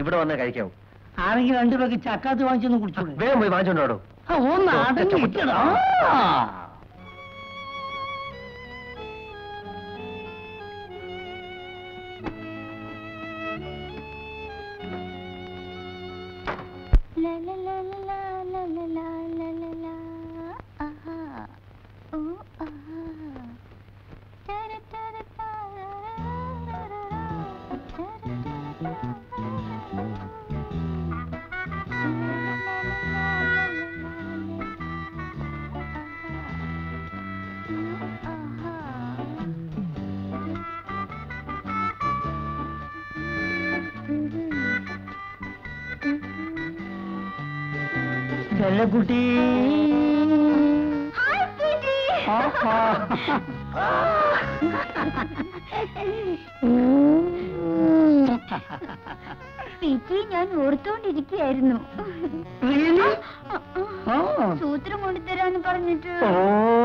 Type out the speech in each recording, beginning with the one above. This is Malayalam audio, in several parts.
ഇവിടെ വന്നേ കഴിക്കാവൂ ആണെങ്കിൽ രണ്ടു പേർക്ക് ചക്കാത്ത് വാങ്ങിച്ചൊന്ന് കുടിച്ചോളൂ വേഗം പോയി വാങ്ങിച്ചോണ്ടോ ആ, ഒന്ന് അടങ്ങി നിൽക്കടാ. ആ. La la la la la la la la la la la. Aha. Ooh, aha. Ta-da, ta-da, ta-da-da-da-da-da. ചെല്ലക്കുട്ടി Hi, Kitty. ആഹാ. പിച്ചി ഞാൻ ഓർത്തോണ്ടിരിക്കുകയായിരുന്നു Really? ഓ. സൂത്രം കൊണ്ടുതരാന്ന് പറഞ്ഞിട്ട് ഓ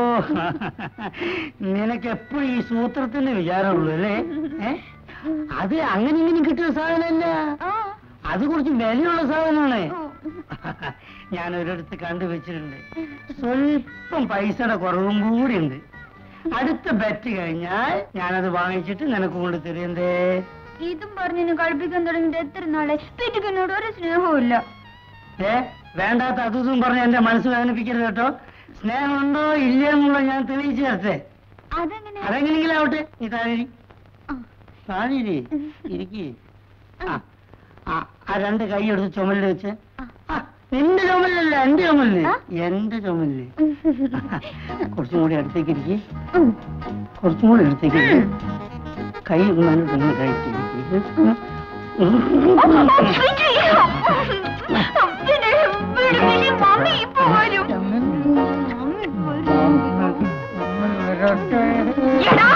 നിനക്ക് എപ്പോഴും ഈ സൂത്രത്തിന്റെ വിചാരമുള്ളൂ അല്ലേ ഏ? അത് അങ്ങനെ ഇങ്ങനെ കിട്ടുന്ന സാധനമല്ല ആ. അത് കുറച്ച് വിലയുള്ള സാധനമാണ് ഓ. ഞാൻ ഒരിടത്ത് കണ്ടുവച്ചിട്ടുണ്ട് സ്വല്പം പൈസയുടെ കുറവും കൂടി ഉണ്ട് അടുത്ത ബെറ്റ് കഴിഞ്ഞാൽ ഞാനത് വാങ്ങിച്ചിട്ട് നിനക്ക് കൊണ്ട് തരുന്നേ ഇതും പറഞ്ഞ് കളിപ്പിക്കാൻ തുടങ്ങിയിട്ട് എത്ര നാളെ പിറ്റുക്കിനോട് ഒരു സ്നേഹവും ഏ വേണ്ടാത്ത അതും പറഞ്ഞ് എന്റെ മനസ്സ് വേദനിപ്പിക്കരുത് കേട്ടോ സ്നേഹമുണ്ടോ ഇല്ലേ എന്നുള്ള ഞാൻ തെളിയിച്ചു തരട്ടെ അതെങ്ങനെ അതെങ്ങനെയെങ്കിലും ആവട്ടെ നീ താഴെ ആ. താഴെ ഇരിക്കേ ആ ആ ആ രണ്ട് കൈ എടുത്ത് ചുമലിൽ വെച്ച് ആ. ആ, നിന്റെ ചുമലല്ല എന്റെ ചുമലില് ആ? എന്റെ ചുമലില് കുറച്ചും കൂടി അടുത്തേക്ക് ഇരിക്കേ ഉം. കുറച്ചും കൂടി അടുത്തേക്ക് ഇരിക്ക്. കൈ നന്നിട്ട് ഒന്ന് കഴിച്ചിരിക്കും പിന്നെ ഇവിടെ വലിയ മമ്മി ഇപ്പൊ വരും മമ്മി വരും. എടാ!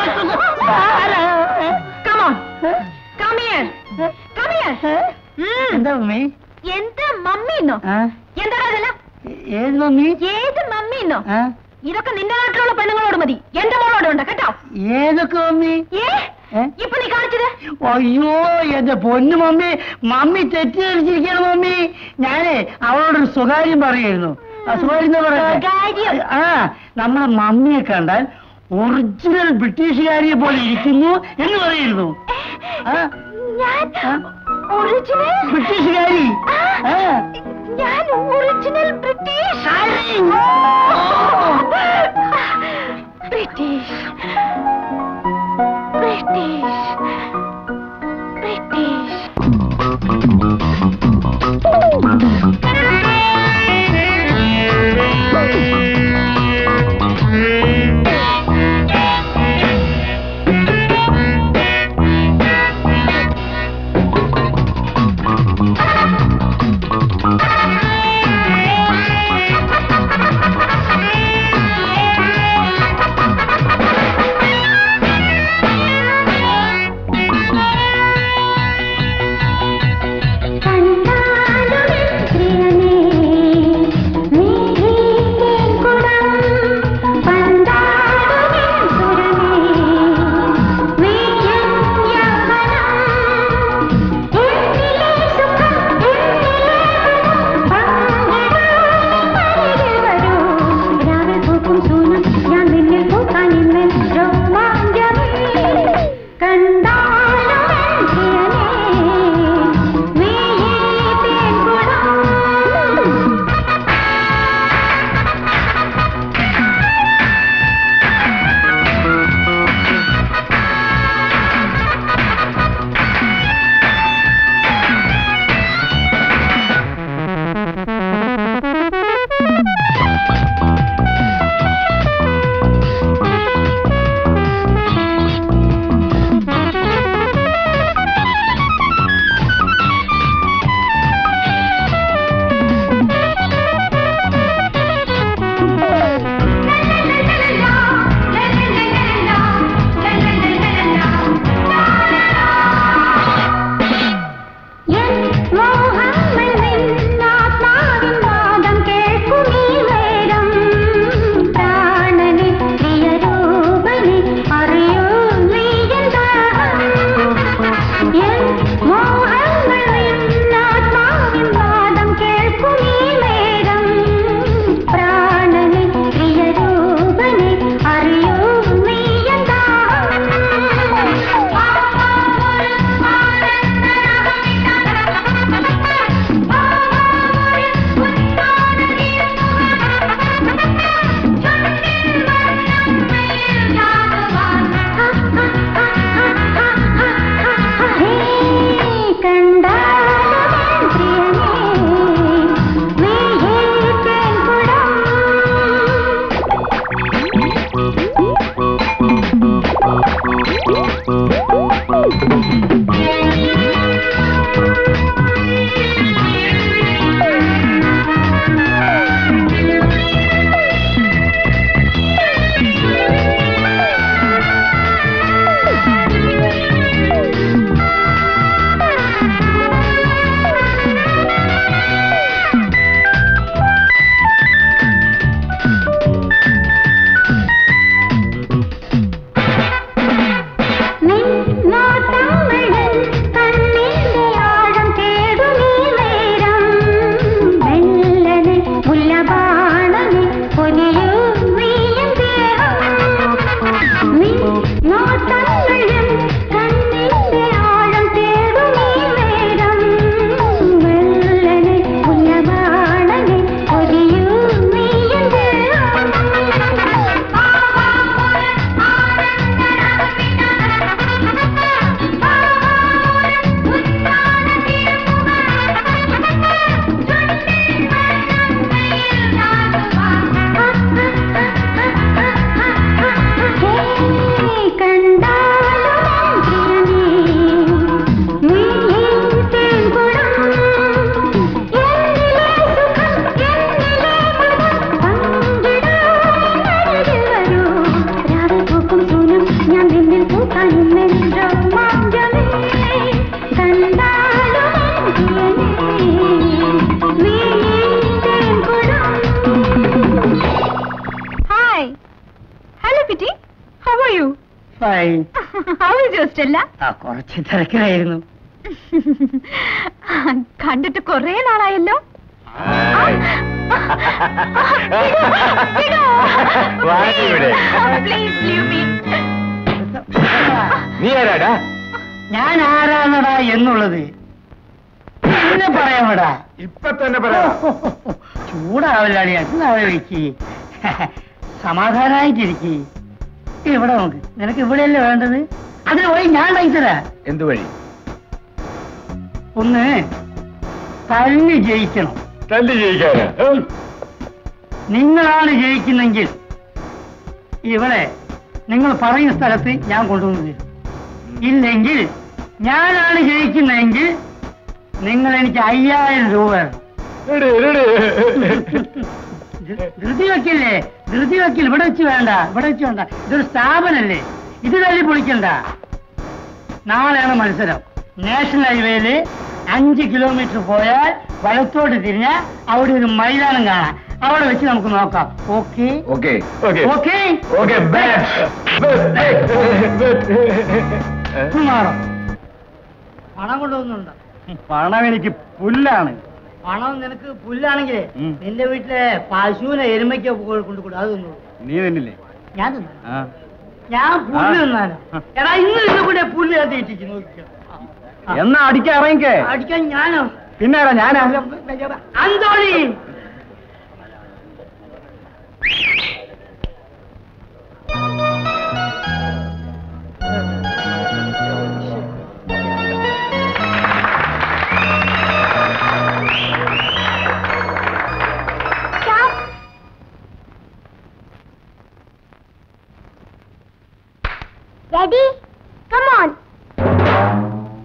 Come on. Come here. Come here. ഉം. എന്താ മമ്മി എന്ത് മമ്മിന്നോ ആ? എന്താടാ ഇതെല്ലാം ഏത് മമ്മി ഏത് മമ്മിന്നോ ആ? ഇതൊക്കെ നിന്റെ നാട്ടിലുള്ള പെണ്ണുങ്ങളോട് മതി എന്റെ മോളോട് ഉണ്ട് കേട്ടോ ഏതൊക്കെ മമ്മി ഏ ഏ? ഇപ്പൊ നീ കാണിച്ചത് അയ്യോ എന്റെ പൊന്നു മമ്മി മമ്മി തെറ്റിദ്ധരിച്ചിരിക്കുകയാണ് മമ്മി ഞാനേ അവളോടൊരു സ്വകാര്യം പറയായിരുന്നു ആ സ്വകാര്യം എന്താ പറയാ സ്വകാര്യം? ആ നമ്മുടെ മമ്മിയെ കണ്ടാൽ ഒറിജിനൽ ബ്രിട്ടീഷുകാരിയെ പോലെ ഇരിക്കുന്നു എന്ന് പറയുന്നു ആ, ഞാൻ ആ? ഒറിജിനൽ ബ്രിട്ടീഷുകാരി ആ. ഞാൻ original British British British British ഞാൻ നിന്നിൽ പൂക്കാൻ ഇന്ന് രോമാഞ്ചമേ കണ്ടാലും അറിയൂ നീ എന്താ മോഹങ്ങളിൽ നാളായി അവൾക്ക് ഇഷ്ടല്ല ആ കുറച്ച് തിരക്കിലായിരുന്നു കണ്ടിട്ട് കൊറേ നാളായല്ലോ വാ ഇവിടെ. പ്ലീസ് ലീവ് മീ നീ ആരാടാ ഞാൻ ആരാണടാ എന്നുള്ളത് പിന്നെ പറയാമടാ ഇപ്പൊ തന്നെ ചൂടാവില്ലാടി എന്നാവെ വെക്ക് സമാധാനായിട്ടിരിക്ക് ഇവിടെ നോക്ക് നിനക്ക് ഇവിടെയല്ലേ വേണ്ടത് അതിന് വഴി ഞാൻ ഉണ്ടായിത്തരാ എന്തു വഴി ഒന്ന് തല്ലി ജയിക്കണം തല്ലി ജയിക്കാനാ നിങ്ങളാണ് ജയിക്കുന്നെങ്കിൽ ഇവിടെ നിങ്ങൾ പറയുന്ന സ്ഥലത്ത് ഞാൻ കൊണ്ടുവന്നു തരും ഇല്ലെങ്കിൽ ഞാനാണ് ജയിക്കുന്നതെങ്കിൽ നിങ്ങൾ എനിക്ക് അയ്യായിരം രൂപ തരണം ധൃ- ധൃതി വെക്കില്ലേ ധൃതി വെക്കില്ല ഇവിടെ വെച്ച് വേണ്ട ഇവിടെ വെച്ച് വേണ്ട ഇതൊരു സ്ഥാപനല്ലേ ഇത് തല്ലി പൊളിക്കണ്ട നാളെയാണ് മത്സരം നാഷണൽ ഹൈവേയില് അഞ്ച് കിലോമീറ്റർ പോയാൽ വലത്തോട്ട് തിരിഞ്ഞാൽ അവിടെ ഒരു മൈതാനം കാണാം അവിടെ വെച്ച് നമുക്ക് നോക്കാം okay okay okay okay okay മാറും പണം കൊണ്ടുവന്നുണ്ടോ പണം എനിക്ക് പുല്ലാണ് പണം നിനക്ക് പുല്ലാണെങ്കിലേ ഉം. നിന്റെ വീട്ടിലെ പശുവിനെ എരുമയ്ക്കോ കൊണ്ടുകൂടും അത് തിന്നു നീ തന്നില്ലേ ഞാൻ തിന്നു ഞാൻ പുല്ല് തിന്നാനോ എടാ ഇന്ന് ഇതിനെ കൂടെ പുല്ല് ഞാൻ തീറ്റിച്ച് നോക്കിക്കോ ആ. എന്നാ അടിക്കാൻ ഇറങ്ങിക്കേ അടിക്കാൻ ഞാനോ പിന്നെ ഞാനാ അന്തോണി Daddy, come on.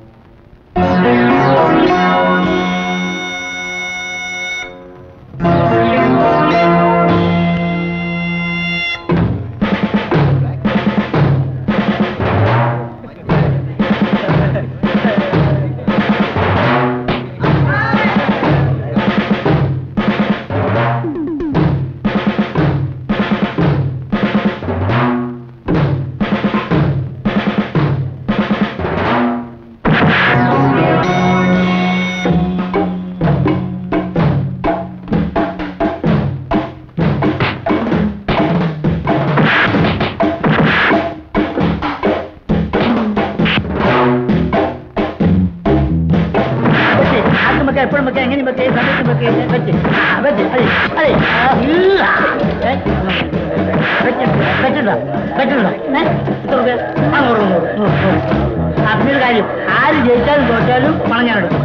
ആദ്യം വെക്കാം എപ്പോഴും വെക്കാം എങ്ങനെ വെക്കാം സമയത്ത് വെക്കാം വെച്ച് ആ, വെച്ച് അതെ അതെ ആ, ഇല്ല. ഏ, വെച്ചിട്ടുണ്ട് വെച്ചിട്ടുണ്ടോ വെച്ചിട്ടുണ്ടോ ഏ, ഇത്ര രൂപ? ആ, നൂറ് നൂറ് നൂറ് നൂറ് ആ, പിന്നെ ഒരു കാര്യം ആര് ജയിച്ചാലും തോറ്റാലും പണം ഞാൻ എടുക്കും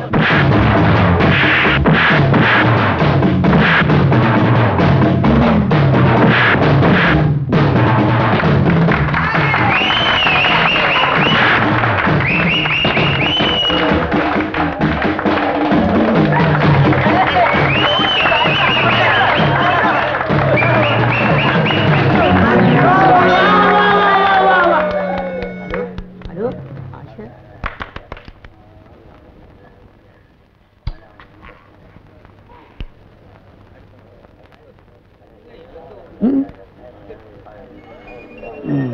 ഹലോ ആശ ഉം. ഉം.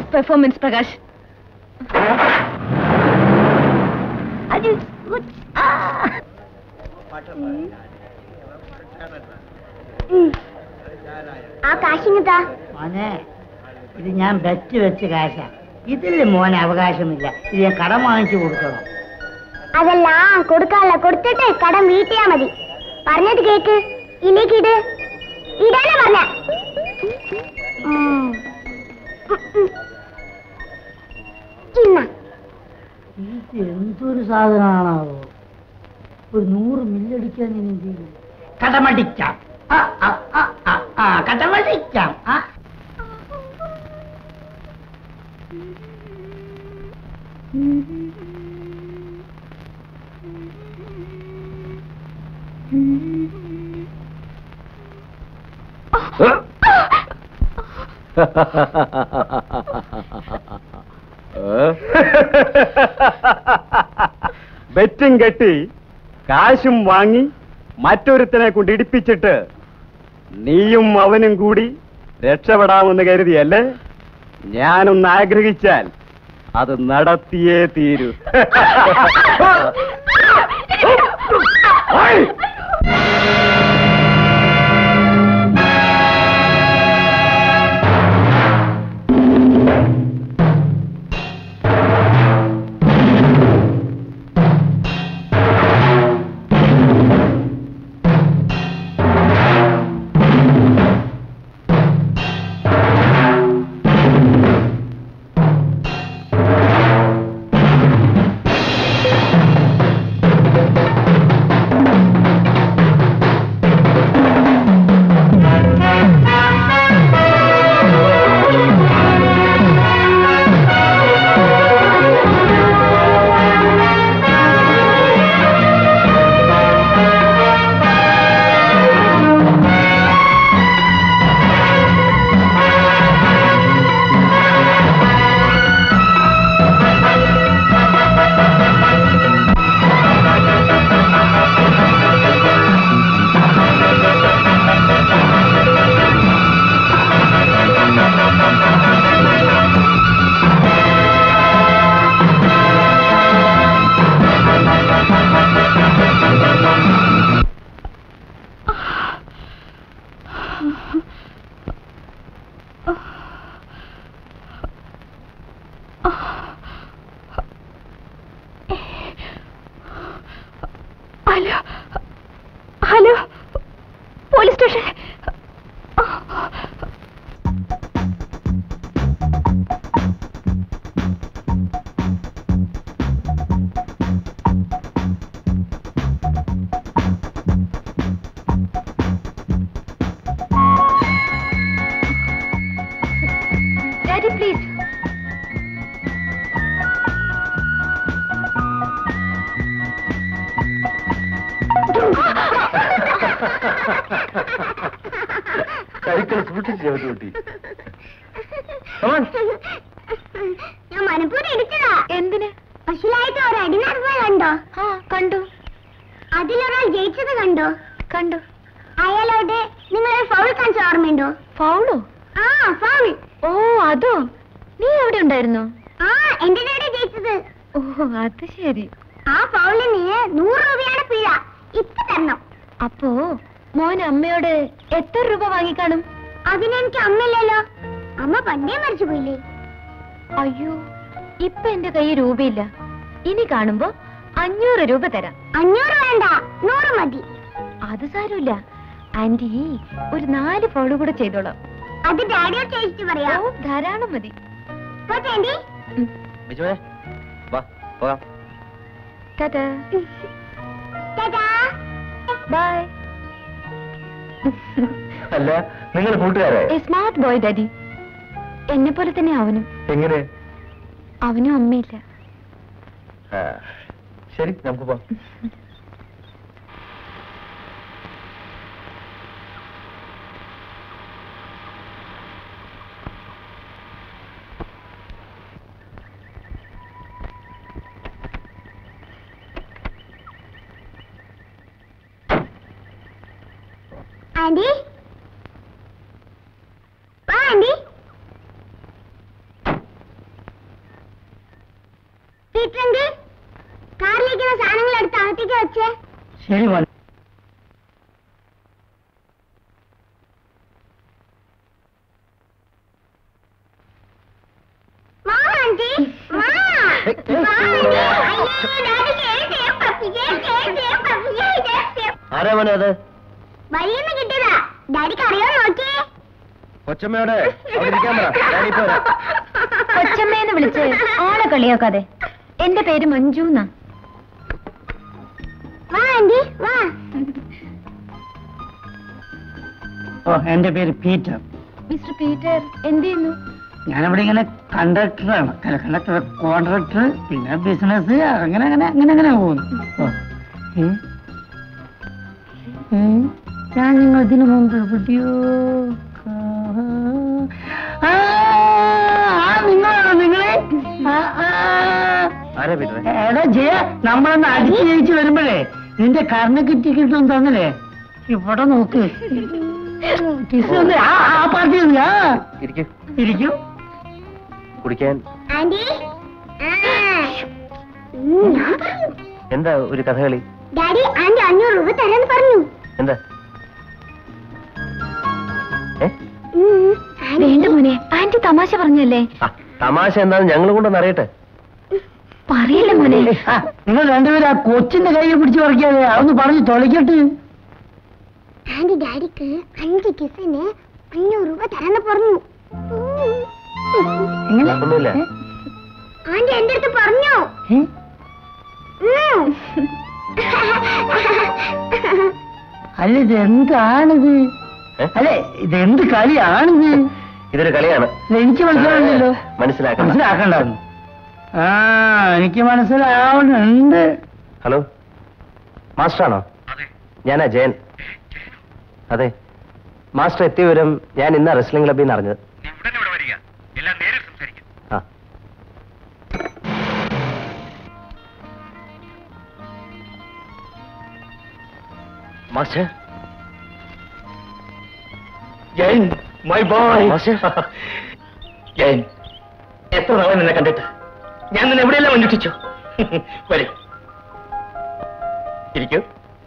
പെർഫോമൻസ് പ്രകാശ് അത് ഉ- ആ. ഉം. ആ കാശിങ്ങത്താ മോനെ ഇത് ഞാൻ ബെറ്റ് വെച്ച് കാശ ഇതിൽ മോനെ അവകാശമില്ല ഇത് ഞാൻ കടം വാങ്ങിച്ചു കൊടുക്കണം അതെല്ലാം കൊടുക്കാനല്ല കൊടുത്തിട്ട് കടം വീട്ടിയാ മതി പറഞ്ഞത് കേക്ക് ഇല്ലേക്ക് ഇട് ഇടാനാ പറഞ്ഞ ഇന്ന ഇത് എന്തൊരു സാധനമാണാവോ ഒരു നൂറ് മില്ലടിക്കാൻ ഇനി എന്ത് ചെയ്യും കടമടിക്കാം ആ, ആ, ആ, ആ, ആ, കടമടിക്കാം ആ ബെറ്റും കെട്ടി കാശും വാങ്ങി മറ്റൊരുത്തനെ കൊണ്ട് ഇടിപ്പിച്ചിട്ട് നീയും അവനും കൂടി രക്ഷപ്പെടാമെന്ന് കരുതിയല്ലേ ഞാനൊന്ന് ആഗ്രഹിച്ചാൽ അത് നടത്തിയേ തീരൂ ഓയ്! Hello hello police station daddy please cycle സൂക്ഷിച്ച് ചവിട്ടി കുട്ടി ഞാൻ മനപ്പൂർവ്വം ഇടിച്ചതാ എന്തിന് സ്പെഷ്യലായിട്ട് ഒരു അടി നടന്നത് കണ്ടോ ആ കണ്ടു അതിലൊരാൾ ജയിച്ചത് കണ്ടോ കണ്ടു അയാളോട് നിങ്ങൾ ഫൗൾ കാണിച്ച ഓർമ്മയുണ്ടോ ഫൗളോ ആ ഫൗൾ ഓ അതോ നീ എവിടെ ഉണ്ടായിരുന്നു ആ എന്റെ ഡാഡി ജയിച്ചത് ഓ അത് ശരി ആ ഫൗളിന് നൂറ് രൂപയാണ് പിഴ ഇപ്പൊ തരണം അപ്പോ മോൻ അമ്മയോട് എത്ര രൂപ വാങ്ങിക്കാണും അതിനെനിക്ക് അമ്മയില്ലല്ലോ അമ്മ പണ്ടേ മരിച്ചു പോയില്ലേ അയ്യോ ഇപ്പൊ എന്റെ കയ്യിൽ രൂപയില്ല ഇനി കാണുമ്പോ അഞ്ഞൂറ് രൂപ തരാം അഞ്ഞൂറ് വേണ്ട നൂറ് മതി അത് സാരമില്ല ആന്റി ഒരു നാല് ഫോളോ കൂടെ ചെയ്തോളാം അത് ഡാഡിയോട് ചോദിച്ചിട്ട് ഓ പറയാം ധാരാളം മതി പോട്ടെ ആന്റി ഉം. ബിജുവേ വാ പോകാം ടാറ്റാ ടാറ്റാ ബൈ അല്ല നിങ്ങൾ കൂട്ടുകാരെ എ സ്മാർട്ട് ബോയ് ഡാഡി എന്നെ പോലെ തന്നെ അവനും എങ്ങനെ അവനും അമ്മയില്ല ശരി നമുക്ക് പോവാം ആന്റി വാ ആന്റി പീറ്ററിന്റെ കാറിലേക്കുള്ള സാധനങ്ങൾ എടുത്ത് അകത്തേക്ക് വെച്ചേ ശരി മോനെ വാ ആന്റി വാ വാ ആന്റി അയ്യോ ഡാഡി കേൾക്കേ പപ്പി കേൾക്കേ പപ്പി കേൾക്കേ ആരാ മോനെ അത് വഴിയെന്ന് കിട്ടിയതാ ഡാഡിക്ക് അറിയോ നോക്കിയേ കൊച്ചമ്മയോടെ അവിടെ ഇരിക്കാൻ പറ ഡാഡി ഇപ്പൊ വരാം. കൊച്ചമ്മേന്ന് വിളിച്ച് ആളെ കളിയാക്കാതെ എന്റെ പേര് മഞ്ജു എന്നാ വാ ആന്റി വാ ഓ എന്റെ പേര് പീറ്റർ മിസ്റ്റർ പീറ്റർ എന്ത് ചെയ്യുന്നു ഞാനിവിടെ ഇങ്ങനെ കണ്ടക്ടറാണ് അല്ല കണ്ടക്ടർ കോൺട്രാക്ടർ പിന്നെ ബിസിനസ് അങ്ങനെ അങ്ങനെ അങ്ങനെ അങ്ങനെ പോകുന്നു ഓ. ഏ? ഏ? ഞാൻ നിങ്ങൾ ഇതിനു മുമ്പ് എവിടെയോ കാ- ആ, ആ, നിങ്ങളാണോ നിങ്ങളെ ആ, ആ. ആരാ പീറ്ററെ എടാ ജയ നമ്മളൊന്ന് അടിച്ചു ജയിച്ചു വരുമ്പോഴേ നിന്റെ കർണക്ക് ടിക്കറ്റ് ഒന്ന് തന്നില്ലേ ഇവിടെ നോക്ക് കിസ് ഒന്ന് ആ ആ പാർട്ടി ഒന്ന് ആ ഇരിക്കൂ ഇരിക്കും കുടിക്കാൻ ആന്റി ആ. ഉം, ഞാൻ പറഞ്ഞു. എന്താ ഒരു കഥകളി ഡാഡി ആന്റി അഞ്ഞൂറ് രൂപ തരാന്ന് പറഞ്ഞു എന്താ ഏ ഉം, ആന്റി. വേണ്ട മോനെ ആന്റി തമാശ പറഞ്ഞല്ലേ ആ, തമാശ എന്താന്ന് ഞങ്ങൾ കൊണ്ടൊന്ന് അറിയട്ടെ പറയല്ലേ മോനെ ആ, നിങ്ങൾ രണ്ടുപേരും ആ കൊച്ചിന്റെ കൈ പിടിച്ച് പറിക്കാതെ അതൊന്ന് പറഞ്ഞു തൊലക്കട്ടെ ആന്റി ഡാഡിക്ക് അഞ്ച് കിസിന് അഞ്ഞൂറ് രൂപ തരാന്ന് പറഞ്ഞു ഉം. എങ്ങനെ ഒന്നുമില്ല ആന്റി എന്റെ അടുത്ത് പറഞ്ഞു ഏ? ഉം. അല്ല ഇത് എന്താണിത് ഏ? അല്ലെ ഇത് എന്ത് കളിയാണിത് ഇതൊരു കളിയാണ് ഇത് എനിക്ക് മനസ്സിലാവുന്നില്ലല്ലോ മനസ്സിലാക്കണം മനസ്സിലാക്കണ്ടായിരുന്നു ആ എനിക്ക് മനസ്സിലാവുന്നുണ്ട് ഹലോ മാസ്റ്ററാണോ ഞാനാ ജയൻ അതെ മാസ്റ്റർ എത്തിയ വിവരം ഞാൻ ഇന്ന് റെസ്ലിംഗ് ക്ലബിൽ നിന്ന് അറിഞ്ഞത് ആ master Jayan my boy master Jayan എത്ര നാളെ നിന്നെ കണ്ടിട്ട് ഞാൻ നിന്നെ എവിടെയെല്ലാം അന്വേഷിച്ചു വരൂ ഇരിക്കൂ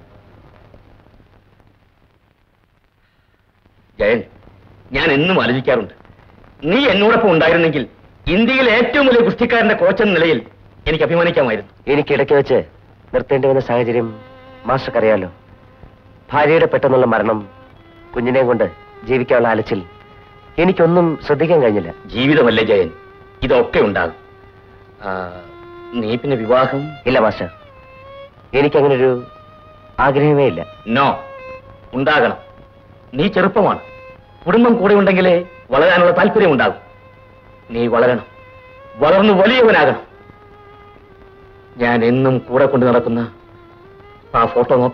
ജയൻ ഞാൻ എന്നും ആലോചിക്കാറുണ്ട് നീ എന്നോടൊപ്പം ഉണ്ടായിരുന്നെങ്കിൽ ഇന്ത്യയിലെ ഏറ്റവും വലിയ കുസ്തിക്കാരന്റെ കോച്ച് എന്ന നിലയിൽ എനിക്ക് അഭിമാനിക്കാമായിരുന്നു എനിക്ക് ഇടയ്ക്ക് വെച്ച് നിർത്തേണ്ടി വന്ന സാഹചര്യം മാസ്റ്റർക്ക് അറിയാലോ ഭാര്യയുടെ പെട്ടെന്നുള്ള മരണം കുഞ്ഞിനെയും കൊണ്ട് ജീവിക്കാനുള്ള അലച്ചിൽ എനിക്കൊന്നും ശ്രദ്ധിക്കാൻ കഴിഞ്ഞില്ല ജീവിതമല്ലേ ജയൻ ഇതൊക്കെ ഉണ്ടാകും ആ, നീ പിന്നെ വിവാഹം ഇല്ല മാസ്റ്റർ എനിക്കങ്ങനൊരു ആഗ്രഹമേ ഇല്ല നോ ഉണ്ടാകണം നീ ചെറുപ്പമാണ് കുടുംബം കൂടെ ഉണ്ടെങ്കിലേ വളരാനുള്ള താല്പര്യം ഉണ്ടാകും നീ വളരണം വളർന്നു വലിയവനാകണം ഞാൻ എന്നും കൂടെ കൊണ്ട് നടക്കുന്ന ആ ഫോട്ടോ നോക്ക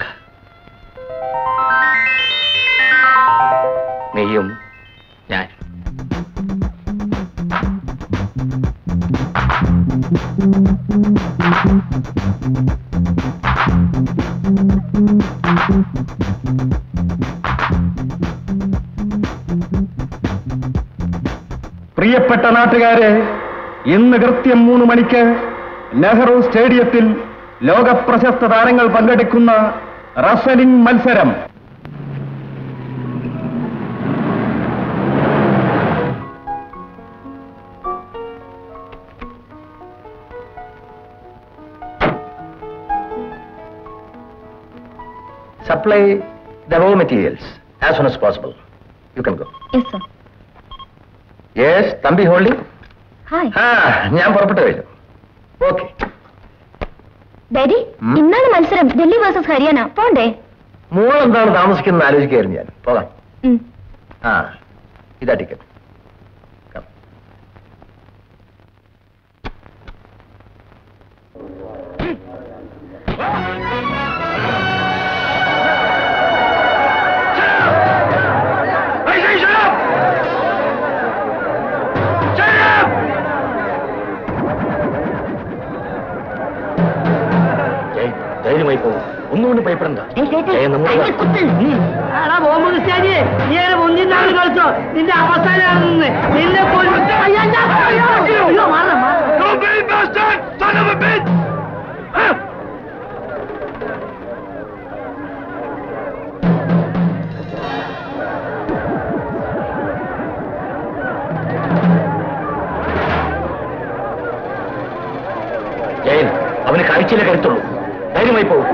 നീയും ഞാൻ പ്രിയപ്പെട്ട നാട്ടുകാരെ ഇന്ന് കൃത്യം മൂന്ന് മണിക്ക് നെഹ്റു സ്റ്റേഡിയത്തിൽ ലോകപ്രശസ്ത താരങ്ങൾ പങ്കെടുക്കുന്ന റസലിംഗ് മത്സരം supply the raw materials as soon as possible you can go yes sir yes Thampi holding hi ആ ഞാൻ പുറപ്പെട്ടു കഴിഞ്ഞു ഓക്കെ ഡാഡി ഉം. ഇന്നാണ് മത്സരം ഡൽഹി വേഴ്സസ് ഹരിയാന പോണ്ടേ മോൾ എന്താണ് താമസിക്കുന്നത് ആലോചിക്കായിരുന്നു ഞാൻ പോകാം ഉം. ആ ഇതാ ടിക്കറ്റ് ജയൻ ധൈര്യമായി പോകും ഒന്നുകൊണ്ട് ഭയപ്പെടണ്ട ജയൻ നമ്മുടെ എടാ ബോംബ് ക്രിസ്ത്യാനി നീ ഒരു മുന്നിൽ നാൾ കളിച്ചോ നിന്റെ അവസാനമാണെന്ന് നിന്നെ കൊല്ലും. അയ്യോ, ഞാൻ- അയ്യോ, അയ്യോ, മാറണം, മാറണം. കാഴ്ചയിലെ കരുത്തുള്ളൂ ധൈര്യമായി പോകും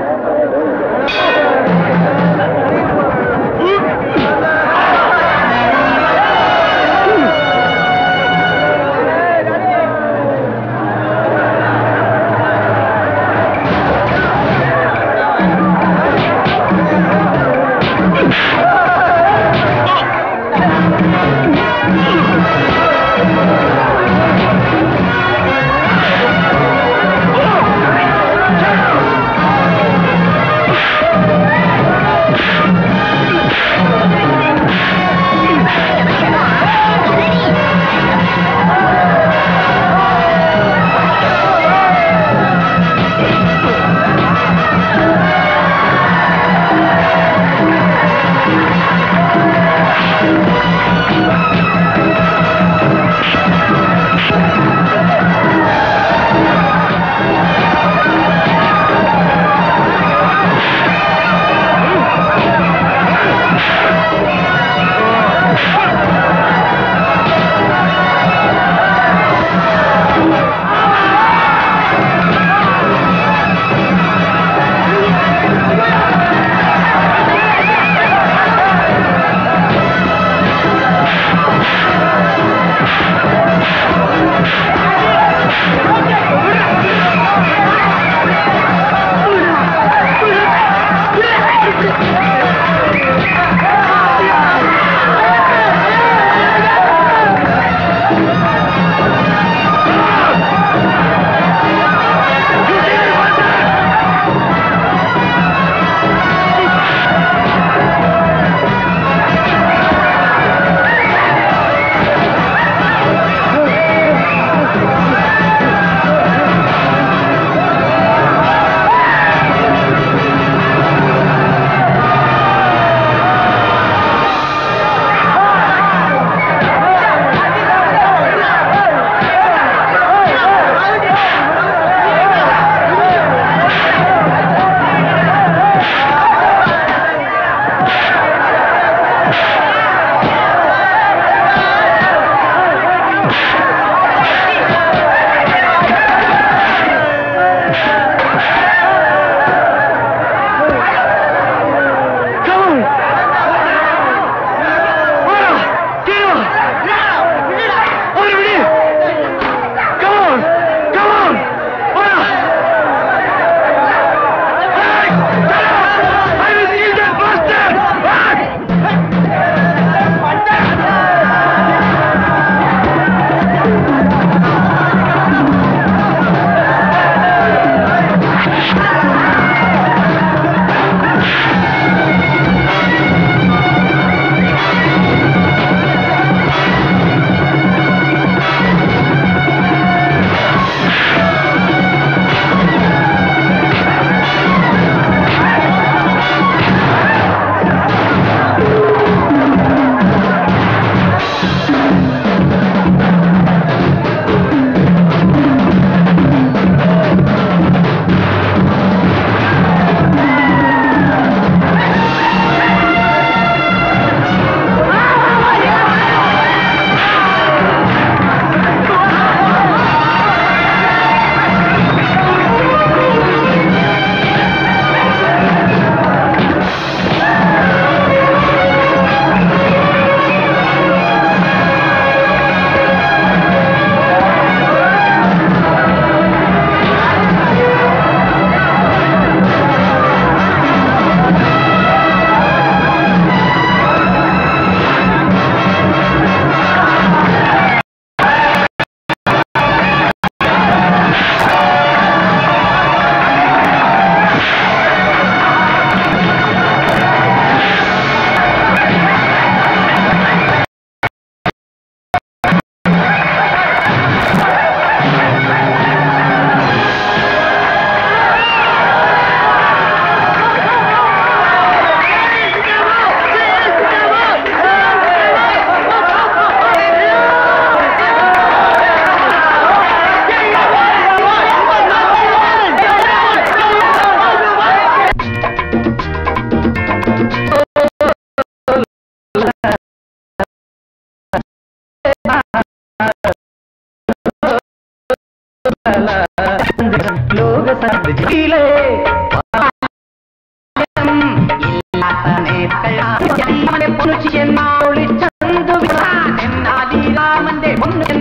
ലോക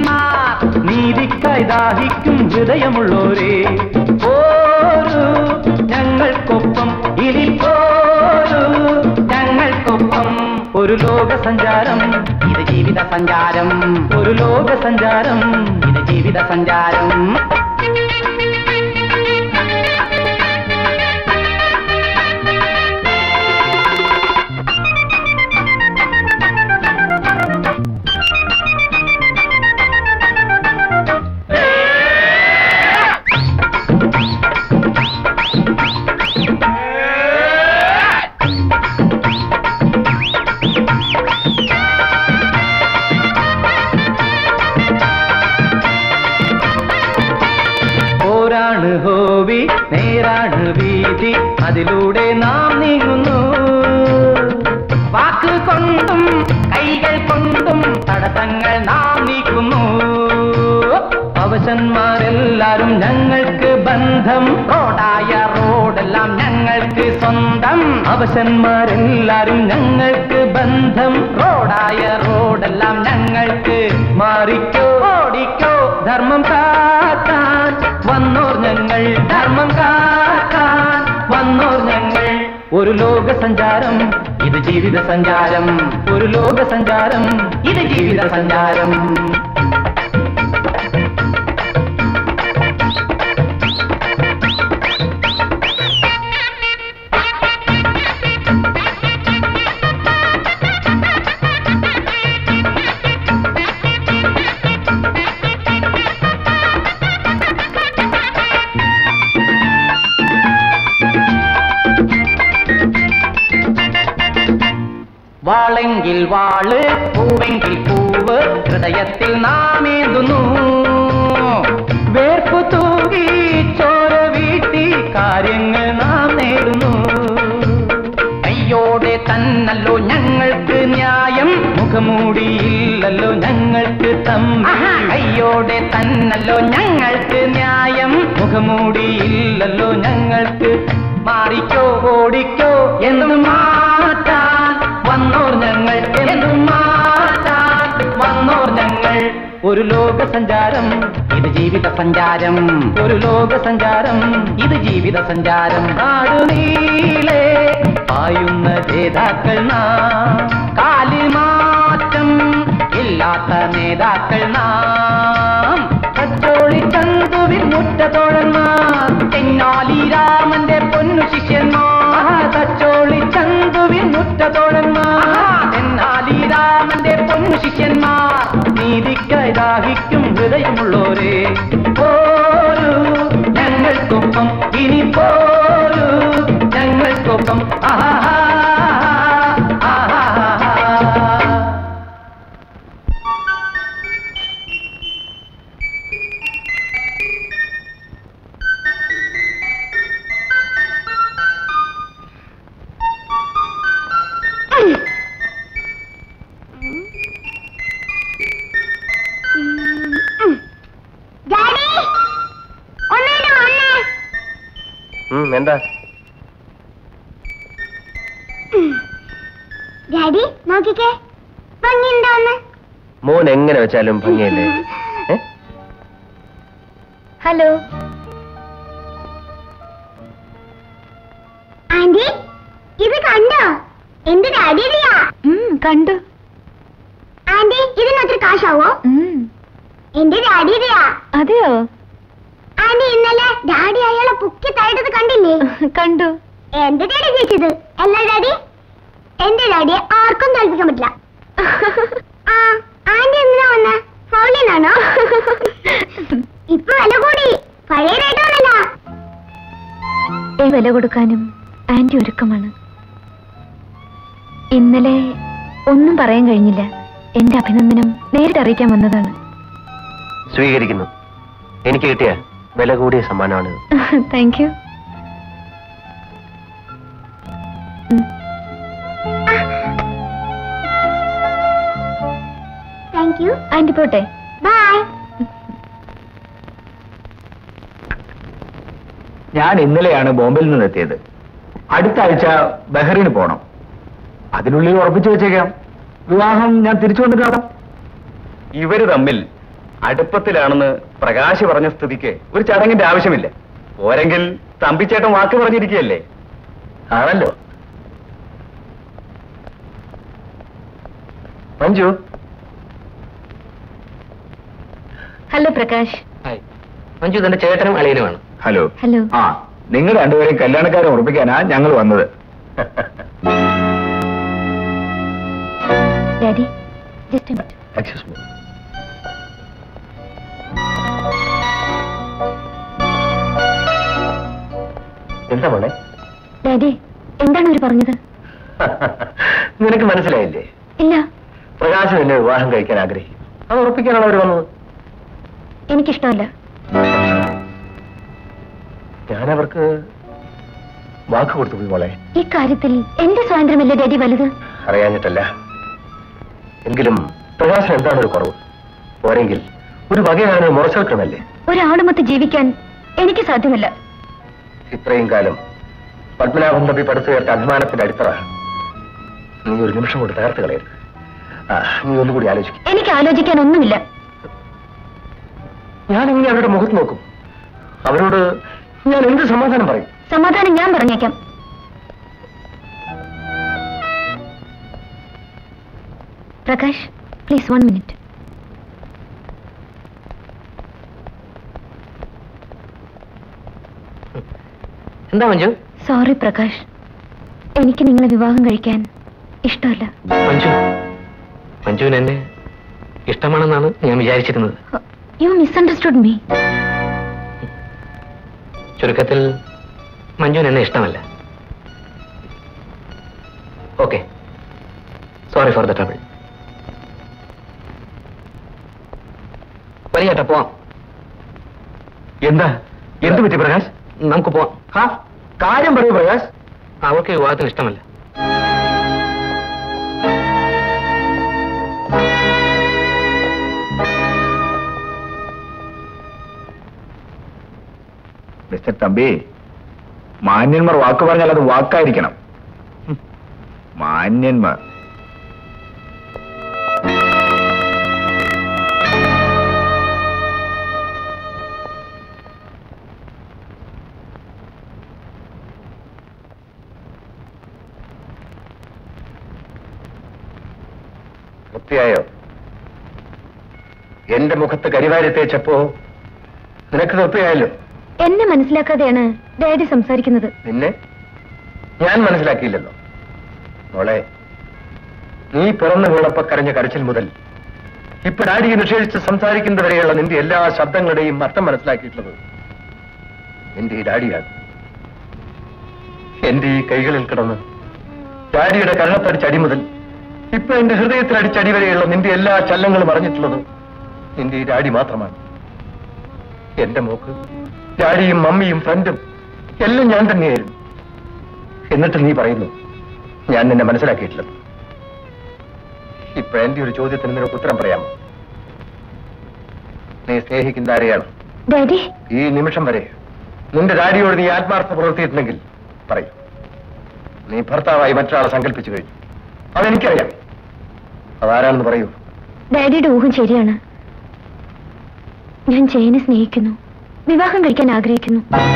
ശിഷ്യന്മാർ നീതിക്കായി ദാഹിക്കും ഹൃദയമുള്ളോരേ പോരൂ ഞങ്ങൾക്കൊപ്പം ഇനി പോരൂ ഞങ്ങൾക്കൊപ്പം ഒരു ലോക സഞ്ചാരം ഇത് ജീവിത സഞ്ചാരം ഒരു ലോക സഞ്ചാരം ഇത് ജീവിത സഞ്ചാരം പോരാണ് ഹോവി നേരാണ് വീതി അതിലൂടെ നാം നീങ്ങുന്നു വാക്ക് കൊണ്ടും കൈകൾ കൊണ്ടും തടസ്സങ്ങൾ നാം നീക്കുന്നു അവശന്മാരെല്ലാരും ഞങ്ങൾക്ക് ബന്ധം റോഡായ റോഡെല്ലാം ഞങ്ങൾക്ക് സ്വന്തം അവശന്മാരെല്ലാരും ഞങ്ങൾക്ക് ബന്ധം റോഡായ റോഡെല്ലാം ഞങ്ങൾക്ക് മാറിക്കോ ഓടിക്കോ ധർമ്മം കാക്കാൻ വന്നോർ ഞങ്ങൾ ധർമ്മം കാക്കാൻ വന്നോർ ഞങ്ങൾ ഒരു ലോക സഞ്ചാരം ഇത് ജീവിത സഞ്ചാരം ഒരു ലോക സഞ്ചാരം ഇത് ജീവിത സഞ്ചാരം വാളെങ്കിൽ വാള് പൂവെങ്കിൽ പൂവ് ഹൃദയത്തിൽ നാം ഏന്തുന്നു വേർപ്പു തൂകി ചോര വീട്ടി കാര്യങ്ങൾ നാം നേടുന്നു കയ്യോടെ തന്നല്ലോ ഞങ്ങൾക്ക് ന്യായം മുഖമൂടിയില്ലല്ലോ ഞങ്ങൾക്ക് തമ്പി കയ്യോടെ തന്നല്ലോ ഞങ്ങൾക്ക് ന്യായം മുഖമൂടിയില്ലല്ലോ ഞങ്ങൾക്ക് മാറിക്കോ ഓടിക്കോ എന്നും മാറ്റാൻ വന്നോർ ഞങ്ങൾ എന്നും മാറ്റാൻ വന്നോർ ഞങ്ങൾ ഒരു ലോക സഞ്ചാരം ഇത് ജീവിത സഞ്ചാരം ഒരു ലോക സഞ്ചാരം ഇത് ജീവിത സഞ്ചാരം നാടുനീളെ പായുന്ന ജേതാക്കൾ നാം കാലിൽ മാറ്റം ഇല്ലാത്ത നേതാക്കൾ നാം കച്ചോളി ചന്തുവിൽ മുറ്റത്തോഴന്മാർ തെന്നാലി രാമന്റെ പൊന്നു ശിഷ്യന്മാർ കച്ചോളി ചന്തുവിൽ മുറ്റത്തോഴന്മാർ തെന്നാലി രാമന്റെ പൊന്നു ശിഷ്യന്മാർ നീതിക്കായി ദാഹിക്കും ഹൃദയമുള്ളോരേ പോരൂ ഞങ്ങൾക്കൊപ്പം ഇനി പോരൂ ഞങ്ങൾക്കൊപ്പം ആഹാ ആഹാ ഡാഡി ഒന്നേടെ വന്നേ ഉം, എന്താ ഡാഡി നോക്കിക്കേ ഭംഗിയുണ്ടോന്ന് മോൻ എങ്ങനെ വെച്ചാലും ഭംഗിയല്ലേ ഏ? ഹലോ ആന്റി ഇത് കണ്ടോ എന്റെ ഡാഡിയുടെയാ കണ്ടു ആന്റി ഇതിനൊത്തിരി കാശാവോ ഉം, എന്റെ ഡാഡിയുടെയാ അതെയോ ആന്റി ഇന്നലെ ഡാഡി അയാളെ പൊക്കി തഴുതത് കണ്ടില്ലേ കണ്ടു എന്റെ ഡാഡി ജയിച്ചത് അല്ല ഡാഡി എന്റെ ഡാഡിയെ ആർക്കും തോൽപ്പിക്കാൻ പറ്റില്ല ആ ആന്റി എന്തിനാ വന്ന ഫൗളിനാണോ ഇപ്പൊ വില കൂടി പഴയ റേറ്റ് ഒന്നല്ല ഈ വില കൊടുക്കാനും ആന്റി ഒരുക്കമാണ് ഇന്നലെ ഒന്നും പറയാൻ കഴിഞ്ഞില്ല എന്റെ അഭിനന്ദനം നേരിട്ട് അറിയിക്കാൻ വന്നതാണ് സ്വീകരിക്കുന്നു എനിക്ക് കിട്ടിയ വില കൂടിയ സമ്മാനമാണിത് thank you thank you aunty പോട്ടെ ബൈ ഞാൻ ഇന്നലെയാണ് ബോംബെയിൽ നിന്ന് എത്തിയത് അടുത്ത ആഴ്ച ബഹ്റിന് പോണം അതിനുള്ളിൽ ഉറപ്പിച്ചു വെച്ചേക്കാം വിവാഹം ഞാൻ തിരിച്ചു വന്നിട്ട് നടത്താം ഇവര് തമ്മിൽ അടുപ്പത്തിലാണെന്ന് പ്രകാശ് പറഞ്ഞ സ്ഥിതിക്ക് ഒരു ചടങ്ങിന്റെ ആവശ്യമില്ല പോരെങ്കിൽ തമ്പിച്ചേട്ടൻ വാക്ക് പറഞ്ഞിരിക്കുകയല്ലേ ആണല്ലോ മഞ്ജു ഹലോ പ്രകാശ് ഹായ് മഞ്ജു തന്റെ ചേട്ടനും അളിയനുമാണ് ഹലോ ഹലോ ആ നിങ്ങൾ രണ്ടുപേരും കല്യാണക്കാരെ ഉറപ്പിക്കാനാ ഞങ്ങൾ വന്നത് daddy just minute excuse me എന്താ മോളെ ഡാഡി എന്താണ് അവർ പറഞ്ഞത് നിനക്ക് മനസ്സിലായില്ലേ ഇല്ല പ്രകാശം എന്നെ വിവാഹം കഴിക്കാൻ ആഗ്രഹിക്കും അത് ഉറപ്പിക്കാനാണ് അവർ വന്നത് എനിക്കിഷ്ടമല്ല ഞാൻ അവർക്ക് വാക്ക് കൊടുത്തു പോയി മോളെ ഈ കാര്യത്തിൽ എന്റെ സ്വാതന്ത്ര്യമല്ലേ ഡാഡി വലുത് അറിയാഞ്ഞിട്ടല്ല എങ്കിലും പ്രകാശം എന്താണ് ഒരു കുറവ് പോരെങ്കിൽ ഒരു വകയാണ് മുറച്ചെടുക്കണമല്ലേ ഒരാളുമൊത്ത് ജീവിക്കാൻ എനിക്ക് സാധ്യമല്ല ഇത്രയും കാലം പത്മനാഭൻ തമ്പി പടുത്തുയർത്ത അഭിമാനത്തിന്റെ അടിത്തറ നീ ഒരു നിമിഷം കൊണ്ട് തകർത്ത് കളയരുത് ആ, നീ ഒന്നുകൂടി ആലോചിക്കും എനിക്ക് ആലോചിക്കാൻ ഒന്നുമില്ല ഞാൻ ഇങ്ങനെ അവരുടെ മുഖത്ത് നോക്കും അവരോട് ഞാൻ എന്ത് സമാധാനം പറയും സമാധാനം ഞാൻ പറഞ്ഞേക്കാം പ്രകാശ് പ്ലീസ് വൺ മിനിറ്റ് എന്താ മഞ്ജു സോറി പ്രകാശ് എനിക്ക് നിങ്ങളെ വിവാഹം കഴിക്കാൻ ഇഷ്ടമല്ല മഞ്ജു മഞ്ജുവിന് എന്നെ ഇഷ്ടമാണെന്നാണ് ഞാൻ വിചാരിച്ചിരുന്നത് യു മിസ്അണ്ടർസ്റ്റുഡ് മീ ചുരുക്കത്തിൽ മഞ്ജുവിന് എന്നെ ഇഷ്ടമല്ല okay sorry for the trouble വലിയ ചേട്ടാ പോവാം എന്താ എന്ത് പറ്റി പ്രകാശ് നമുക്ക് പോവാം ആ കാര്യം പറയൂ പ്രകാശ് അവൾക്ക് വിവാഹത്തിന് ഇഷ്ടമല്ല മിസ്റ്റർ തമ്പി മാന്യന്മാർ വാക്ക് പറഞ്ഞാൽ അത് വാക്കായിരിക്കണം ഹും. മാന്യന്മാർ തൃപ്തിയായോ എന്റെ മുഖത്ത് കരിവാരി തേച്ചപ്പോ നിനക്ക് തൃപ്തിയായല്ലോ എന്നെ മനസ്സിലാക്കാതെയാണ് ഡാഡി സംസാരിക്കുന്നത് നിന്നെ ഞാൻ മനസ്സിലാക്കിയില്ലെന്നോ മോളെ നീ പിറന്നു വീണപ്പോ കരഞ്ഞ കരച്ചിൽ മുതൽ ഇപ്പൊ ഡാഡിയെ നിഷേധിച്ച് സംസാരിക്കുന്നവരെയുള്ള നിന്റെ എല്ലാ ശബ്ദങ്ങളുടെയും അർത്ഥം മനസ്സിലാക്കിയിട്ടുള്ളത് നിന്റെ ഈ ഡാഡിയാണ് എന്റെ ഈ കൈകളിൽ കിടന്ന് ഡാഡിയുടെ കരണത്തടിച്ചടി മുതൽ ഇപ്പൊ എന്റെ ഹൃദയത്തിൽ അടിച്ചടി വരെയുള്ള നിന്റെ എല്ലാ ചലനങ്ങളും അറിഞ്ഞിട്ടുള്ളത് നിന്റെ ഈ ഡാഡി മാത്രമാണ് എന്റെ മോക്ക് ഡാഡിയും മമ്മിയും ഫ്രണ്ടും എല്ലാം ഞാൻ തന്നെയായിരുന്നു എന്നിട്ട് നീ പറയുന്നു ഞാൻ നിന്നെ മനസ്സിലാക്കിയിട്ടില്ലെന്ന് ഇപ്പൊ എന്റെ ഒരു ചോദ്യത്തിന് നിനക്ക് ഉത്തരം പറയാമോ നീ സ്നേഹിക്കുന്ന ആരെയാണ് ഡാഡി ഈ നിമിഷം വരെ നിന്റെ ഡാഡിയോട് നീ ആത്മാർത്ഥ പുലർത്തിയിട്ടുണ്ടെങ്കിൽ പറയൂ നീ ഭർത്താവായി മറ്റൊരാളെ സങ്കല്പിച്ചു കഴിഞ്ഞു അതെനിക്കറിയാം അതാരാണെന്ന് പറയൂ ഡാഡിയുടെ ഊഹം ശരിയാണ് ഞാൻ ജയനെ സ്നേഹിക്കുന്നു വിവാഹം കഴിക്കാൻ ആഗ്രഹിക്കുന്നു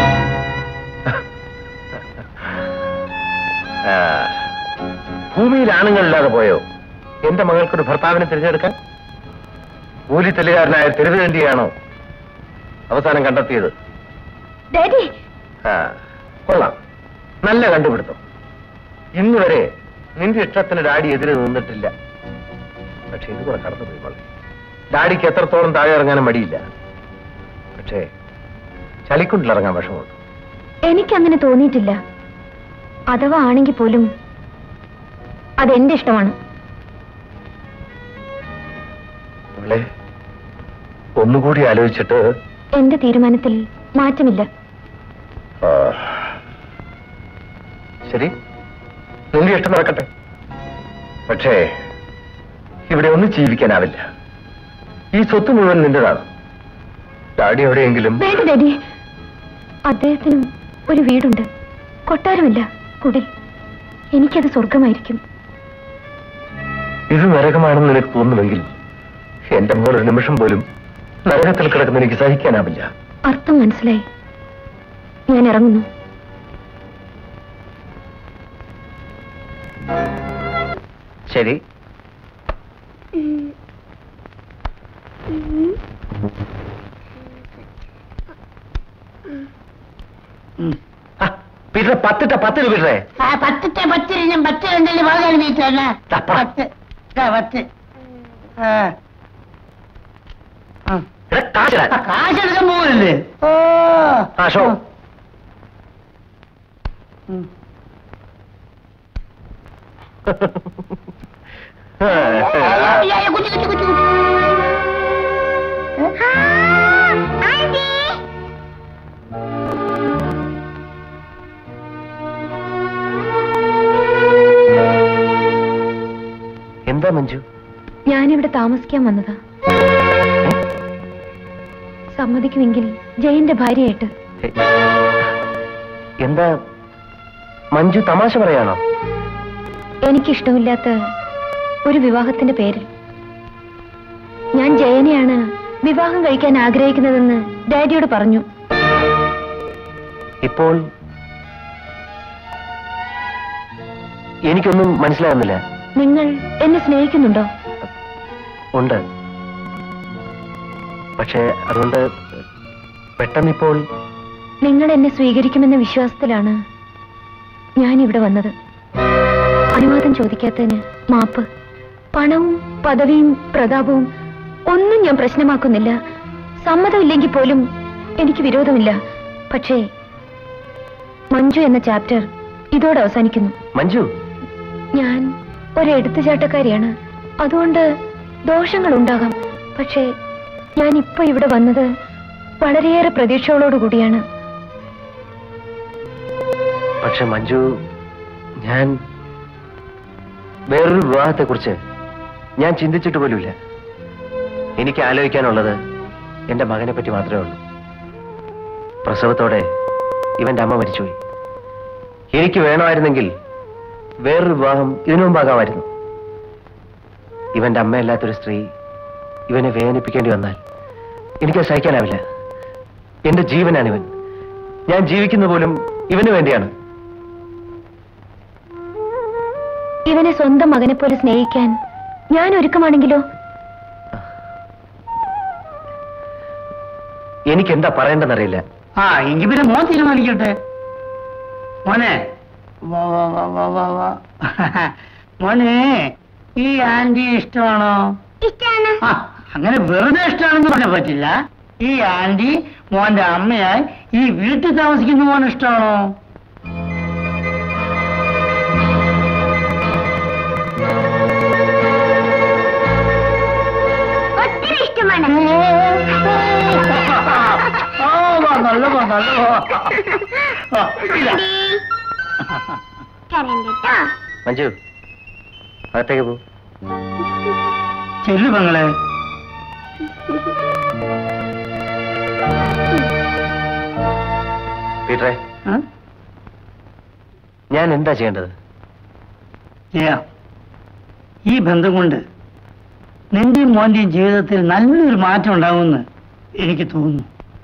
ആ, ഭൂമിയിൽ ആണുങ്ങളില്ലാതെ പോയോ എന്റെ മകൾക്കൊരു ഭർത്താവിനെ തിരഞ്ഞെടുക്കാൻ കൂലിത്തല്ലുകാരനായ തെരുവുതണ്ടിയാണോ അവസാനം കണ്ടെത്തിയത് ഡാഡി ആ, കൊള്ളാം നല്ല കണ്ടുപിടുത്തം ഇന്ന് വരെ നിന്റെ ഇഷ്ടത്തിന് ഡാഡി എതിരെ നിന്നിട്ടില്ല പക്ഷെ ഇത് കൂടെ കടന്നുപോയി മോളെ ഡാഡിക്ക് എത്രത്തോളം താഴെ ഇറങ്ങാനും മടിയില്ല പക്ഷേ ചളിക്കുണ്ടിലിറങ്ങാൻ വിഷമമുണ്ട് എനിക്കങ്ങനെ തോന്നിയിട്ടില്ല അഥവാ ആണെങ്കിൽ പോലും അതെന്റെ ഇഷ്ടമാണ് മോളെ ഒന്നുകൂടി ആലോചിച്ചിട്ട് എന്റെ തീരുമാനത്തിൽ മാറ്റമില്ല ആ, ശരി നിന്റെ ഇഷ്ടം നടക്കട്ടെ പക്ഷേ ഇവിടെ ഒന്നും ജീവിക്കാനാവില്ല ഈ സ്വത്ത് മുഴുവൻ നിന്റേതാണ് ഡാഡി എവിടെയെങ്കിലും വേണ്ട ഡാഡി അദ്ദേഹത്തിനും ഒരു വീടുണ്ട് കൊട്ടാരമില്ല കുടിൽ എനിക്കത് സ്വർഗമായിരിക്കും ഇത് നരകമാണെന്ന് നിനക്ക് തോന്നുമെങ്കിൽ എന്റെ മോൾ ഒരു നിമിഷം പോലും നരകത്തിൽ കിടക്കുന്ന എനിക്ക് സഹിക്കാനാവില്ല അർത്ഥം മനസ്സിലായി ഞാൻ ഇറങ്ങുന്നു ശരി ആ, പീറ്ററെ പത്തിട്ട പത്തിന് പീറ്ററെ ആ പത്തിട്ട് പത്ത് ഞാൻ പത്ത് രണ്ടല്ലേ വാങ്ങാൻ വീട്ടല്ല ദാ, പറ. പത്ത് ദാ, പത്ത് ആ. ആ. എടാ, കാശിടാ. ആ, കാശെടുക്കാൻ പോകല്ലേ ഓ ആ, ഷോ. ഉം. ആ, അയ്യോ, അയ്യോ, കുത്തി, കുത്തി, കുത്തി, കുത്തി. എന്താ മഞ്ജു ഞാനിവിടെ താമസിക്കാൻ വന്നതാ സമ്മതിക്കുമെങ്കിൽ ജയന്റെ ഭാര്യയായിട്ട് ഹേ, എന്താ മഞ്ജു തമാശ പറയാണോ എനിക്കിഷ്ടമില്ലാത്ത ഒരു വിവാഹത്തിന്റെ പേരിൽ ഞാൻ ജയനെയാണ് വിവാഹം കഴിക്കാൻ ആഗ്രഹിക്കുന്നതെന്ന് ഡാഡിയോട് പറഞ്ഞു ഇപ്പോൾ എനിക്കൊന്നും മനസ്സിലാകുന്നില്ല നിങ്ങൾ എന്നെ സ്നേഹിക്കുന്നുണ്ടോ ഉണ്ട് പക്ഷേ അതുകൊണ്ട് പെട്ടെന്നിപ്പോൾ നിങ്ങൾ എന്നെ സ്വീകരിക്കുമെന്ന വിശ്വാസത്തിലാണ് ഞാൻ ഇവിടെ വന്നത് അനുവാദം ചോദിക്കാത്തതിന് മാപ്പ് പണവും പദവിയും പ്രതാപവും ഒന്നും ഞാൻ പ്രശ്നമാക്കുന്നില്ല സമ്മതമില്ലെങ്കിൽ പോലും എനിക്ക് വിരോധമില്ല പക്ഷേ മഞ്ജു എന്ന ചാപ്റ്റർ ഇതോടെ അവസാനിക്കുന്നു മഞ്ജു ഞാൻ ഒരു എടുത്തുചാട്ടക്കാരിയാണ് അതുകൊണ്ട് ദോഷങ്ങൾ ഉണ്ടാകാം പക്ഷേ ഞാൻ ഇപ്പൊ ഇവിടെ വന്നത് വളരെയേറെ പ്രതീക്ഷകളോട് കൂടിയാണ് പക്ഷെ മഞ്ജു ഞാൻ വേറൊരു വിവാഹത്തെക്കുറിച്ച് ഞാൻ ചിന്തിച്ചിട്ട് പോലുമില്ല എനിക്ക് ആലോചിക്കാനുള്ളത് എന്റെ മകനെ പറ്റി മാത്രമേ ഉള്ളൂ പ്രസവത്തോടെ ഇവന്റെ അമ്മ മരിച്ചുപോയി എനിക്ക് വേണമായിരുന്നെങ്കിൽ വേറൊരു വിവാഹം ഇതിനു മുമ്പാകാമായിരുന്നു ഇവന്റെ അമ്മയല്ലാത്തൊരു സ്ത്രീ ഇവനെ വേദനിപ്പിക്കേണ്ടി വന്നാൽ എനിക്കത് സഹിക്കാനാവില്ല എന്റെ ജീവനാണ് ഇവൻ ഞാൻ ജീവിക്കുന്ന പോലും ഇവന് വേണ്ടിയാണ് ഇവനെ സ്വന്തം മകനെ പോലെ സ്നേഹിക്കാൻ ഞാൻ ഒരുക്കമാണെങ്കിലോ എനിക്ക് എന്താ പറയേണ്ടെന്നറിയില്ല ആ എങ്കിൽ പിന്നെ മോൻ തീരുമാനിക്കട്ടെ മോനെ വാ, വാ, വാ, വാ, വാ, വാ. മോനെ ഈ ആന്റി ഇഷ്ടമാണോ ഇഷ്ടാണ് ആ അങ്ങനെ വെറുതെ ഇഷ്ടമാണെന്ന് പറയാൻ പറ്റില്ല ഈ ആന്റി മോന്റെ അമ്മയായി ഈ വീട്ടിൽ താമസിക്കുന്ന മോൻ ഇഷ്ടമാണോ ഒത്തിരി ഇഷ്ടമാണ് ആ, വാ, നല്ല വാ, നല്ല വാ. ആ, ഇല്ല. കരണ്ട് കേട്ടോ മഞ്ജു അകത്തേക്ക് പോ ചെല്ലു പെങ്ങളെ പീറ്ററെ ആ? ഞാൻ എന്താ ചെയ്യേണ്ടത് ചെയ്യാം ഈ ബന്ധം കൊണ്ട് നിന്റെയും മോന്റെയും ജീവിതത്തിൽ നല്ലൊരു മാറ്റം ഉണ്ടാവുമെന്ന് എനിക്ക് തോന്നുന്നു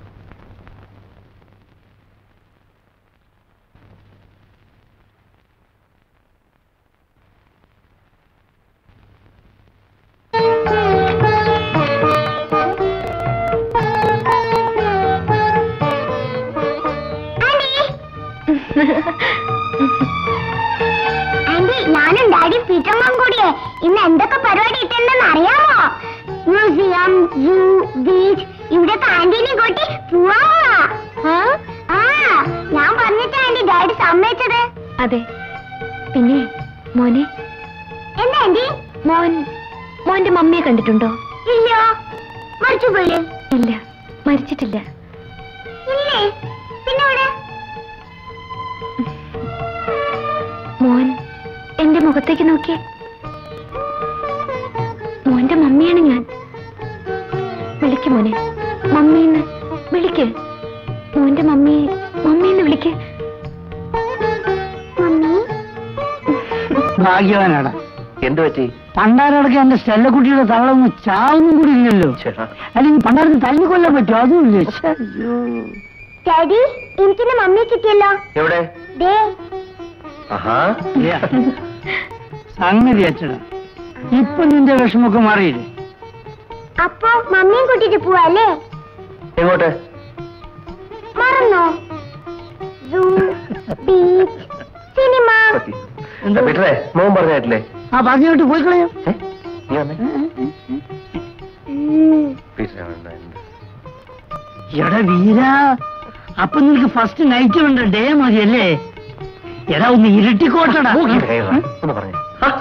ആന്റി ഞാനും ഡാഡി പീറ്റമ്മയും കൂടിയേ ഇന്ന് എന്തൊക്കെ പരിപാടി ഇട്ടുണ്ടെന്ന് അറിയാമോ മ്യൂസിയം സൂ ബീച്ച് ഇവിടത്തെ ആന്റീനെ കൂട്ടി പോവാ ആ ഞാൻ പറഞ്ഞിട്ട് ആന്റി ഡാഡി സമ്മതിച്ചത് അതെ പിന്നെ മോനെ എന്താ ആന്റി മോൻ മോന്റെ മമ്മിയെ കണ്ടിട്ടുണ്ടോ ഇല്ല മറിച്ചു പോയില്ലേ ഇല്ല മരിച്ചിട്ടില്ല ഇല്ലേ പിന്നെ ഇവിടെ മോൻ എന്റെ മുഖത്തേക്ക് നോക്കിയേ മോന്റെ മമ്മിയാണ് ഞാൻ വിളിക്ക് മോനെ മമ്മീന്ന് വിളിക്ക് മോന്റെ മമ്മി മമ്മീന്ന് വിളിക്ക് മമ്മി ഭാഗ്യവാനാണ് എന്ത് പറ്റി പണ്ടാരടക്കം എന്റെ സ്റ്റെല്ലക്കുട്ടിയുടെ തള്ളൊന്നും ചാവുന്നും കൂടി ഇല്ലല്ലോ ചേട്ടാ അല്ലെങ്കിൽ പണ്ടാരത്തിന് തല്ലിക്കൊല്ലാൻ പറ്റുമോ അതുമില്ല ശ്ശെ, അയ്യോ. ഡാഡി എനിക്കെന്റെ മമ്മിയെ കിട്ടിയല്ലോ എവിടെ ദേ ആഹാ യാ. സംഗതി അച്ഛന ഇപ്പൊ നിന്റെ വിഷമൊക്കെ മാറിയില്ലേ അപ്പൊ മമ്മിയും കൂട്ടിട്ട് പോവാല്ലേ എങ്ങോട്ട് മറന്നോ സൂ ബീച്ച് സിനിമ പറ്റി. എന്താ പറ്റേ മോൻ പറഞ്ഞായിട്ടില്ലേ ആ പറഞ്ഞിട്ട് പോയി കളയാം ഏ? നീ വന്നേ ഉം. പീറ്ററെ ഉണ്ടായിരുന്നു. എടാ വീര അപ്പൊ നിനക്ക് ഫസ്റ്റ് നൈറ്റ് വേണ്ട ഡേ മതിയല്ലേ എടാ ഒന്ന് ഇരുട്ടിക്കോട്ടടാ മൂക്കി വേഗം. ഒന്ന് പറഞ്ഞേ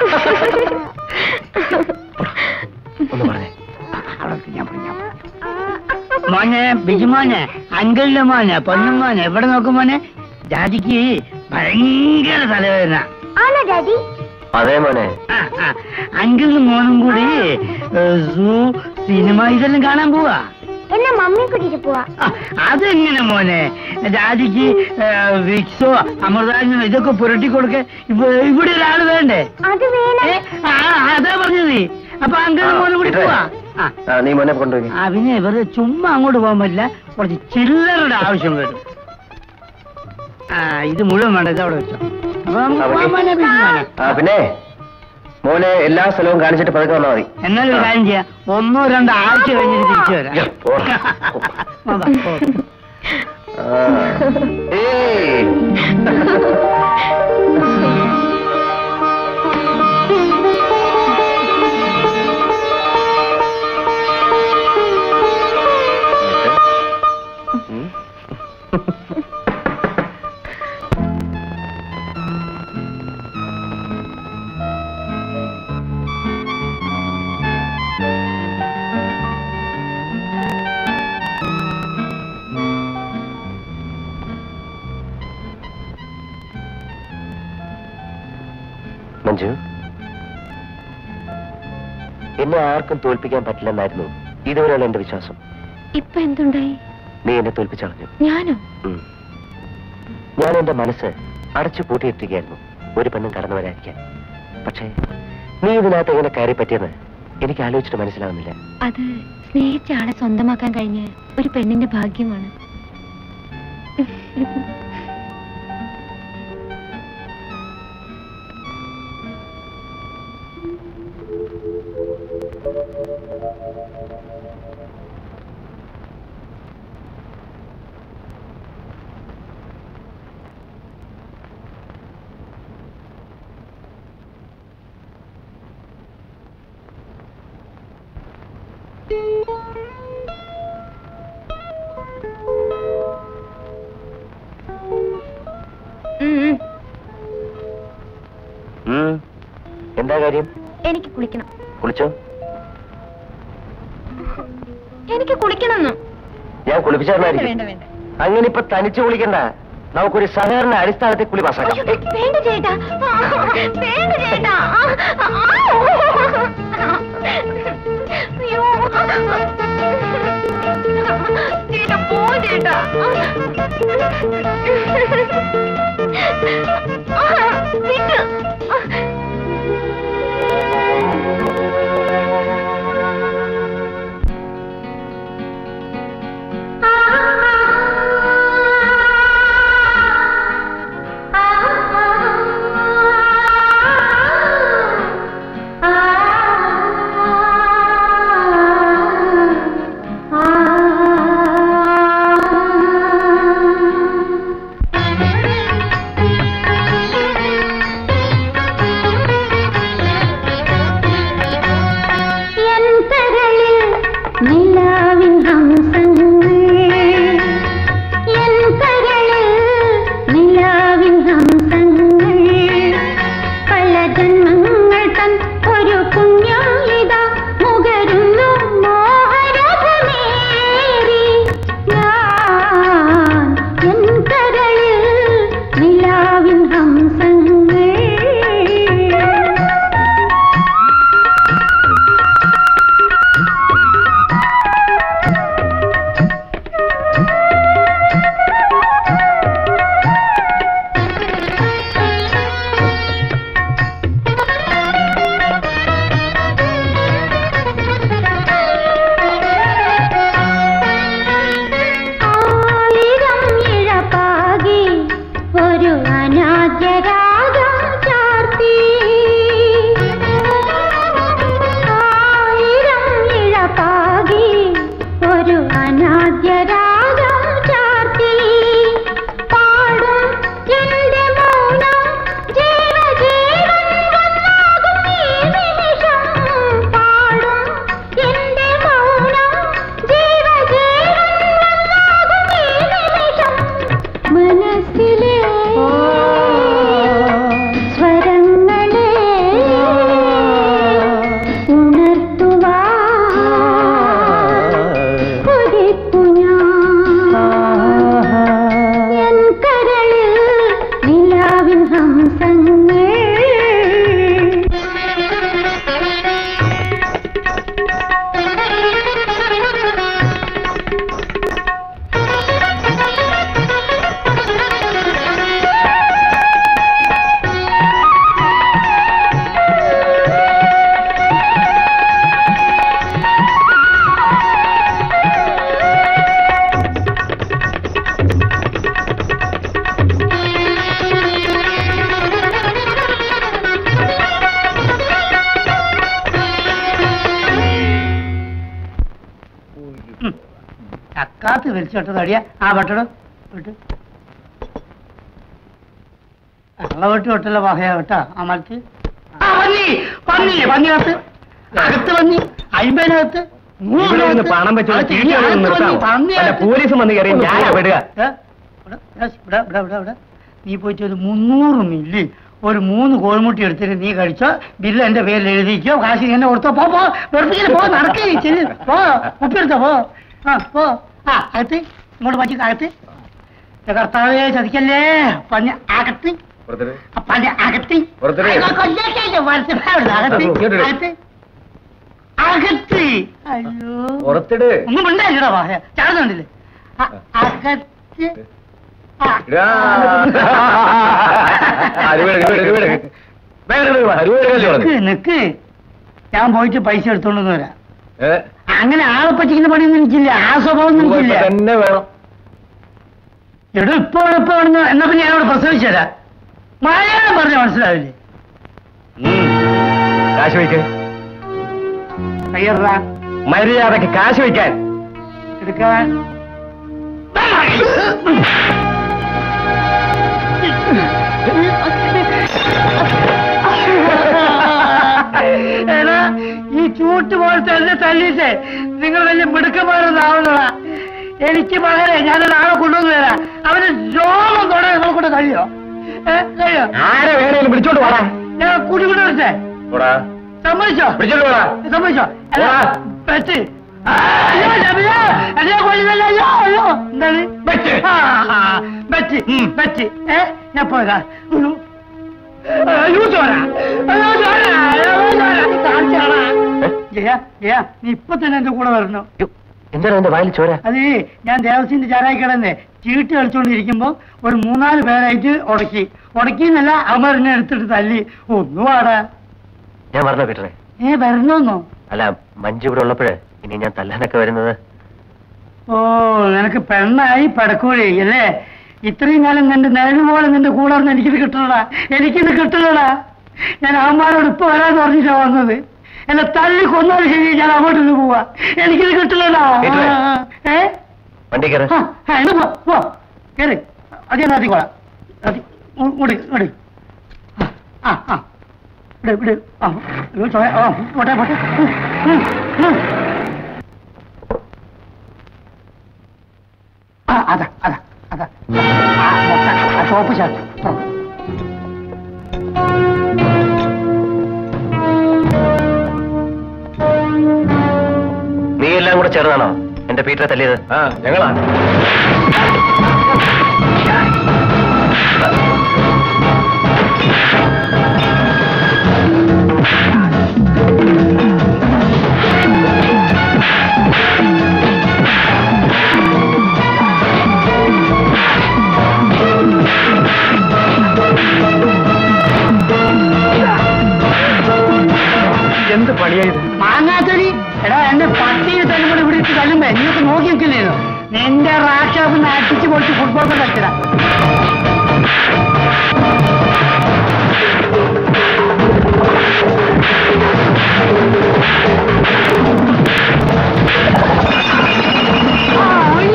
ഒന്ന് പറഞ്ഞേ അവിടെ ഞാൻ പറഞ്ഞു മോനെ ബിജുമോനെ അങ്കിളിന്റെ മോനെ പൊന്നും മോനെ എവിടെ നോക്കും മോനെ ജാതിക്ക് ഭയങ്കര തലവേദന ആണോ ഡാഡി അതേ മോനെ ആ, ആ. അങ്കിളും മോനും കൂടി ഏ, സൂ സിനിമ ഇതെല്ലാം കാണാൻ പോവാ എന്നാ മമ്മിയെ കൂട്ടിട്ട് പോവാ ആ, അതെങ്ങനെ മോനെ രാജിക്ക് ഏ, വിക്സോ അമൃതാജനോ ഇതൊക്കെ പുരട്ടി കൊടുക്ക ഇവ- ഇവിടെ ഒരാള് വേണ്ടേ അത് വേണം ഏ, ആ അതാ പറഞ്ഞത് അപ്പൊ അങ്കിളും മോനും കൂടി ഇത്രേ. പോവാ ആ ആ, നീ മോനെ കൊണ്ടുപോയി ആ പിന്നെ വെറുതെ ചുമ്മാ അങ്ങോട്ട് പോകാൻ പറ്റില്ല കുറച്ച് ചില്ലറുടെ ആവശ്യം വരും ആ ഇത് മുഴുവൻ വേണ്ട ഇത് അവിടെ വെച്ചോ അപ്പൊ നമുക്ക് അവിടെ. പോകാൻ മോനെ, പിന്നെ മോനെ. ആ പിന്നെ മോനെ എല്ലാ സ്ഥലവും കാണിച്ചിട്ട് പതുക്കെ വന്നാൽ മതി എന്നാലും ഒരു കാര്യം ചെയ്യാം ഒന്നോ രണ്ടോ ആഴ്ച കഴിഞ്ഞിട്ട് തിരിച്ചു വരാം യ്യ, പോ. വാ, വാ, പോ. ആ. ഏയ്. ഉം. മഞ്ജു എന്നെ ആർക്കും തോൽപ്പിക്കാൻ പറ്റില്ലെന്നായിരുന്നു ഇതുവരെയുള്ള എന്റെ വിശ്വാസം ഇപ്പൊ എന്തുണ്ടായി നീ എന്നെ തോൽപ്പിച്ചളഞ്ഞു ഞാനോ ഉം. ഞാൻ എന്റെ മനസ്സ് അടച്ചു പൂട്ടിയിട്ടിരിക്കുകയായിരുന്നു ഒരു പെണ്ണും കടന്നു വരാതിരിക്കാൻ പക്ഷേ നീ ഇതിനകത്ത് എങ്ങനെ കയറി പറ്റിയെന്ന് എനിക്ക് ആലോചിച്ചിട്ട് മനസ്സിലാവുന്നില്ല അത് സ്നേഹിച്ച ആളെ സ്വന്തമാക്കാൻ കഴിഞ്ഞ ഒരു പെണ്ണിന്റെ ഭാഗ്യമാണ് ഉം, ഉം. ഉം. എന്താ കാര്യം എനിക്ക് കുളിക്കണം കുളിച്ചോ എനിക്ക് കുളിക്കണമെന്ന് ഞാൻ കുളിപ്പിച്ചായിരുന്നായിരിക്കും വേണ്ട വേണ്ട അങ്ങനെ ഇപ്പൊ തനിച്ച് കുളിക്കണ്ട നമുക്കൊരു സഹകരണ അടിസ്ഥാനത്തിൽ കുളി പാസ്സാക്കാം അയ്യോ, വേണ്ട ചേട്ടാ വേണ്ട ചേട്ടാ അയ്യോ ചേട്ടാ പോ ചേട്ടാ വിട്ട് ആ ആദ്യരാഗം ചാർത്തി പാടും എന്റെ മൗനം ജീവജീവൻ ഒന്നാകും ഈ നിമിഷം പാടും എന്റെ മൗനം ജീവജീവൻ ഒന്നാകും ഈ നിമിഷം മനസ്സിലെ സ്വരങ്ങളെ ഉണർത്തുവാൻ കൊതിപ്പു ഞാൻ എൻ കരളിൽ നിലാവിൻ ഹംസങ്ങൾ അക്കാത്ത് വലിച്ചോട്ടത് അടിയാ ആ വെട്ടടോ വെട്ട് ഉള്ള വെട്ട് വെട്ടല്ല പറയാ കേട്ടാ ആ മരത്ത് ആ പന്നി പന്നി പന്നിനകത്ത് അകത്ത് പന്നി അയിമ്പതിനകത്ത് ഇവിടെ ഇരുന്ന് പണം വെച്ചോണ്ട് ചീട്ട് കളി ഒന്ന് നിർത്താമോ? അല്ല, പോലീസ് വന്ന് കയറിയാൽ ഞാനാ വിടുക. നീ പോയിട്ട് ഒരു മുന്നൂറ് മില്ലി ഒരു മൂന്ന് കോഴിമുട്ടി എടുത്തിട്ട് നീ കഴിച്ചോ ബില്ല് എന്റെ പേരിൽ എഴുതിക്കോ കാശ് നീ എന്നെ കൊടുത്തോ പോ പോ വെറുതെ പോ നടക്കേ ചെല്ലു പോ ഉപ്പെടുത്തോ പോ ആ പോ ആ അകത്ത് ഇങ്ങോട്ട് മാറ്റി അകത്ത് എന്റെ കർത്താവേ ചതിക്കല്ലേ പഞ്ഞ അകത്ത് പുറത്തിട്. പഞ്ഞ അകത്ത് പുറത്തിട്. അയ്യോ, കൊല്ലട്ടെ, മനസ്സിലാവില്ല. അകത്ത് ഇങ്ങോട്ടിട്. അകത്ത് അകത്ത് അയ്യോ പുറത്തിട് ഒന്നും മിണ്ടായില്ലടാ വാ ചാടുന്നുണ്ടല്ലേ അ- അകത്ത് ആ. ഇടാ. അരുവേട്, അരുവേട്, അരുവേട്. വേഗം ഇട്, അരുവേട് കല്ല് നിക്ക് കളഞ്ഞു. നിക്ക് ഞാൻ പോയിട്ട് പൈസ എടുത്തോണ്ടെന്ന് വരാം ഏ? അങ്ങനെ ആളെ പറ്റിക്കുന്ന പണിയൊന്നും എനിക്കില്ല ആ സ്വഭാവം ഇപ്പൊ എനിക്കില്ല തന്നെ വേണം എടോ ഇപ്പൊ എപ്പോ ആണെന്ന് എന്നാ പിന്നെ ഞാനോട് പ്രസവിച്ചു തരാം മലയാളം പറഞ്ഞ മനസ്സിലാവില്ലേ ഉം. കാശ് വയ്ക്ക് കയ്യറാ മര്യാദക്ക് കാശ് വയ്ക്കാൻ എടുക്കാൻ എടാ ഈ ചൂട്ട് പോലത്തെ എന്നെ തല്ലിട്ട് നിങ്ങൾ വലിയ മിടുക്കന്മാരൊന്നാവുന്നതാ എനിക്ക് പകരെ ഞാനൊരു ആളെ കൊണ്ടുവന്ന് തരാം അവന് രോഗം തൊടാൻ നിങ്ങളെ കൊണ്ട് കഴിയോ ഏ, കഴിയോ ആരെ വേണേലും പിടിച്ചോണ്ട് പോടാ ഞാൻ കൂടി കൊണ്ട് വരട്ടെ പോടാ സമ്മതിച്ചോ പിടിച്ചോണ്ട് പോടാ സമ്മതിച്ചോ അല്ല, പോടാ. വെച്ച്. ആ, അയ്യോ, അയ്യോ, അയ്യോ, കൊല്ലുന്നില്ല, അയ്യോ, അയ്യോ. എന്താണ് വെച്ച്. ആ, ആ, വെച്ച്, ഉം. വെച്ച്. ഏ, ഞാൻ പോയതാ അയ്യോ. അയ്യോ, ചോര. അയ്യോ, ചോര. അയ്യോ, ചോര. കാണിച്ചാടാ. ജയ, ജയ, നീ ഇപ്പൊ തന്നെ എന്റെ കൂടെ വരണം എന്താണ് എന്റെ വായിൽ ചോര അത് ഞാൻ ദേവസ്വന്റെ ചാരായി കിടന്ന് ചീട്ട് കളിച്ചോണ്ടിരിക്കുമ്പോ ഒരു മൂന്നാല് പേരായിട്ട് ഉടക്കി ഉടക്കിന്നല്ല അവന്മാർ എന്നെ എടുത്തിട്ട് തല്ലി ഒന്നുവാടാ ഞാൻ പറഞ്ഞോ പീറ്ററെ ഏ വരണോന്നോ അല്ല മഞ്ജു ഇവിടെ ഉള്ളപ്പോഴേ ഇനി ഞാൻ തല്ലാനൊക്കെ വരുന്നത് ഓ നിനക്ക് പെണ്ണായി പടക്കൂഴി അല്ലേ ഇത്രയും കാലം നിന്റെ നിഴല് പോലെ നിന്റെ കൂടെ വന്ന് എനിക്കിത് കിട്ടണടാ എനിക്കിത് കിട്ടണടാ ഞാൻ അമ്മമാരോട് ഇപ്പൊ വരാന്ന് പറഞ്ഞിട്ടാ വന്നത് എന്നെ തല്ലി കൊന്നാലും ശരി ഞാൻ അങ്ങോട്ട് പോവാ എനിക്കിത് കിട്ടില്ലടാ കേട്ടില്ലേ? ഏ വണ്ടി കയറി ആ, ആ, എന്നാ പോ, പോ കേറി അതേ നാട്ടിക്കോളാം ഓടി ഓടി ആ ആ ഇവിടെ ഇവിടെ ആ അയ്യോ, ചോയ ആ പോട്ടെ പോട്ടെ ഉം, ഉം, ഉം. ആ അതാ അതാ അതാ ആ മുട്ട ആ ചോപ്പ് ഷർട്ട് ആ. നീ എല്ലാം കൂടെ ചേർന്നാണോ എന്റെ പീറ്ററെ തല്ലിയത് ആ ഞങ്ങളാണ് എന്ത് പണിയായത് മാങ്ങാത്തൊലി എടാ എന്റെ പട്ടിയെ തന്നെ കൂടെ ഇവിടെ ഇട്ട് തല്ലുമ്പോ നീയൊക്കെ നോക്കി നിൽക്കില്ലേനോ നിന്റെ റാക്ഷാപ്പിന്ന് അടിച്ച് പൊളിച്ച് ഫുട്ബോൾ കളിച്ചതാ ആ,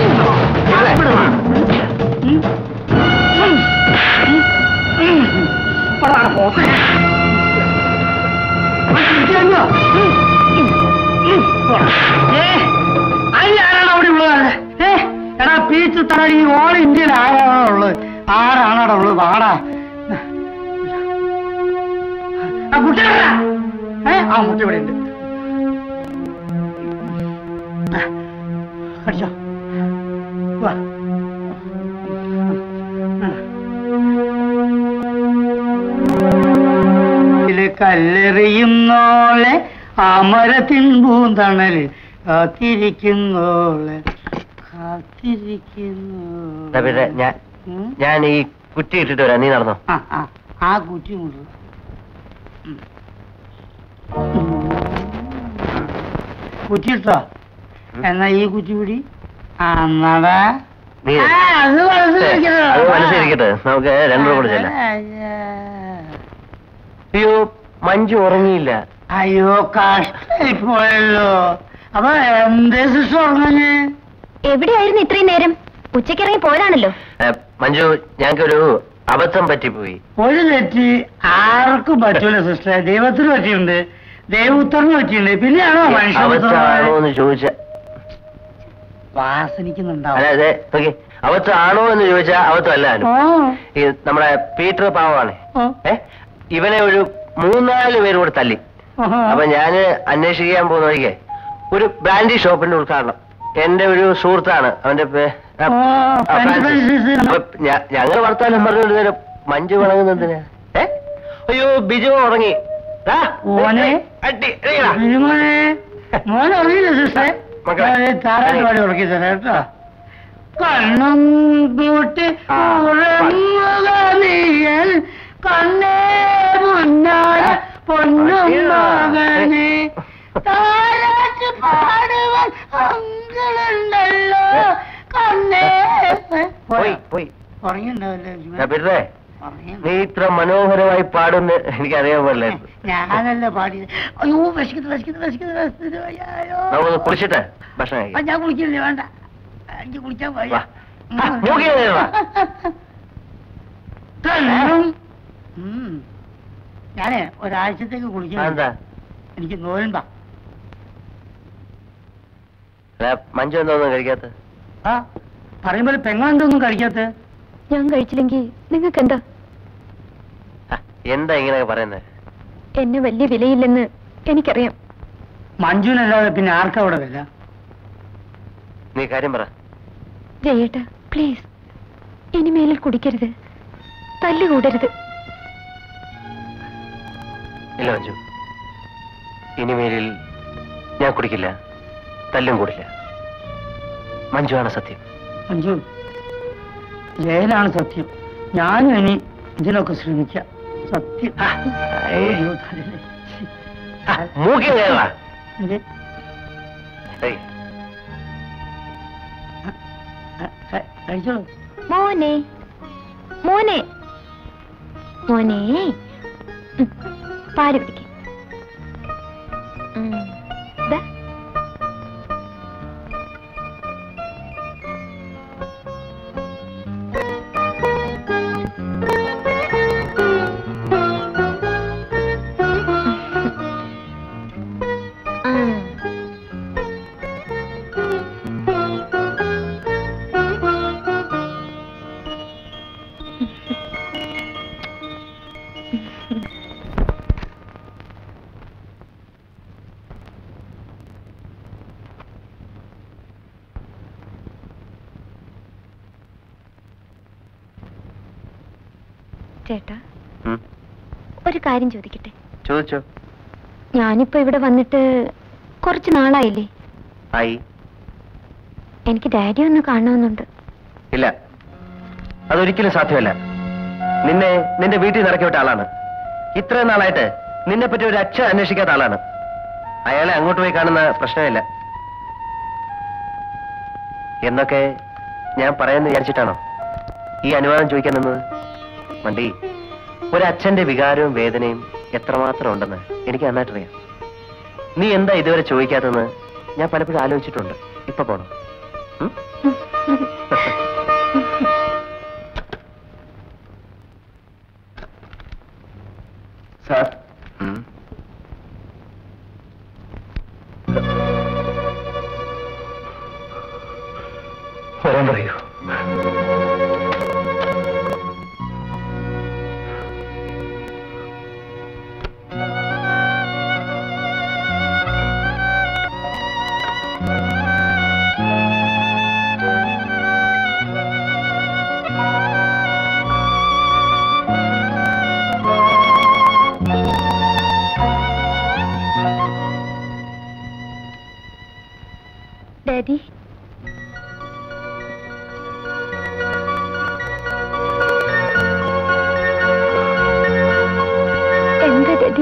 തടി ഓൾ ഇന്ത്യയിൽ ആരാണോ ഉള്ളത് ആരാണോ ഉള്ളത് വാടാ ആ കുട്ടി എവിടെയാ? ഏ ആ മുട്ടി ഇവിടെ ഉണ്ട് ആ, കടിച്ചോ വാ ആ. ഇതില് കല്ലെറിയുന്നോളെ അമരത്തിൻ പൂന്തണൽ കാത്തിരിക്കുന്നോളെ ദാ പിന്നെ ഞാൻ കാത്തിരിക്കുന്നു ഞാൻ ഈ കുറ്റി ഇട്ടിട്ട് വരാം നീ നടന്നോ ആ ആ ആ കുറ്റി കൊണ്ട് കുറ്റി ഇട്ടോ എന്നാ ഈ കുറ്റി പിടി ആ എന്നാടാ നീ ആ, അത് മനസ്സിലിരിക്കട്ടെ. അത് മനസ്സിലിരിക്കട്ടെ നമുക്ക് രണ്ടു കൂടെ ചെല്ലാം അയ്യോ മഞ്ജു ഉറങ്ങിയില്ല അയ്യോ കഷ്ടായി പോയല്ലോ അപ്പൊ എന്തേ സിസ്റ്റർ ഉറങ്ങഞ്ഞ് എവിടെയായിരുന്നു ഇത്രയും നേരം ഉച്ചക്കിറങ്ങി പോരാണല്ലോ ഏ, മഞ്ജു ഞങ്ങൾക്കൊരു അബദ്ധം പറ്റിപ്പോയി ഒരു തെറ്റ് ആർക്കും പറ്റൂല സിസ്റ്റർ ദൈവത്തിന് പറ്റിയിട്ടുണ്ട് ദൈവോത്തറിന് പറ്റിയിട്ടുണ്ട് പിന്നെയാണോ അബദ്ധമാണോ മനുഷ്യ എന്ന് ചോദിച്ച വാസനിക്കുന്നുണ്ടാവും അതെ നോക്കി അബദ്ധമാണോ എന്ന് ചോദിച്ചാൽ അബദ്ധമല്ല അനു. ഓ ഈ നമ്മുടെ പീറ്റർ പാവമാണ് ഓ ഏ ഇവനെ ഒരു മൂന്നാല് പേര് കൂടെ തല്ലി ഓഹോ. അപ്പൊ ഞാന് അന്വേഷിക്കാൻ പോകുന്ന വഴിക്ക് ഒരു ബ്രാൻഡി ഷോപ്പിന്റെ ഉദ്ഘാടനം എന്റെ ഒരു സുഹൃത്താണ് അവന്റെ പേ- ആ, ഓ, ആ, ഫ്രഞ്ച് ഫ്രാൻസിസ്. ഫ്രൈസ് അപ്പൊ ഞ- ഞങ്ങൾ വർത്താനം പറഞ്ഞുകൊണ്ടിരുന്ന മഞ്ജു വണങ്ങുന്നതിന് ഏ അയ്യോ ബിജു ഉറങ്ങി ദാ, മോനെ? അടി, എണീക്കടാ. മോനെ മോനെ അറിയില്ല സിസ്റ്റർ മക്കളെ. താരാട്ട് പാടി ഉറക്കി തരാം കേട്ടോ കണ്ണും കൂട്ടി ആ, ഉറങ്ങുക നീയൽ കണ്ണേ മുന്നായ പൊന്നും മകനെ താരാട്ട് പാടുവാൻ അങ്കിളുണ്ടല്ലോ കണ്ണേ പോയി പോയി ഉറങ്ങിണ്ടാവല്ലേ ഞാൻ പിന്നെ ഉറങ്ങി നീ ഇത്ര മനോഹരമായി പാടുന്ന എനിക്കറിയാൻ പാടില്ലായിരുന്നു ഞാനല്ല പാടിയത് അയ്യോ വിശക്കുന്നു വിശക്കുന്നു വിശക്കുന്നു വിശക്കുന്നു അയ്യോ നമുക്കൊന്ന് കുളിച്ചിട്ട് ഭക്ഷണം ആ, കഴിക്കാം ഞാൻ കുളിക്കില്ലേ വേണ്ട എനിക്ക് കുളിക്കാൻ വാ. വയ്യ ആ, മൂക്കി കയറി വാ. കണ്ണും. ഉം. ഞാനേ ഒരാഴ്ചത്തേക്ക് കുളിക്കാൻ എന്താ എനിക്ക് നോലുണ്ടാ അല്ല, മഞ്ജു എന്തോന്നും കഴിക്കാത്ത ആ പറയുമ്പോൾ പെങ്ങളെന്തൊന്നും കഴിക്കാത്ത ഞാൻ കഴിച്ചില്ലെങ്കിൽ നിങ്ങൾക്ക് എന്താ എന്താ ഇങ്ങനെ പറയുന്നത് എന്നെ വലിയ വിലയില്ലെന്ന് എനിക്കറിയാം മഞ്ജുവിനല്ലാതെ പിന്നെ ആർക്കാ അവിടെ വില്ല നീ കാര്യം പറ ജയേട്ട പ്ലീസ് ഇനിമേലിൽ കുടിക്കരുത് തല്ലുകൂടരുത് ഇല്ല മഞ്ജു ഇനിമേലിൽ ഞാൻ കുടിക്കില്ല തല്ലും കൂടില്ല മഞ്ജു ആണ് സത്യം മഞ്ജു ജയനാണ് സത്യം ഞാനും ഇനി ഇതിനൊക്കെ ശ്രമിക്കാം സത്യം ആ, അയ്യോ, തലയില്. ആ, മൂക്കി കയറാ ഇത്, ഏയ്, ആ, ആ, കഴിച്ചോളൂ മോനെ മോനെ മോനെ ഉം, പാല് കുടിക്ക ചേട്ടാ ഉം, ഒരു കാര്യം ചോദിക്കട്ടെ ചോദിച്ചോ ഞാനിപ്പോ ഇവിടെ വന്നിട്ട് കുറച്ച് നാളായില്ലേ ആയി എനിക്ക് ഡാഡി ഒന്ന് കാണണമെന്നുണ്ട് ഇല്ല അതൊരിക്കലും സാധ്യമല്ല നിന്നെ നിന്റെ വീട്ടിൽ നിന്ന് ഇറക്കി വിട്ട ആളാണ് ഇത്രയും നാളായിട്ട് നിന്നെ പറ്റി ഒരു അച്ഛൻ അന്വേഷിക്കാത്ത ആളാണ് അയാളെ അങ്ങോട്ട് പോയി കാണുന്ന പ്രശ്നമില്ല എന്നൊക്കെ ഞാൻ പറയാന്ന് വിചാരിച്ചിട്ടാണോ ഈ അനുവാദം ചോദിക്കാൻ നിന്നത് മണ്ടി ഒരച്ഛന്റെ വികാരവും വേദനയും എത്രമാത്രം ഉണ്ടെന്ന് എനിക്ക് നന്നായിട്ടറിയാം നീ എന്താ ഇതുവരെ ചോദിക്കാത്തെന്ന് ഞാൻ പലപ്പോഴും ആലോചിച്ചിട്ടുണ്ട് ഇപ്പൊ പോണം ഉം? സാർ വരാൻ സത്യം പറയൂ ഡാഡി എന്താ ഡാഡി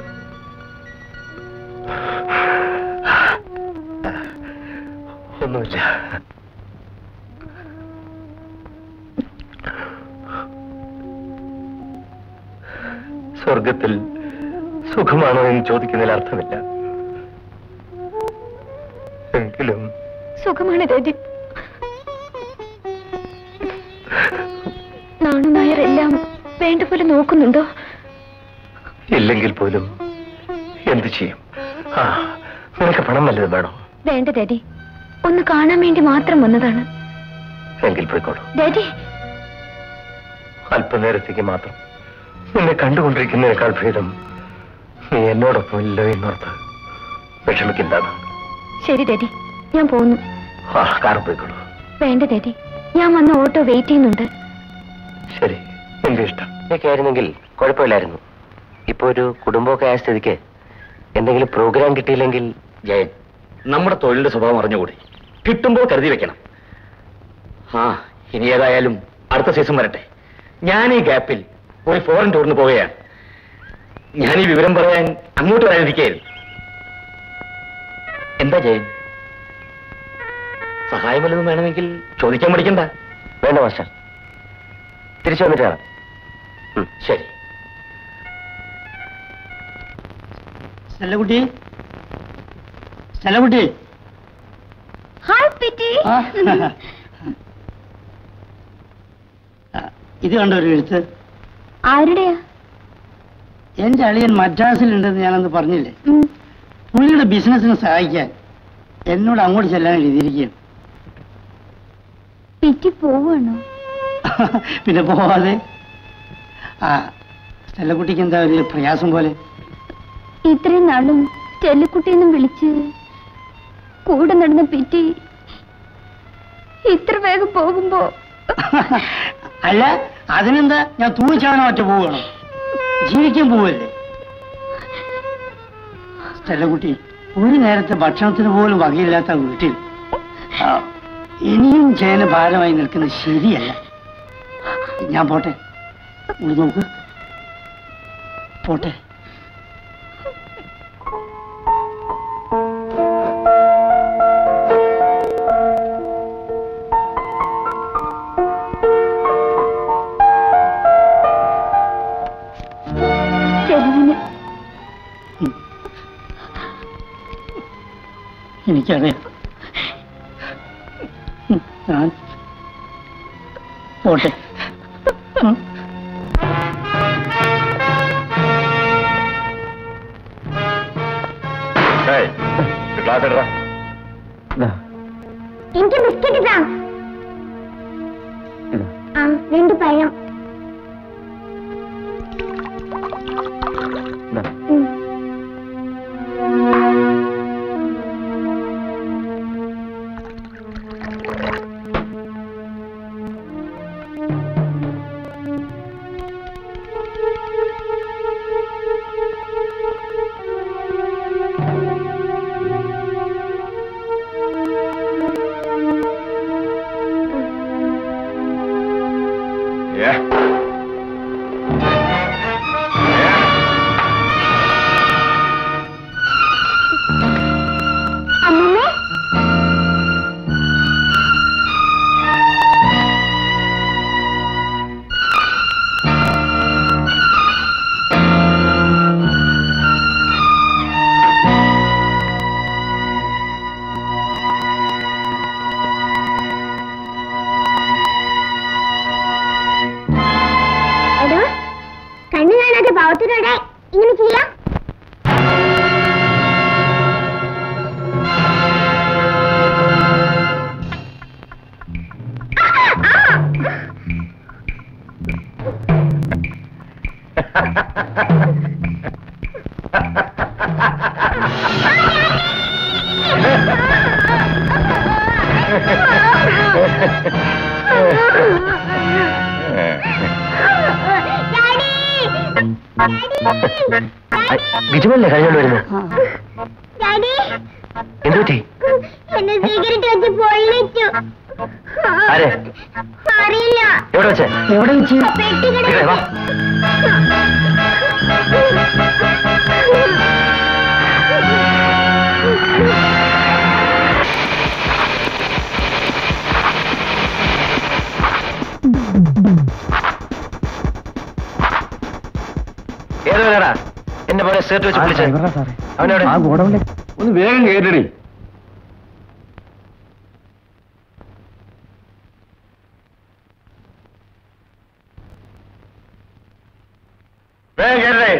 ഒന്നുമില്ല സ്വർഗത്തിൽ സുഖമാണോ എന്ന് ചോദിക്കുന്നതിൽ അർത്ഥമില്ല എങ്കിലും സുഖമാണ് ഡാഡി നാണു നായർ എല്ലാം വേണ്ട പോലെ നോക്കുന്നുണ്ടോ ഇല്ലെങ്കിൽ പോലും എന്തു ചെയ്യും ആ നിനക്ക് പണം വല്ലതും വേണോ വേണ്ട ഡാഡി ഒന്ന് കാണാൻ വേണ്ടി മാത്രം വന്നതാണ് എങ്കിൽ പോയിക്കോളൂ ഡാഡി അല്പനേരത്തേക്ക് മാത്രം നിന്നെ കണ്ടുകൊണ്ടിരിക്കുന്നതിനേക്കാൾ ഭേദം നീ എന്നോടൊപ്പം ഇല്ലോ എന്നോർത്ത് വിഷമിക്കുന്നതാണ് ശരി ഡാഡി ഞാൻ പോകുന്നു ആ കാർ പോയിക്കോളൂ വേണ്ട ഡാഡി ഞാൻ വന്ന ഓട്ടോ വെയിറ്റ് ചെയ്യുന്നുണ്ട് ശരി എന്റെ ഇഷ്ടം ഒക്കെ ആയിരുന്നെങ്കിൽ കുഴപ്പമില്ലായിരുന്നു ഇപ്പൊ ഒരു കുടുംബമൊക്കെ ആയ സ്ഥിതിക്ക് എന്തെങ്കിലും പ്രോഗ്രാം കിട്ടിയില്ലെങ്കിൽ ജയൻ നമ്മുടെ തൊഴിലിന്റെ സ്വഭാവം അറിഞ്ഞുകൂടി കിട്ടുമ്പോൾ കരുതി വെക്കണം ആ ഇനി ഏതായാലും അടുത്ത സീസൺ വരട്ടെ ഞാൻ ഈ ഗ്യാപ്പിൽ ഒരു ഫോറിൻ ടൂറിന് പോവുകയാണ് ഞാൻ ഈ വിവരം പറയാൻ അങ്ങോട്ട് വരാനിരിക്കുകയായിരുന്നു എന്താ ജയൻ സഹായം വല്ലതും വേണമെങ്കിൽ ചോദിക്കാൻ പഠിക്കണ്ട വേണ്ട മാസ്റ്റർ തിരിച്ചു വന്നിട്ട് കാണാം ഉം, ശരി സ്ഥലകുട്ടി സ്ഥലകുട്ടി ഹായ് പിറ്റി ആ. ആ, ഇത് കണ്ടോ ഒരു എഴുത്ത് ആരുടെയാ എന്റെ അളിയൻ മദ്രാസിലുണ്ടെന്ന് ഞാനന്ന് പറഞ്ഞില്ലേ ഉം. പുള്ളിയുടെ ബിസിനസ്സിനെ സഹായിക്കാൻ എന്നോട് അങ്ങോട്ട് ചെല്ലാൻ എഴുതിയിരിക്കുകയാണ് പിറ്റി പോവാണോ പിന്നെ പോവാതെ ആ സ്ഥലക്കുട്ടിക്ക് എന്താ ഒരു പ്രയാസം പോലെ ഇത്രയും നാളും ചെല്ലിക്കുട്ടിയെന്നും വിളിച്ച് കൂടെ നടന്ന പിറ്റി ഇത്ര വേഗം പോകുമ്പോ അല്ല അതിനെന്താ ഞാൻ തൂങ്ങിച്ചാണോ ഒറ്റ പോവുകയാണോ ജീവിക്കാൻ പോവല്ലേ സ്ഥലക്കുട്ടി ഒരു നേരത്തെ ഭക്ഷണത്തിന് പോലും വകയില്ലാത്ത വീട്ടിൽ ആ, ഇനിയും ജയന് ഭാരമായി നിൽക്കുന്നത് ശരിയല്ല ഞാൻ പോട്ടെ ഇവിടെ നോക്ക് പോട്ടെ ചെല്ലിന് എനിക്കറിയാം ഉം, ഞാൻ പോട്ടെ ഉം. ക്ലാസ് എടുറാ എനിക്ക് ബിസ്ക്കറ്റ് താ ആ രണ്ട് പഴം ഉം. അമ്മമ്മേ ആ ബിജുവല്ലേ കഴിഞ്ഞോണ്ട് വരുന്നു ഡാഡി എന്തു പറ്റി എന്നെ സിഗരറ്റ് വെച്ച് പൊള്ളിച്ചു ആരെ അറിയില്ല എവിടെ വെച്ചേ എവിടെ വെച്ച് പെട്ടിക്കട ഇവിടെ വാ. ഏതോടാ എന്റെ മോനെ ഷർട്ട് വെച്ച് പിടിച്ചേ അവനോട് ആ ഗോഡൌണിലെ ഒന്ന് വേഗം കേട്ടടി വേഗം കേട്ടേ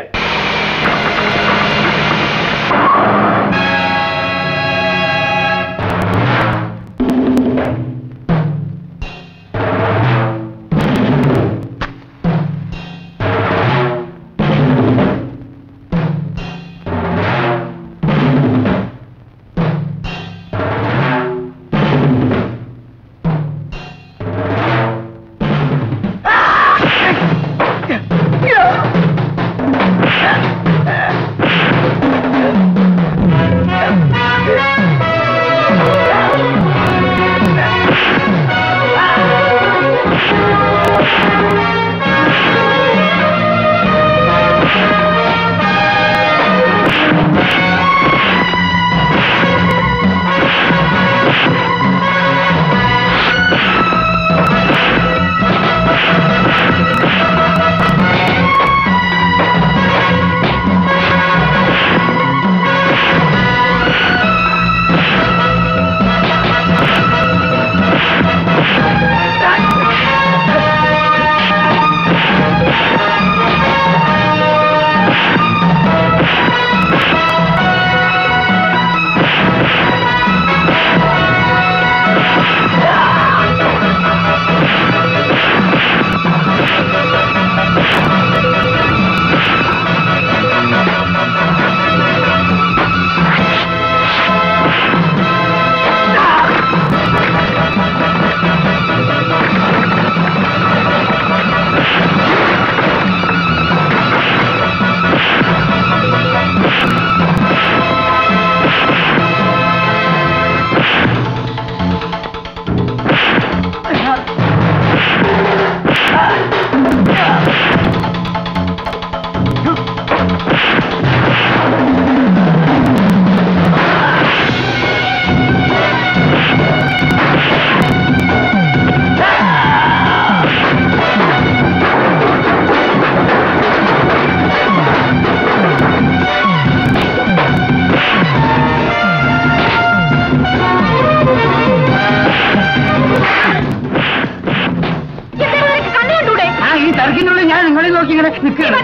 ആ ഈ തിരക്കിനുള്ളിൽ ഞാൻ നിങ്ങളെ നോക്കി ഇങ്ങനെ നിൽക്കുകയാണ്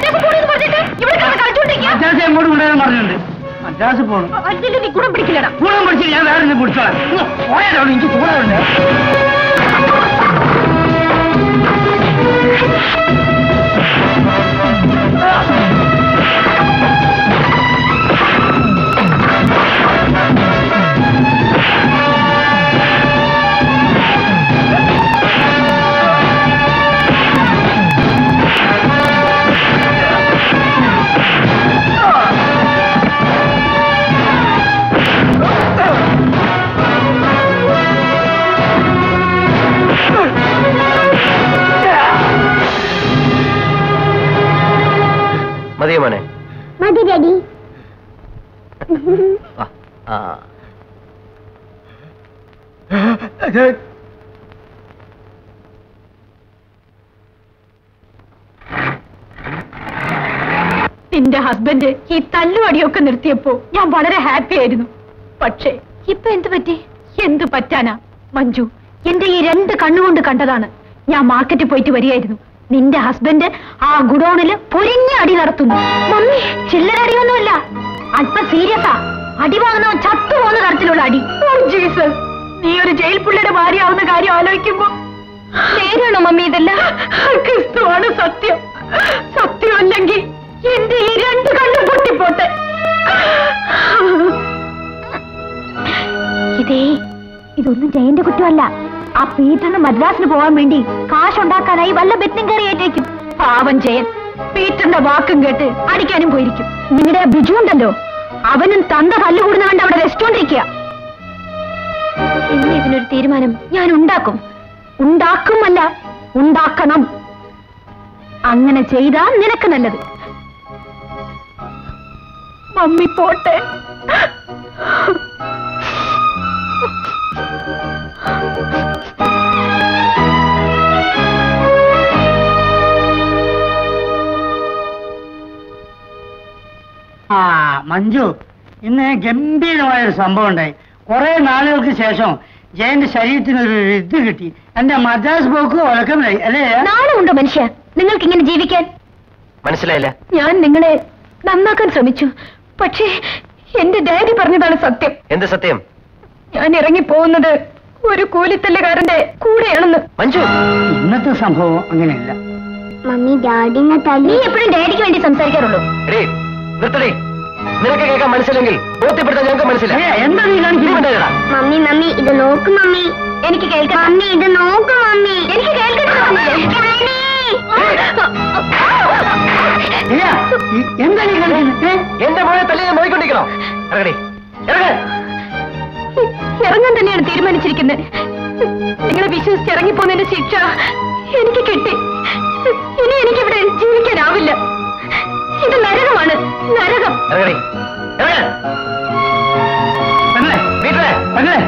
മദ്രാസ് എങ്ങോട്ട് കൊണ്ടുവരാൻ പറഞ്ഞിട്ടുണ്ട് മദ്രാസ് പോകണം നീ ഗുണം പിടിക്കില്ലടാ കൂടെ പിടിച്ച് ഞാൻ വേറെ പിടിച്ചോളാം ഇങ്ങ് പോയാലോ എനിക്ക് ചൂടുണ്ട് മതിയോ മോനെ മതി ഡാഡി വാ. ആ നിന്റെ ഹസ്ബൻഡ് ഈ തല്ലുവടിയൊക്കെ നിർത്തിയപ്പോ ഞാൻ വളരെ ഹാപ്പി ആയിരുന്നു പക്ഷേ ഇപ്പൊ എന്ത് പറ്റി എന്ത് പറ്റാനാ മഞ്ജു എന്റെ ഈ രണ്ട് കണ്ണുകൊണ്ട് കണ്ടതാണ് ഞാൻ മാർക്കറ്റിൽ പോയിട്ട് വരികയായിരുന്നു നിന്റെ ഹസ്ബൻഡ് ആ ഗുഡൌണില് പൊരിഞ്ഞ അടി നടത്തുന്നു മമ്മി ചില്ലറ അടിയൊന്നുമല്ല അല്പം സീരിയസാ അടി വാങ്ങുന്നവൻ ചത്തു പോകുന്ന തരത്തിലുള്ള അടി ഓ ജീസസ് നീ ഒരു ജയിൽ പുള്ളിയുടെ ഭാര്യയാവുന്ന കാര്യം ആലോചിക്കുമ്പോ നേരാണോ മമ്മി ഇതെല്ലാം ക്രിസ്തുവാണ് സത്യം സത്യമല്ലെങ്കിൽ എന്റെ ഈ രണ്ട് കണ്ണും പൊട്ടിപ്പോട്ടെ ഇതേ ഇതൊന്നും ജയന്റെ കുറ്റമല്ല ആ പീറ്ററിന് മദ്രാസിന് പോകാൻ വേണ്ടി കാശുണ്ടാക്കാനായി വല്ല ബെറ്റും കയറിയേറ്റേക്കും പാവം ജയൻ പീറ്ററിന്റെ വാക്കും കേട്ട് അടിക്കാനും പോയിരിക്കും നിങ്ങളുടെ ആ ബിജു ഉണ്ടല്ലോ അവനും തന്ത കല്ലുകൂടുന്ന കണ്ട് അവിടെ റെസ്റ്റോണ്ടിരിക്കുക ഇനി ഇതിനൊരു തീരുമാനം ഞാൻ ഉണ്ടാക്കും ഉണ്ടാക്കുമല്ല ഉണ്ടാക്കണം അങ്ങനെ ചെയ്താൽ നിനക്ക് നല്ലത് മമ്മി പോട്ടെ ആ മഞ്ജു ഇന്ന് ഗംഭീരമായ ഒരു സംഭവം ഉണ്ടായി കുറെ നാളുകൾക്ക് ശേഷം ജയന്റെ ശരീരത്തിന് ഒരു ഇത് കിട്ടി എന്റെ മദ്രാസ് പോക്ക് ഒലക്കമില്ലായി അല്ലേ നാണമുണ്ടോ മനുഷ്യ നിങ്ങൾക്ക് ഇങ്ങനെ ജീവിക്കാൻ മനസ്സിലായില്ല ഞാൻ നിങ്ങളെ നന്നാക്കാൻ ശ്രമിച്ചു പക്ഷേ എന്റെ ഡാഡി പറഞ്ഞതാണ് സത്യം എന്ത് സത്യം ഞാൻ ഇറങ്ങി പോകുന്നത് ഒരു കൂലിത്തല്ലുകാരന്റെ കൂടെയാണെന്ന് മഞ്ജു ഇന്നത്തെ സംഭവം അങ്ങനെയല്ല മമ്മി ഡാഡിനെ നീ തല്ലി എപ്പോഴും ഡാഡിക്ക് വേണ്ടി സംസാരിക്കാറുള്ളൂ എടീ നിർത്തടി നിനക്ക് കേൾക്കാൻ മനസ്സില്ലെങ്കിൽ ബോധ്യപ്പെടുത്താൻ ഞങ്ങൾക്ക് മനസ്സിലായി ഏ, എന്താ നീ കാണിക്കുന്നത് മമ്മി മമ്മി ഇത് നോക്ക് മമ്മി എനിക്ക് കേൾക്കണം മമ്മി ഇത് നോക്ക് മമ്മി എനിക്ക് കേൾക്കണം ഇല്ല, ഈ- എന്താ നീ കാണിക്കുന്നത് ഏ? എന്റെ മോനെ തല്ലി ഞാൻ നോക്കിക്കൊണ്ടിരിക്കണോ ഇറങ്ങടി ഇറങ്ങ ഇറങ്ങാൻ തന്നെയാണ് തീരുമാനിച്ചിരിക്കുന്നത് നിങ്ങളെ വിശ്വസിച്ച് ഇറങ്ങിപ്പോന്നതിന്റെ ശിക്ഷ എനിക്ക് കിട്ടി ഇനി എനിക്കിവിടെ ജീവിക്കാനാവില്ല ഇത് നരകമാണ് നരകം ഇറങ്ങടി ഇറങ്ങ പെങ്ങളെ, വീട്ടിലെ പെങ്ങളെ.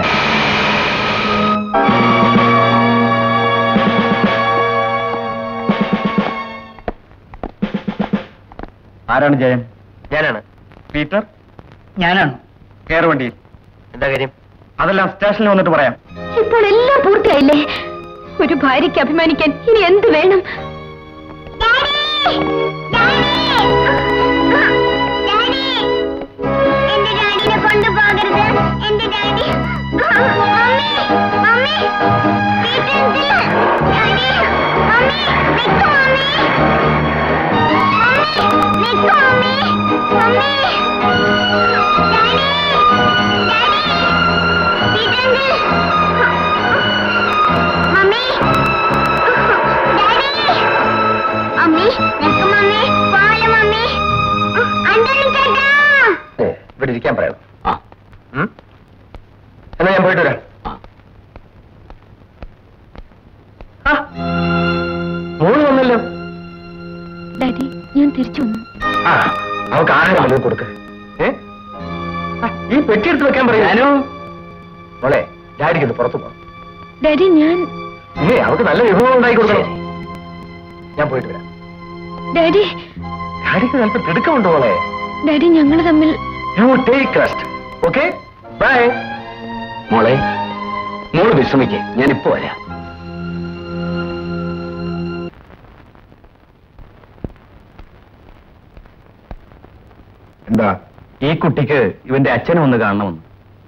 ആരാണ് ജയൻ ഞാനാണ് പീറ്റർ ഞാനാണ് കയറ് വണ്ടിയിൽ എന്താ കാര്യം അതെല്ലാം സ്റ്റേഷനിൽ വന്നിട്ട് പറയാം ഇപ്പോൾ എല്ലാം പൂർത്തിയായില്ലേ ഒരു ഭാര്യയ്ക്ക് അഭിമാനിക്കാൻ ഇനി എന്ത് വേണം എന്റെ ഡാഡിനെ കൊണ്ടുപോകരുത് എന്റെ ഡാഡി മമ്മി മമ്മി വീട്ടിൽ ഡാഡി മമ്മി നിൽക്കു മമ്മി മമ്മി നിൽക്കു മമ്മി മമ്മി ഡാഡി ഡാഡി വീട്ടിൽ മമ്മി ഡാഡി മമ്മി നിൽക്കു മമ്മി പോയ മമ്മി അണ്ടണി ചേട്ടാ ഓ ഇവിടെ ഇരിക്കാൻ പറയാം ആ ഉം? എന്നാ ഞാൻ പോയിട്ട് വരാം ആ, മോള് വന്നല്ലോ ഡാഡി ഞാൻ തിരിച്ചു വന്നു ആ അവൾക്ക് ആഹാരം വല്ലതും കൊടുക്ക് ഏ ആ, ഈ പെട്ടി എടുത്ത് വെക്കാൻ പറയാനോ മോളെ ഡാഡിക്ക് ഒന്ന് പുറത്തു പോകാം ഡാഡി ഞാൻ ഇല്ലേ അവൾക്ക് നല്ല വിഭവം ഉണ്ടാക്കി കൊടുക്കണം ഞാൻ പോയിട്ട് വരാം ഡാഡി ഡാഡിക്ക് അല്പം തിടുക്കമുണ്ട് മോളെ ഡാഡി ഞങ്ങൾ തമ്മിൽ you take rest okay bye മോളെ മോള് വിശ്രമിക്കേ ഞാൻ ഇപ്പൊ വരാം എന്താ ഈ കുട്ടിക്ക് ഇവന്റെ അച്ഛനെ ഒന്ന് കാണണമെന്ന്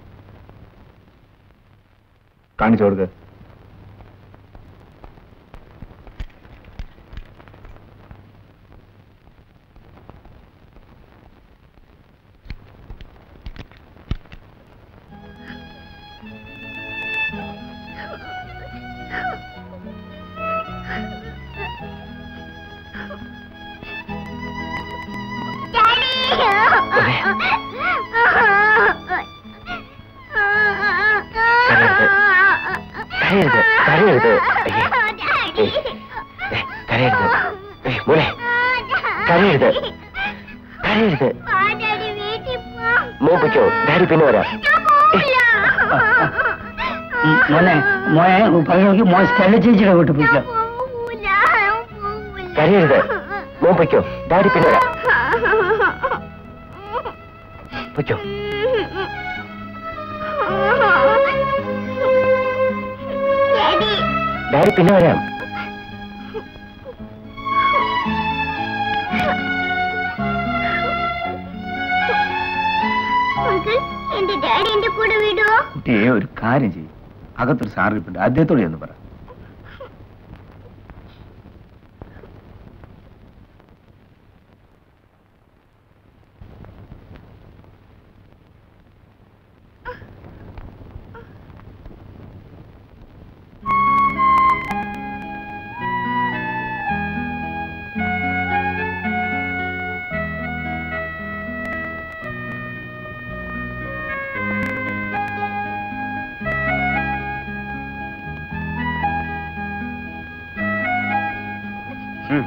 കാണിച്ചു കൊടുക്ക് കരയരുത് കരയരുത് അയ്യേ ഏയ്, ഏയ്, കരയരുത് ഏയ്, മോനെ കരയരുത് കരയരുത് മോൻ പൊയ്ക്കോ ഡാഡി പിന്നെ വരാം ഉം, മോനെ മോനെ പകലേക്ക് മോൻ സ്റ്റെല്ല ചേച്ചിയുടെ വീട്ടിൽ പോയിക്കോ കരയരുത് മോൻ പൊയ്ക്കോ ഡാഡി പിന്നെ വരാം പൊയ്ക്കോ ഡാഡി പിന്നെ വരാം അങ്കിൾ എന്റെ ഡാഡി എന്റെ കൂടെ വിടുവോ കുട്ടിയെ ഒരു കാര്യം ചെയ്യും അകത്തൊരു സാറിപ്പുണ്ട് അദ്ദേഹത്തോട് എന്ന് പറ ഉം.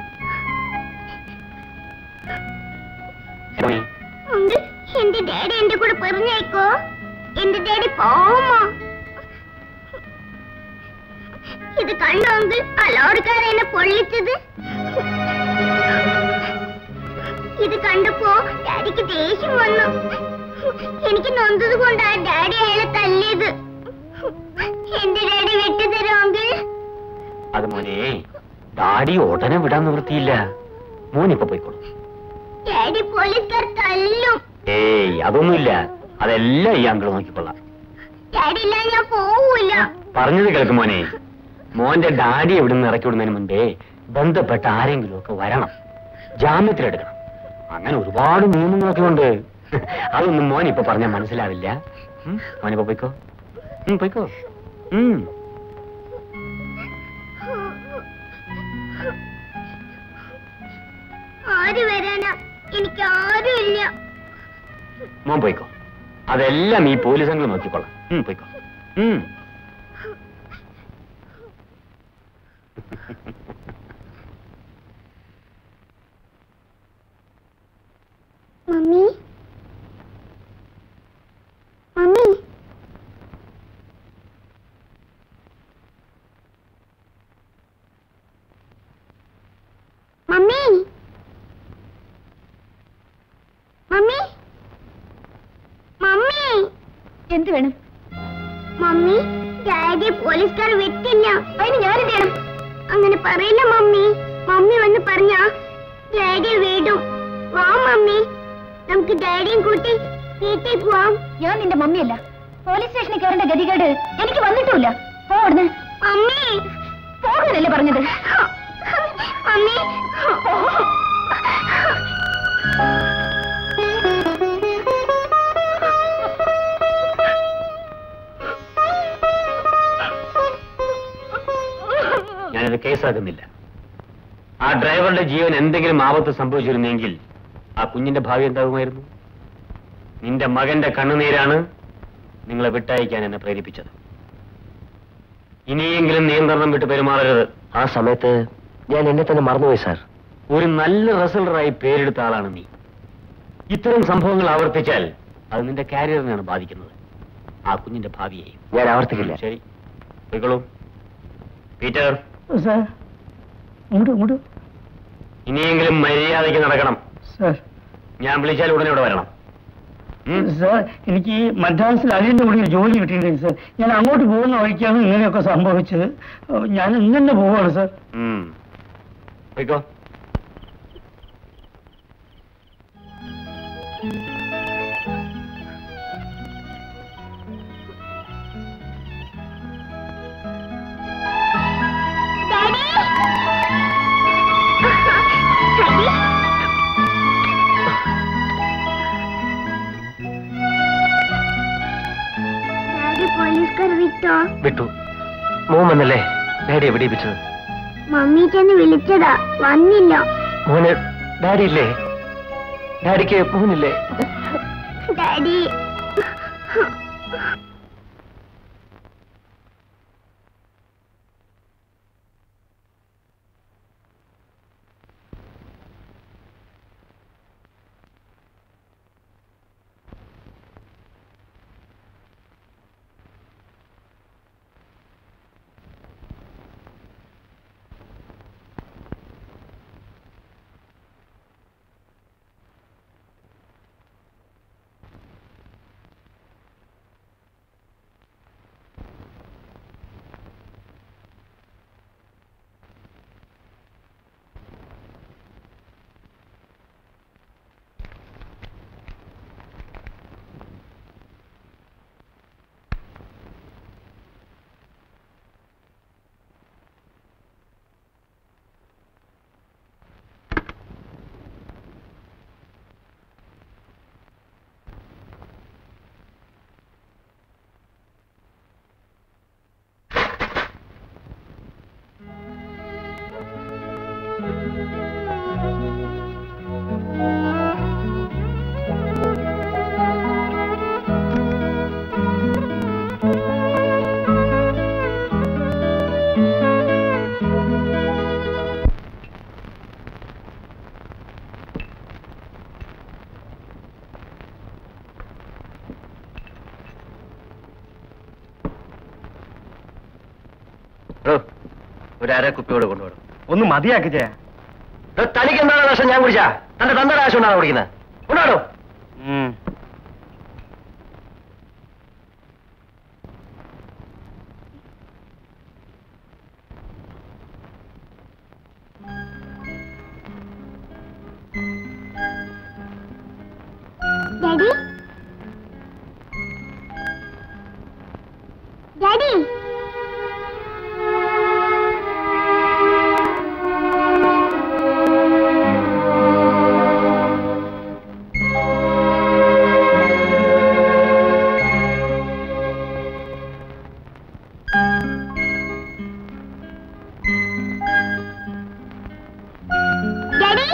എന്താ നീ? അങ്കിൾ എന്റെ ഡാഡി എന്റെ കൂടെ പറഞ്ഞേക്കോ എന്റെ ഡാഡി പോവുമോ ഇത് കണ്ടോ അങ്കിൾ ആ ലോറിക്കാരൻ എന്നെ പൊള്ളിച്ചത് ഇത് കണ്ടപ്പോ ഡാഡിക്ക് ദേഷ്യം വന്നു എനിക്ക് നൊന്തത് കൊണ്ടാ ഡാഡി അയാളെ തല്ലിയത് എന്റെ ഡാഡി വിട്ടുതരോ അങ്കിൾ അത് മോനെ ഡാഡി ഉടനെ വിടാൻ നിവൃത്തിയില്ല മോനിപ്പൊ പോയിക്കോളൂ ഡാഡി പോലീസുകാർ തല്ലും ഏയ് അതൊന്നുമില്ല അതെല്ലാം ഈ അങ്കിൾ നോക്കിക്കൊള്ളാം ഡാഡി ഇല്ല ഞാൻ പോവൂല പറഞ്ഞത് കേൾക്ക് മോനെ മോന്റെ ഡാഡി എവിടെ നിന്ന് ഇറക്കി വിടുന്നതിന് മുൻപേ ബന്ധപ്പെട്ട ആരെങ്കിലും ഒക്കെ വരണം ജാമ്യത്തിലെടുക്കണം അങ്ങനെ ഒരുപാട് നിയമങ്ങളൊക്കെ ഉണ്ട് അതൊന്നും മോൻ ഇപ്പൊ പറഞ്ഞാൽ മനസ്സിലാവില്ല ഉം, മോനിപ്പോ പോയിക്കോ ഉം, പോയിക്കോ ഉം. ആര് വരാനാ എനിക്ക് ആരും ഇല്ല മോൻ പോയിക്കോ അതെല്ലാം ഈ പോലീസങ്ങൾ നോക്കിക്കൊള്ളാം ഉം, പോയിക്കോ ഉം. Mummy mummy mummy mummy mummy എന്ത് വേണം മമ്മി ഡാഡി പോലീസുകാർ വിട്ടില്ല അതിന് ഞാൻ ചെയ്യണം അങ്ങനെ പറയില്ല മമ്മി മമ്മി വന്ന് പറഞ്ഞ ഡാഡി വീടും വാ മമ്മി നമുക്ക് ഡാഡിയും കൂട്ടി വീട്ടിൽ പോവാം ഞാൻ നിന്റെ മമ്മിയല്ല പോലീസ് സ്റ്റേഷനിൽ കയറേണ്ട ഗതികേട് എനിക്ക് വന്നിട്ടുമില്ല പോടുന്ന് മമ്മി പോകാനല്ലേ പറഞ്ഞത് മമ്മി ഞാനത് കേസാക്കുന്നില്ല ആ ഡ്രൈവറുടെ ജീവൻ എന്തെങ്കിലും ആപത്ത് സംഭവിച്ചിരുന്നെങ്കിൽ ആ കുഞ്ഞിന്റെ ഭാവി എന്താകുമായിരുന്നു നിന്റെ മകന്റെ കണ്ണുനീരാണ് നിങ്ങളെ വിട്ടയക്കാൻ എന്നെ പ്രേരിപ്പിച്ചത് ഇനിയെങ്കിലും നിയന്ത്രണം വിട്ട് പെരുമാറരുത് ആ സമയത്ത് ഞാൻ എന്നെ തന്നെ മറന്നുപോയി സാർ ഒരു നല്ല റെസൾട്ടറായി പേരെടുത്ത ആളാണ് നീ ഇത്തരം സംഭവങ്ങൾ ആവർത്തിച്ചാൽ അത് നിന്റെ കാരിയറിനെയാണ് ബാധിക്കുന്നത് ആ കുഞ്ഞിന്റെ ഭാവിയെയും ഞാൻ ആവർത്തിക്കില്ല ശരി പോയിക്കോളൂ പീറ്റർ സാർ ഇങ്ങോട്ട് ഇങ്ങോട്ട് ഇനിയെങ്കിലും മര്യാദയ്ക്ക് നടക്കണം സാർ ഞാൻ വിളിച്ചാൽ ഉടനെ ഇവിടെ വരണം ഉം? സാർ എനിക്ക് ഈ മദ്രാസിൽ അലിന്റെ കൂടി ഒരു ജോലി കിട്ടിയിട്ടുണ്ട് സാർ ഞാൻ അങ്ങോട്ട് പോകുന്ന വഴിക്കാണ് ഇങ്ങനെയൊക്കെ സംഭവിച്ചത് ഓ, ഞാൻ ഇന്ന് തന്നെ പോവാണ് സാർ ഉം. പോയിക്കോ ഡാഡി ഡാഡി ഡാഡി പോലീസുകാർ വിട്ടോ വിട്ടു മോൻ വന്നല്ലേ ഡാഡി എവിടെ ഇപ്പിച്ചത് മമ്മി ചെന്ന് വിളിച്ചതാ വന്നില്ല മോന് ഡാഡി ഇല്ലേ ഡാഡിക്ക് മോനില്ലേ ഡാഡി ഒരു അര കുപ്പിയോട് കൊണ്ടുപോകണം ഒന്ന് മതിയാക്കി ചേ തനിക്ക് എന്താണ് ആവശ്യം ഞാൻ കുടിച്ചാ തന്റെ തന്തയുടെ ആവശ്യം കൊണ്ടാണ് കുടിക്കുന്നത് കൊണ്ടാടോ ഡാഡി ഡാഡി ഡാഡി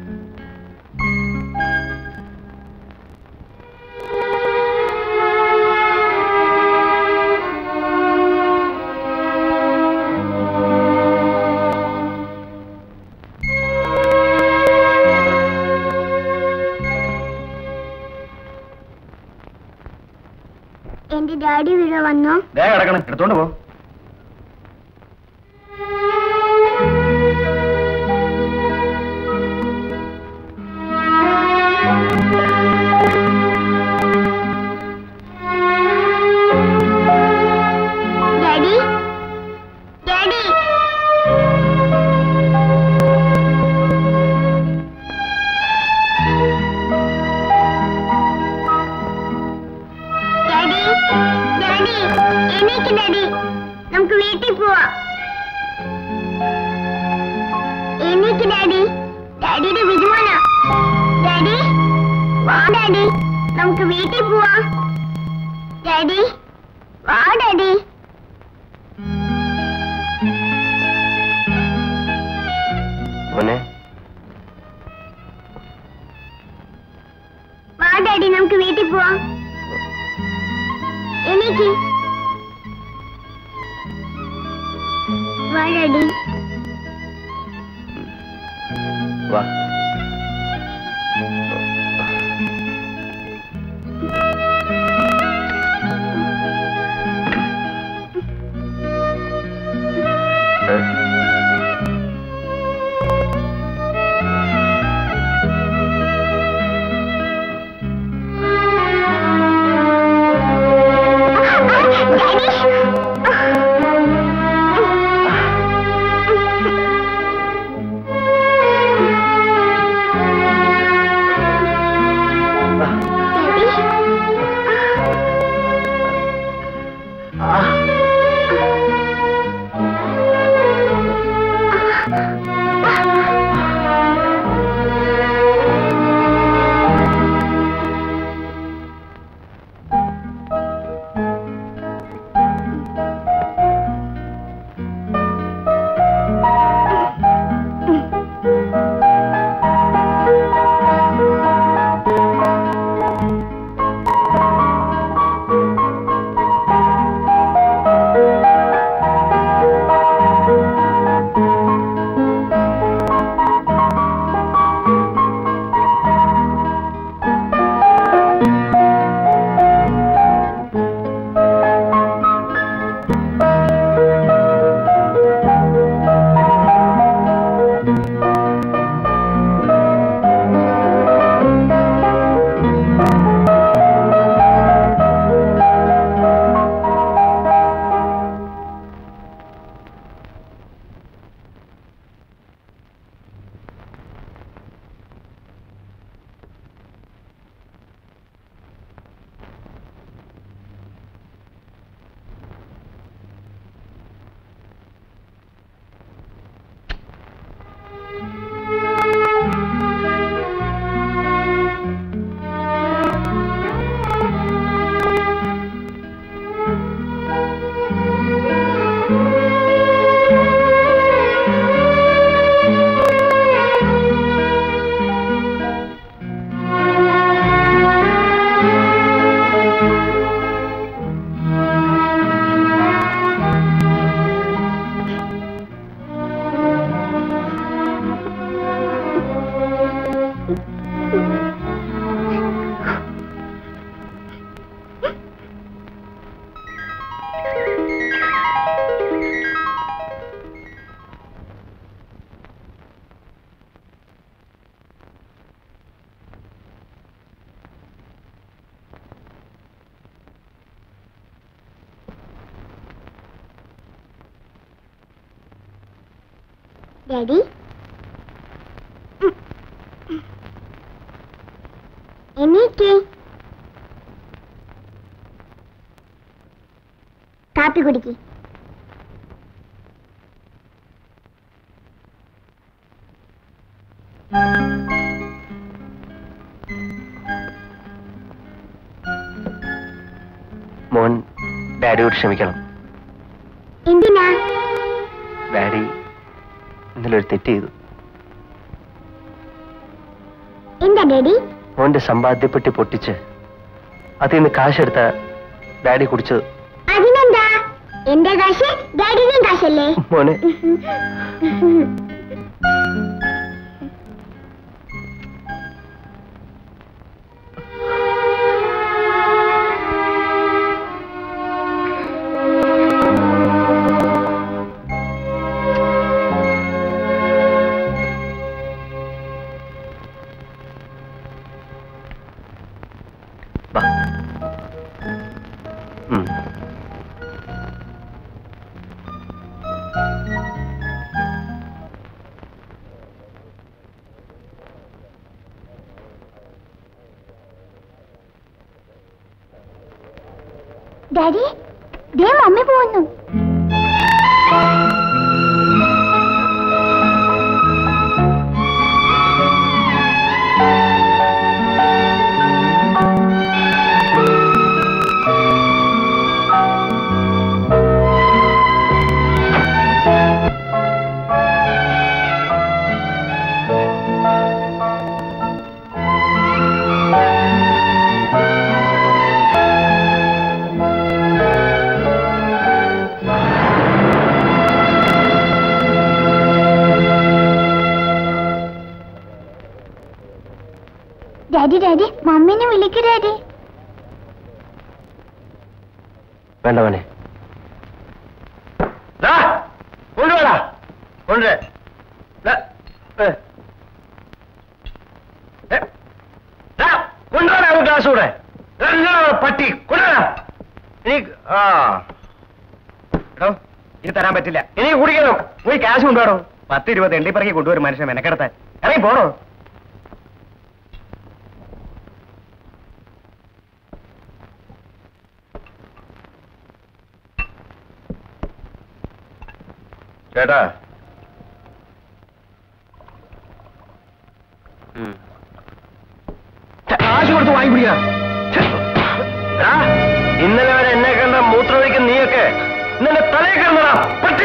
എന്റെ ഡാഡി ഇവിടെ വന്നോ ദേ കിടക്കണം എടുത്തോണ്ട് പോ ഡാഡി ഡാഡി ഡാഡി ഡാഡി എണീക്ക് ഡാഡി നമുക്ക് വീട്ടിൽ പോവാ എണീക്ക് ഡാഡി ഡാഡിയുടെ വിരുമാന ഡാഡി വാ ഡാഡി നമുക്ക് വീട്ടിൽ പോവാ ഡാഡി വാ ഡാഡി മോനെ വാ ഡാഡി നമുക്ക് വീട്ടിൽ പോവാം എനിക്ക് വാ ഡാഡി വാ ഡാഡി ഡാഡി എണീക്കേ കാപ്പി കുടിക്ക് മോൻ ഡാഡിയോട് ക്ഷമിക്കണം എന്തിനാ ഡാഡി ഇന്നലെ ഒരു തെറ്റ് ചെയ്തു എന്താ ഡാഡി മോന്റെ സമ്പാദ്യപ്പെട്ടി പൊട്ടിച്ച് അതിൽ നിന്ന് കാശെടുത്ത ഡാഡി കുടിച്ചത് അതിനെന്താ എന്റെ കാശ് ഡാഡിയുടെയും കാശല്ലേ മോനെ വാ ഉം. ഡാഡി ദേ മമ്മി പോകുന്നു ഡാഡി ഡാഡി മമ്മീനെ വിളിക്കു ഡാഡി വേണ്ട മോനെ ദാ, കൊണ്ടുവാടാ കൊണ്ട് ദാ, ഏ. ഏ, ദാ, കൊണ്ടുവാടാ ഒരു ഗ്ലാസ് കൂടെ എന്താ പട്ടി കൊണ്ടുവരാ ഇനി ആ എടോ ഇത് തരാൻ പറ്റില്ല ഇനി കുടിക്കണം പോയി ക്യാഷ് കൊണ്ടുപോടോ പത്ത് ഇരുപത് എണ്ണി പറക്കി കൊണ്ടുവരും മനുഷ്യൻ മെനക്കെടുത്താൻ ഇറങ്ങി പോണോ ചേട്ടാ ഉം. കാശ് കൊടുത്ത് വാങ്ങി കുടിക്കാം ഇന്നലെ വരെ എന്നെ കണ്ട മൂത്രമൊഴിക്കുന്ന നീയൊക്കെ ഇന്നെ തലയിൽ കിടന്നടാ പട്ടി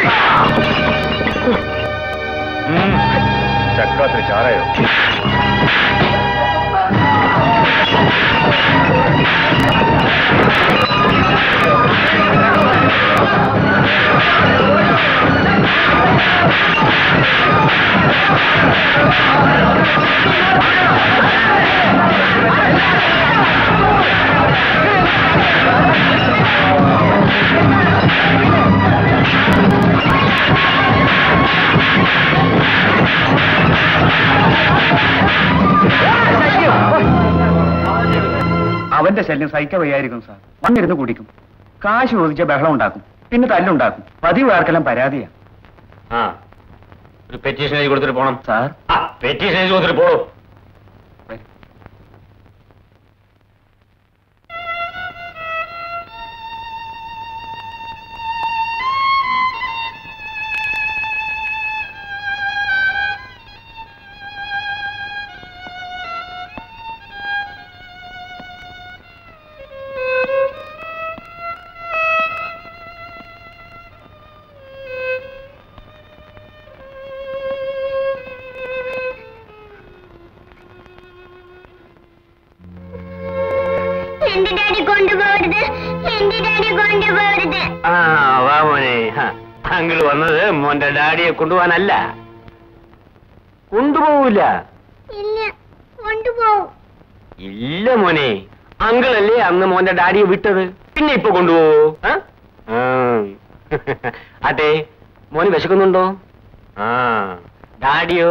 ചക്രത്തിൽ ചാറയോ അവന്റെ ശല്യം സഹിക്കാൻ വയ്യായിരിക്കും സാർ വന്നിരുന്ന് കുടിക്കും കാശ് ചോദിച്ച ബഹളം ഉണ്ടാക്കും പിന്നെ തല്ലുണ്ടാക്കും പതിവ് ആർക്കെല്ലാം പരാതിയാ ആ ഒരു പെറ്റീഷൻ എഴുതി കൊടുത്തിട്ട് പോണം സാർ ആ പെറ്റീഷൻ എഴുതി കൊടുത്തിട്ട് പോണു എന്റെ ഡാഡി കൊണ്ടുപോകരുത് എന്റെ ഡാഡി കൊണ്ടുപോകരുത് ആ വാ മോനെ അങ്കിൾ വന്നത് മോന്റെ ഡാഡിയെ കൊണ്ടുപോകാനല്ല കൊണ്ടുപോകൂല ഇല്ല കൊണ്ടുപോകും ഇല്ല മോനെ അങ്കിളല്ലേ അന്ന് മോന്റെ ഡാഡിയെ വിട്ടത് പിന്നെ ഇപ്പൊ കൊണ്ടുപോവോ ആ? ആ. ആട്ടെ മോന് വിശക്കുന്നുണ്ടോ ആ ഡാഡിയോ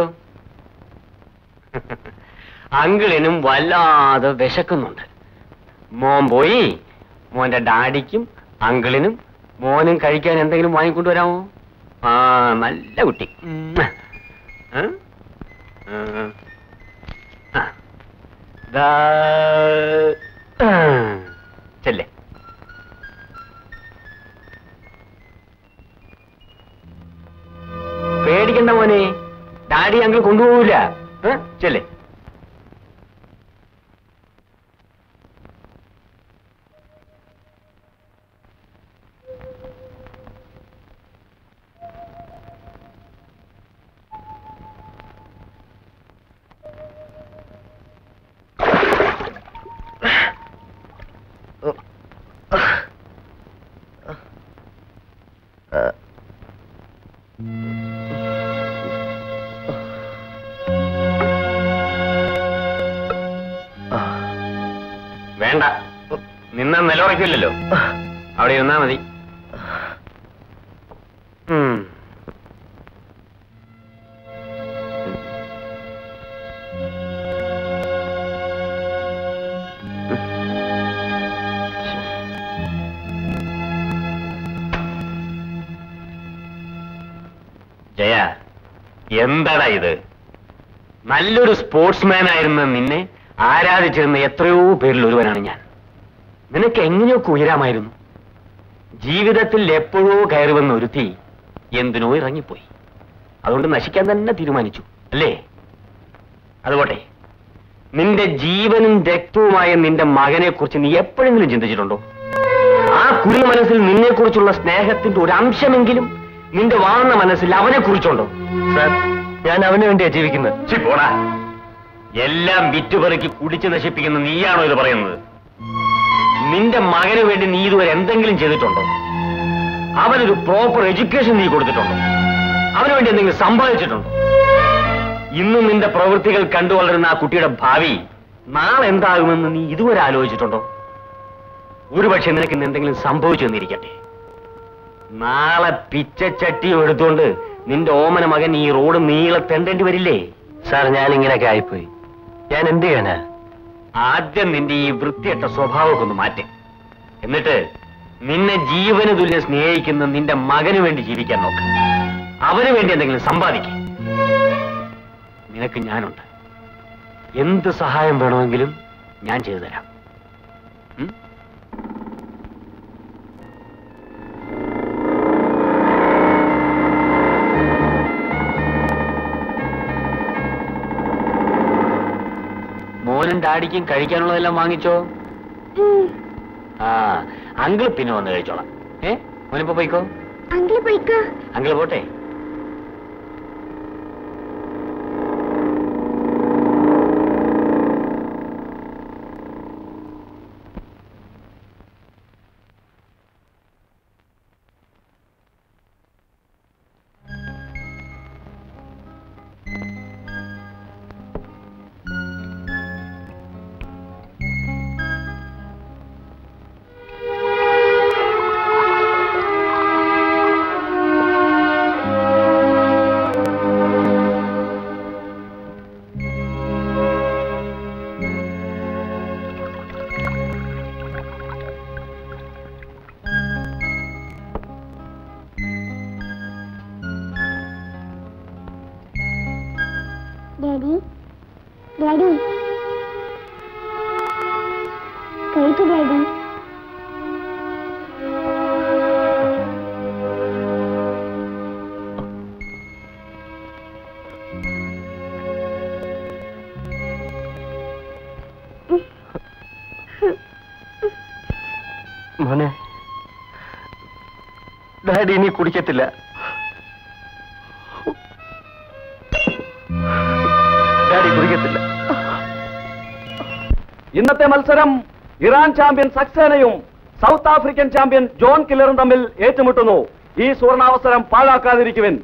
അങ്കിളിനും വല്ലാതെ വിശക്കുന്നുണ്ട് മോൻ പോയി മോന്റെ ഡാഡിക്കും അങ്കിളിനും മോനും കഴിക്കാൻ എന്തെങ്കിലും വാങ്ങിക്കൊണ്ടുവരാമോ ആ നല്ല കുട്ടി ഉം. ഏ? ആ. ആ. ദാ. ആ. ചെല്ലേ പേടിക്കണ്ട മോനെ ഡാഡി അങ്കിൾ കൊണ്ടുപോകൂല ഏ? ചെല്ലേ വേണ്ട നിന്ന നിലയുറക്കില്ലല്ലോ അവിടെ ഇരുന്നാ മതി ഉം. ജയ എന്താടാ ഇത് നല്ലൊരു സ്പോർട്സ്മാൻ ആയിരുന്ന നിന്നെ ആരാധിച്ചിരുന്ന എത്രയോ പേരിൽ ഒരുവനാണ് ഞാൻ നിനക്ക് എങ്ങനെയൊക്കെ ഉയരാമായിരുന്നു ജീവിതത്തിൽ എപ്പോഴോ കയറി വന്ന ഒരുത്തി എന്തിനോ ഇറങ്ങിപ്പോയി അതുകൊണ്ട് നശിക്കാൻ തന്നെ തീരുമാനിച്ചു അല്ലേ അതുപോട്ടെ നിന്റെ ജീവനും രക്തവുമായ നിന്റെ മകനെ കുറിച്ച് നീ എപ്പോഴെങ്കിലും ചിന്തിച്ചിട്ടുണ്ടോ ആ കുരു മനസ്സിൽ നിന്നെ കുറിച്ചുള്ള സ്നേഹത്തിന്റെ ഒരു അംശമെങ്കിലും നിന്റെ വാർന്ന മനസ്സിൽ അവനെ കുറിച്ചുണ്ടോ സാർ ഞാൻ അവന് വേണ്ടിയാ ജീവിക്കുന്നത് ചി പോടാ എല്ലാം വിറ്റുപെറുക്കി കുടിച്ച് നശിപ്പിക്കുന്ന നീയാണോ ഇത് പറയുന്നത് നിന്റെ മകന് വേണ്ടി നീ ഇതുവരെ എന്തെങ്കിലും ചെയ്തിട്ടുണ്ടോ അവനൊരു പ്രോപ്പർ എഡ്യൂക്കേഷൻ നീ കൊടുത്തിട്ടുണ്ടോ അവന് വേണ്ടി എന്തെങ്കിലും സമ്പാദിച്ചിട്ടുണ്ടോ ഇന്നും നിന്റെ പ്രവൃത്തികൾ കണ്ടു വളരുന്ന ആ കുട്ടിയുടെ ഭാവി നാളെ എന്താകുമെന്ന് നീ ഇതുവരെ ആലോചിച്ചിട്ടുണ്ടോ ഒരുപക്ഷെ നിനക്ക് ഇന്ന് എന്തെങ്കിലും സംഭവിച്ചു എന്നിരിക്കട്ടെ നാളെ പിച്ചച്ചട്ടി എടുത്തുകൊണ്ട് നിന്റെ ഓമന മകൻ ഈ റോഡ് നീളെ തെണ്ടേണ്ടി വരില്ലേ സാർ ഞാൻ ഇങ്ങനെയൊക്കെ ആയിപ്പോയി ഞാൻ എന്ത് ചെയ്യാനാ ആദ്യം നിന്റെ ഈ വൃത്തിയട്ട സ്വഭാവമൊക്കെ ഒന്ന് മാറ്റി എന്നിട്ട് നിന്നെ ജീവന് തുല്യം സ്നേഹിക്കുന്ന നിന്റെ മകന് വേണ്ടി ജീവിക്കാൻ നോക്ക് അവന് വേണ്ടി എന്തെങ്കിലും സമ്പാദിക്കും നിനക്ക് ഞാനുണ്ട് എന്ത് സഹായം വേണമെങ്കിലും ഞാൻ ചെയ്തു തരാം ഉം? മോനും ഡാഡിക്കും കഴിക്കാനുള്ളതെല്ലാം വാങ്ങിച്ചോ ആ അങ്കിൾ പിന്നെ വന്ന് കഴിച്ചോളാം ഏ മോനിപ്പോ പോയിക്കോ അങ്കിള് പോയിക്കോ അങ്കിൾ പോട്ടെ ഡാഡി ഡാഡി കഴിക്കു ഡാഡി മോനെ ഡാഡി ഇനി കുടിക്കത്തില്ല ഡാഡി കുടിക്കത്തില്ല ഇന്നത്തെ മത്സരം ഇറാൻ ചാമ്പ്യൻ സക്സേനയും സൗത്ത് ആഫ്രിക്കൻ ചാമ്പ്യൻ ജോൺ കില്ലറും തമ്മിൽ ഏറ്റുമുട്ടുന്നു ഈ സുവർണാവസരം പാഴാക്കാതിരിക്കുവിൻ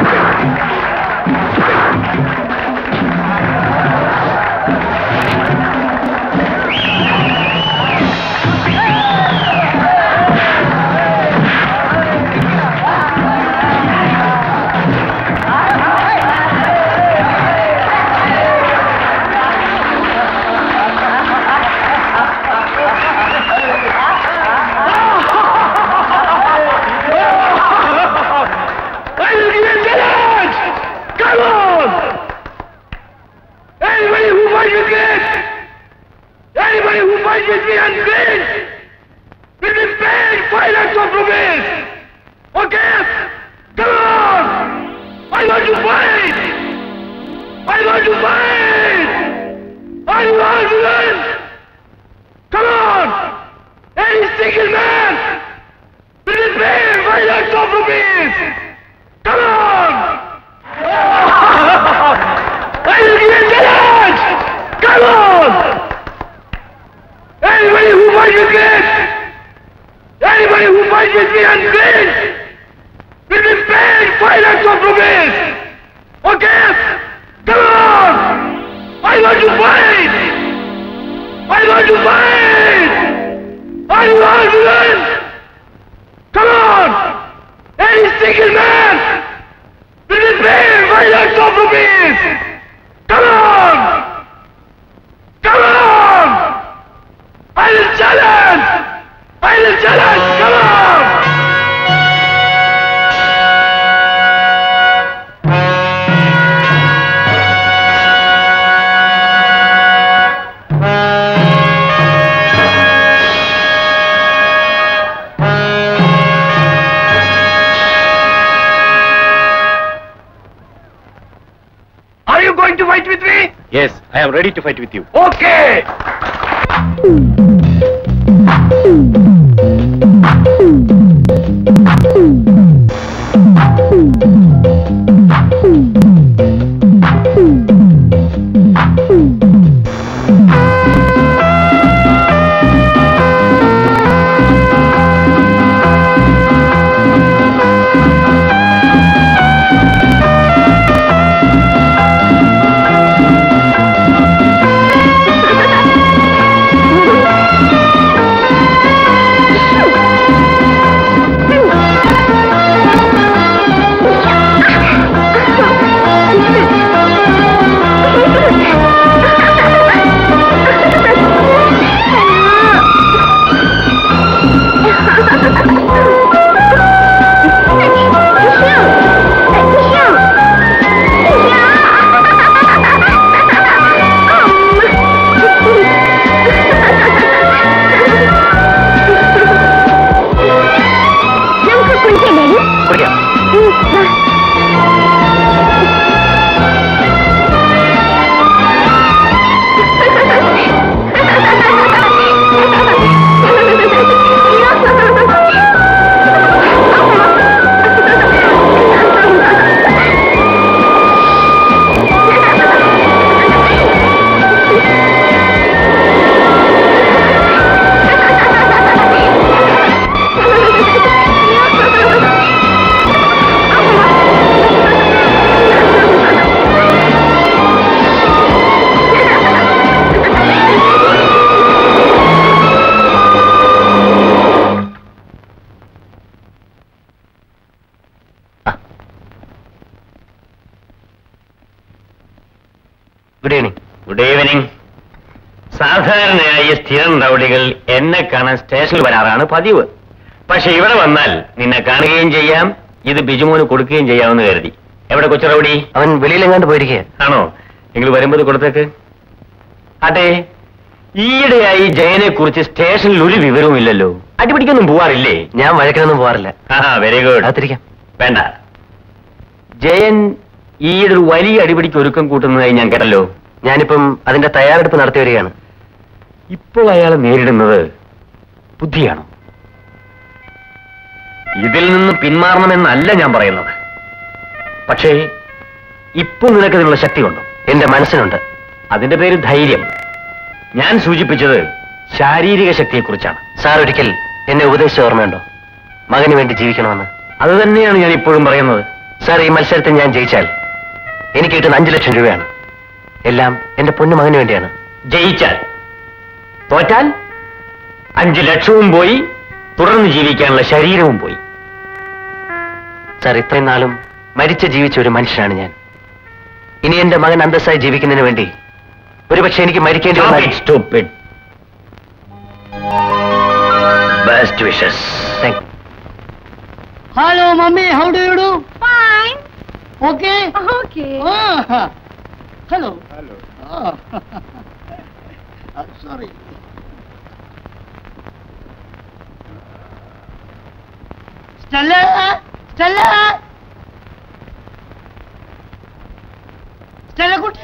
ആ fights with me, anybody who fights with me and wins, will be paid five lakhs of rupees. Okay? Come on! I want to fight! I want to fight! I want to win! Come on! Any single man will be paid five lakhs of rupees! Come on! I will give a challenge! Come on! Anybody who fights with me, anybody who fights with me and wins, will be paid five lakhs of rupees! Okay? Come on! I want to fight! I want to fight! I want to win! Come on! Any single man will be paid five lakhs of rupees! Come on! Come on! I will challenge! I will challenge! Come on! Are you going to fight with me? Yes, I am ready to fight with you. Okay! നമുക്ക് കുടിക്കണ്ടേ കുടിക്കാം ഗുഡ് ഈവനിങ് ഗുഡ് ഈവനിങ് സാധാരണയായി സ്ഥിരം റൗഡികൾ എന്നെ കാണാൻ സ്റ്റേഷനിൽ വരാറാണ് പതിവ് പക്ഷെ ഇവിടെ വന്നാൽ നിന്നെ കാണുകയും ചെയ്യാം ഇത് ബിജുമോന് കൊടുക്കുകയും ചെയ്യാമെന്ന് കരുതി എവിടെ കൊച്ചു റൗഡി അവൻ വെളിയിലെങ്ങാണ്ട് പോയിരിക്കുക ആണോ നിങ്ങൾ വരുമ്പോൾ ഇത് കൊടുത്തേക്ക് അതെ ഈയിടെയായി ജയനെ കുറിച്ച് സ്റ്റേഷനിൽ ഒരു വിവരവും ഇല്ലല്ലോ അടിപിടിക്കൊന്നും പോവാറില്ലേ ഞാൻ വഴക്കിനൊന്നും പോകാറില്ല ആ വെരി ഗുഡ് കാത്തിരിക്കാം വേണ്ട ജയൻ ഈയിടെ ഒരു വലിയ അടിപിടിക്ക് ഒരുക്കം കൂട്ടുന്നതായി ഞാൻ കേട്ടല്ലോ ഞാനിപ്പം അതിന്റെ തയ്യാറെടുപ്പ് നടത്തി വരികയാണ് ഇപ്പോൾ അയാൾ നേരിടുന്നത് ബുദ്ധിയാണോ ഇതിൽ നിന്ന് പിന്മാറണമെന്നല്ല ഞാൻ പറയുന്നത് പക്ഷേ ഇപ്പോൾ നിനക്ക് ഇതിനുള്ള ശക്തിയുണ്ടോ എന്റെ മനസ്സിനുണ്ട് അതിന്റെ പേര് ധൈര്യം ഞാൻ സൂചിപ്പിച്ചത് ശാരീരിക ശക്തിയെക്കുറിച്ചാണ് സാർ ഒരിക്കൽ എന്നെ ഉപദേശിച്ച ഓർമ്മയുണ്ടോ മകന് വേണ്ടി ജീവിക്കണമെന്ന് അത് തന്നെയാണ് ഞാൻ ഇപ്പോഴും പറയുന്നത് സാർ ഈ മത്സരത്തിൽ ഞാൻ ജയിച്ചാൽ എനിക്ക് കിട്ടുന്ന അഞ്ചു ലക്ഷം രൂപയാണ് എല്ലാം എന്റെ പൊന്നു മകന് വേണ്ടിയാണ് ജയിച്ചാൽ തോറ്റാൽ അഞ്ചു ലക്ഷവും പോയി തുടർന്ന് ജീവിക്കാനുള്ള ശരീരവും പോയി സാർ ഇത്രയും നാളും മരിച്ച ജീവിച്ച ഒരു മനുഷ്യനാണ് ഞാൻ ഇനി എന്റെ മകൻ അന്തസ്സായി ജീവിക്കുന്നതിന് വേണ്ടി ഒരുപക്ഷെ എനിക്ക് മരിക്കേണ്ടി Stop വന്നാൽ- it, stupid. Best wishes. Thank you. Hello mummy how do you do Fine. Okay Okay. Hello Hello. Sorry Stella Stella Stella കുട്ടി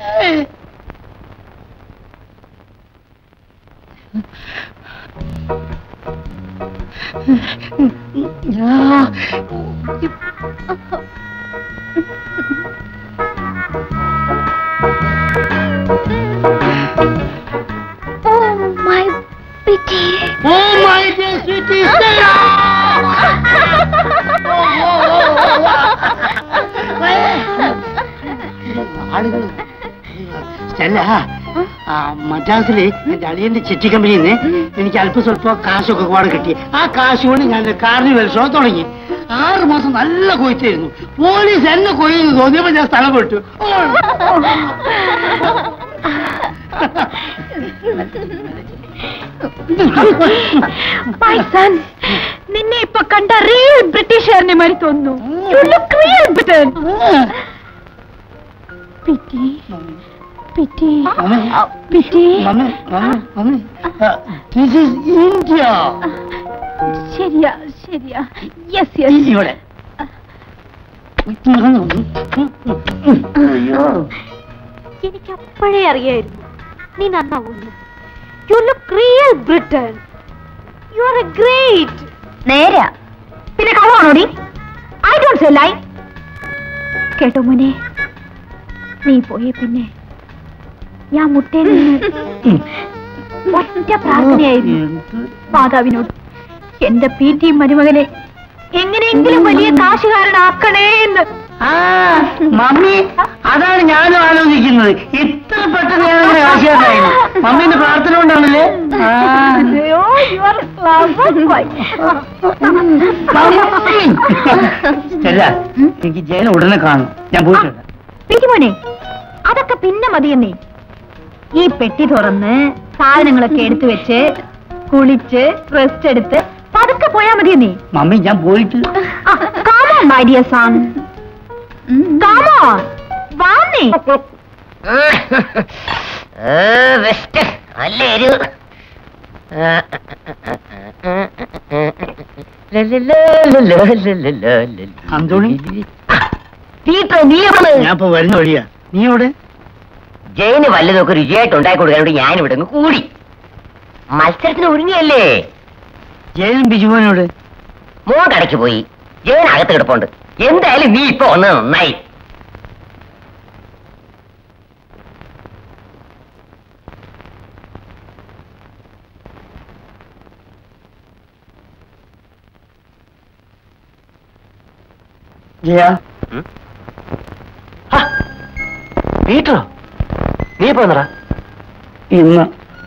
Oh, my pity. Oh my dear sweetie Stella! ആളുകൾ സ്റ്റെല്ല ആ, മദ്രാസില് എന്റെ അളിയന്റെ ചിട്ടി കമ്പനിയിൽ നിന്ന് എനിക്ക് അല്പ സ്വല്പം കാശൊക്കെ കൂടെ കിട്ടി ആ കാശ് കൊണ്ട് ഞാൻ കാർണിവൽ ഷോ തുടങ്ങി ആറ് മാസം നല്ല കൊയ്ത്തായിരുന്നു പോലീസ് എന്നെ കൊയ്യുന്നു തോന്നിയപ്പോ ഞാൻ സ്ഥലം വിട്ടു മൈ സൺ നിന്നെ ഇപ്പൊ കണ്ട റിയൽ ബ്രിട്ടീഷുകാരനെ മാതിരി തോന്നുന്നു You look real Britain. Pity. Pity. Pity. Mummy mummy mummy this is India ശരിയാ ശരിയാ യെസ് യെസ് ഇവിടെ അയ്യോ എനിക്ക് അപ്പോഴേ അറിയായിരുന്നു നീ നന്നാവുന്നു you look real Britain you are a great നേരാ പിന്നെ കള്ളാണോടി ഐ ഡോണ്ട് സേ ലൈ കേട്ടോ മോനെ നീ പോയേ പിന്നെ ഞാൻ മുട്ടേ നിന്ന് ഒറ്റ പ്രാർത്ഥനയായിരുന്നു മാതാവിനോട് എന്റെ പി ടി മരുമകനെ എങ്ങനെയെങ്കിലും വലിയ കാശുകാരനാക്കണേ എന്ന് ആ മമ്മി അതാണ് ഞാനും ആലോചിക്കുന്നത് ഇത്ര പെട്ടെന്ന് ഞാൻ അങ്ങനെ ആശയമായിരുന്നു മമ്മീന്റെ പ്രാർത്ഥന കൊണ്ടാണല്ലേ ആ. അയ്യോ, you are clever boy. Mummy. Stella എനിക്ക് ജയന ഉടനെ കാണും ഞാൻ പോയിട്ടുണ്ട് പിരിമോനെ അതൊക്കെ പിന്നെ മതിയെന്നേ ഈ പെട്ടി തുറന്ന് സാധനങ്ങളൊക്കെ എടുത്തു വെച്ച് കുളിച്ച് റെസ്റ്റ് എടുത്ത് പതുക്കെ പോയാ മതിയെന്നേ മമ്മി ഞാൻ പോയിട്ട് come on my dear son come on വാന്നേ വെസ്റ്റ് നല്ല എരിവ് അന്തോണി പീറ്റർ നീ എവിടെ ഞാൻ ഇപ്പൊ വരുന്ന വഴിയാ നീ എവിടെ ജയിന് വല്ലതൊക്കെ രുചിയായിട്ട് ഉണ്ടാക്കി കൊടുക്കാനോട് ഞാൻ ഇവിടെ നിന്ന് കൂടി മത്സരത്തിന് ഒരുങ്ങിയല്ലേ ജയനും ബിജുമോനോട് മോൻ കടയ്ക്ക് പോയി ജയൻ അകത്ത് കിടപ്പുണ്ട് എന്തായാലും നീ ഇപ്പൊ വന്നത് നന്നായി ജയ പീറ്ററോ നീ എപ്പോ വന്നടാ ഇന്ന്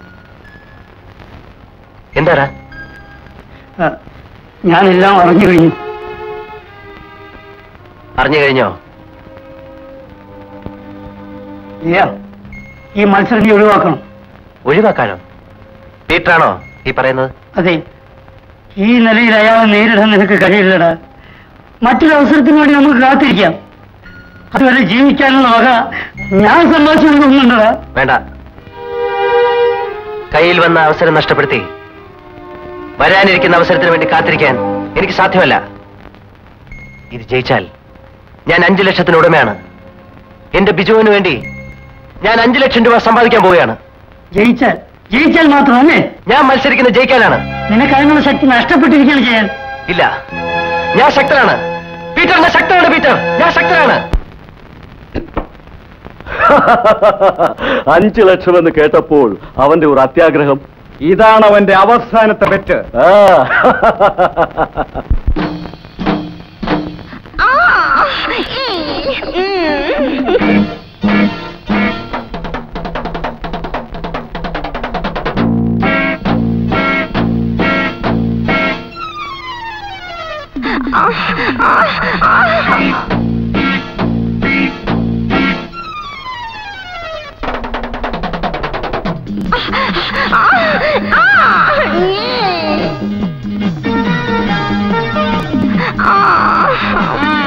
എന്താടാ ആ, ഞാനെല്ലാം അറിഞ്ഞു കഴിഞ്ഞു അറിഞ്ഞു കഴിഞ്ഞോ ജയ ഈ മത്സരം നീ ഒഴിവാക്കണം ഒഴിവാക്കാനോ പീറ്ററാണോ ഈ പറയുന്നത് അതെ ഈ നിലയിൽ അയാളെ നേരിടാൻ നിനക്ക് കഴിയില്ലടാ മറ്റൊരു അവസരത്തിന് വേണ്ടി നമുക്ക് കാത്തിരിക്കാം അതുവരെ ജീവിക്കാനുള്ള വക ഞാൻ സമ്പാദിച്ചുകൊണ്ടൊന്നുണ്ടടാ വേണ്ട കയ്യിൽ വന്ന അവസരം നഷ്ടപ്പെടുത്തി വരാനിരിക്കുന്ന അവസരത്തിന് വേണ്ടി കാത്തിരിക്കാൻ എനിക്ക് സാധ്യമല്ല ഇത് ജയിച്ചാൽ ഞാൻ അഞ്ചു ലക്ഷത്തിന് ഉടമയാണ് എന്റെ ബിജുവിന് വേണ്ടി ഞാൻ അഞ്ചു ലക്ഷം രൂപ സമ്പാദിക്കാൻ പോവുകയാണ് ജയിച്ചാൽ ജയിച്ചാൽ മാത്രമല്ലേ ഞാൻ മത്സരിക്കുന്നത് ജയിക്കാനാണ് നിനക്ക് അതിനുള്ള ശക്തി നഷ്ടപ്പെട്ടിരിക്കുകയാണ് ചെയ്യാൻ ഇല്ല ഞാൻ ശക്തനാണ് പീറ്റർ ഞാൻ ശക്തനാണ് പീറ്റർ ഞാൻ ശക്തനാണ് അഞ്ചു ലക്ഷമെന്ന് കേട്ടപ്പോൾ അവന്റെ ഒരു അത്യാഗ്രഹം ഇതാണ് അവന്റെ അവസാനത്തെ പെറ്റ് ആ.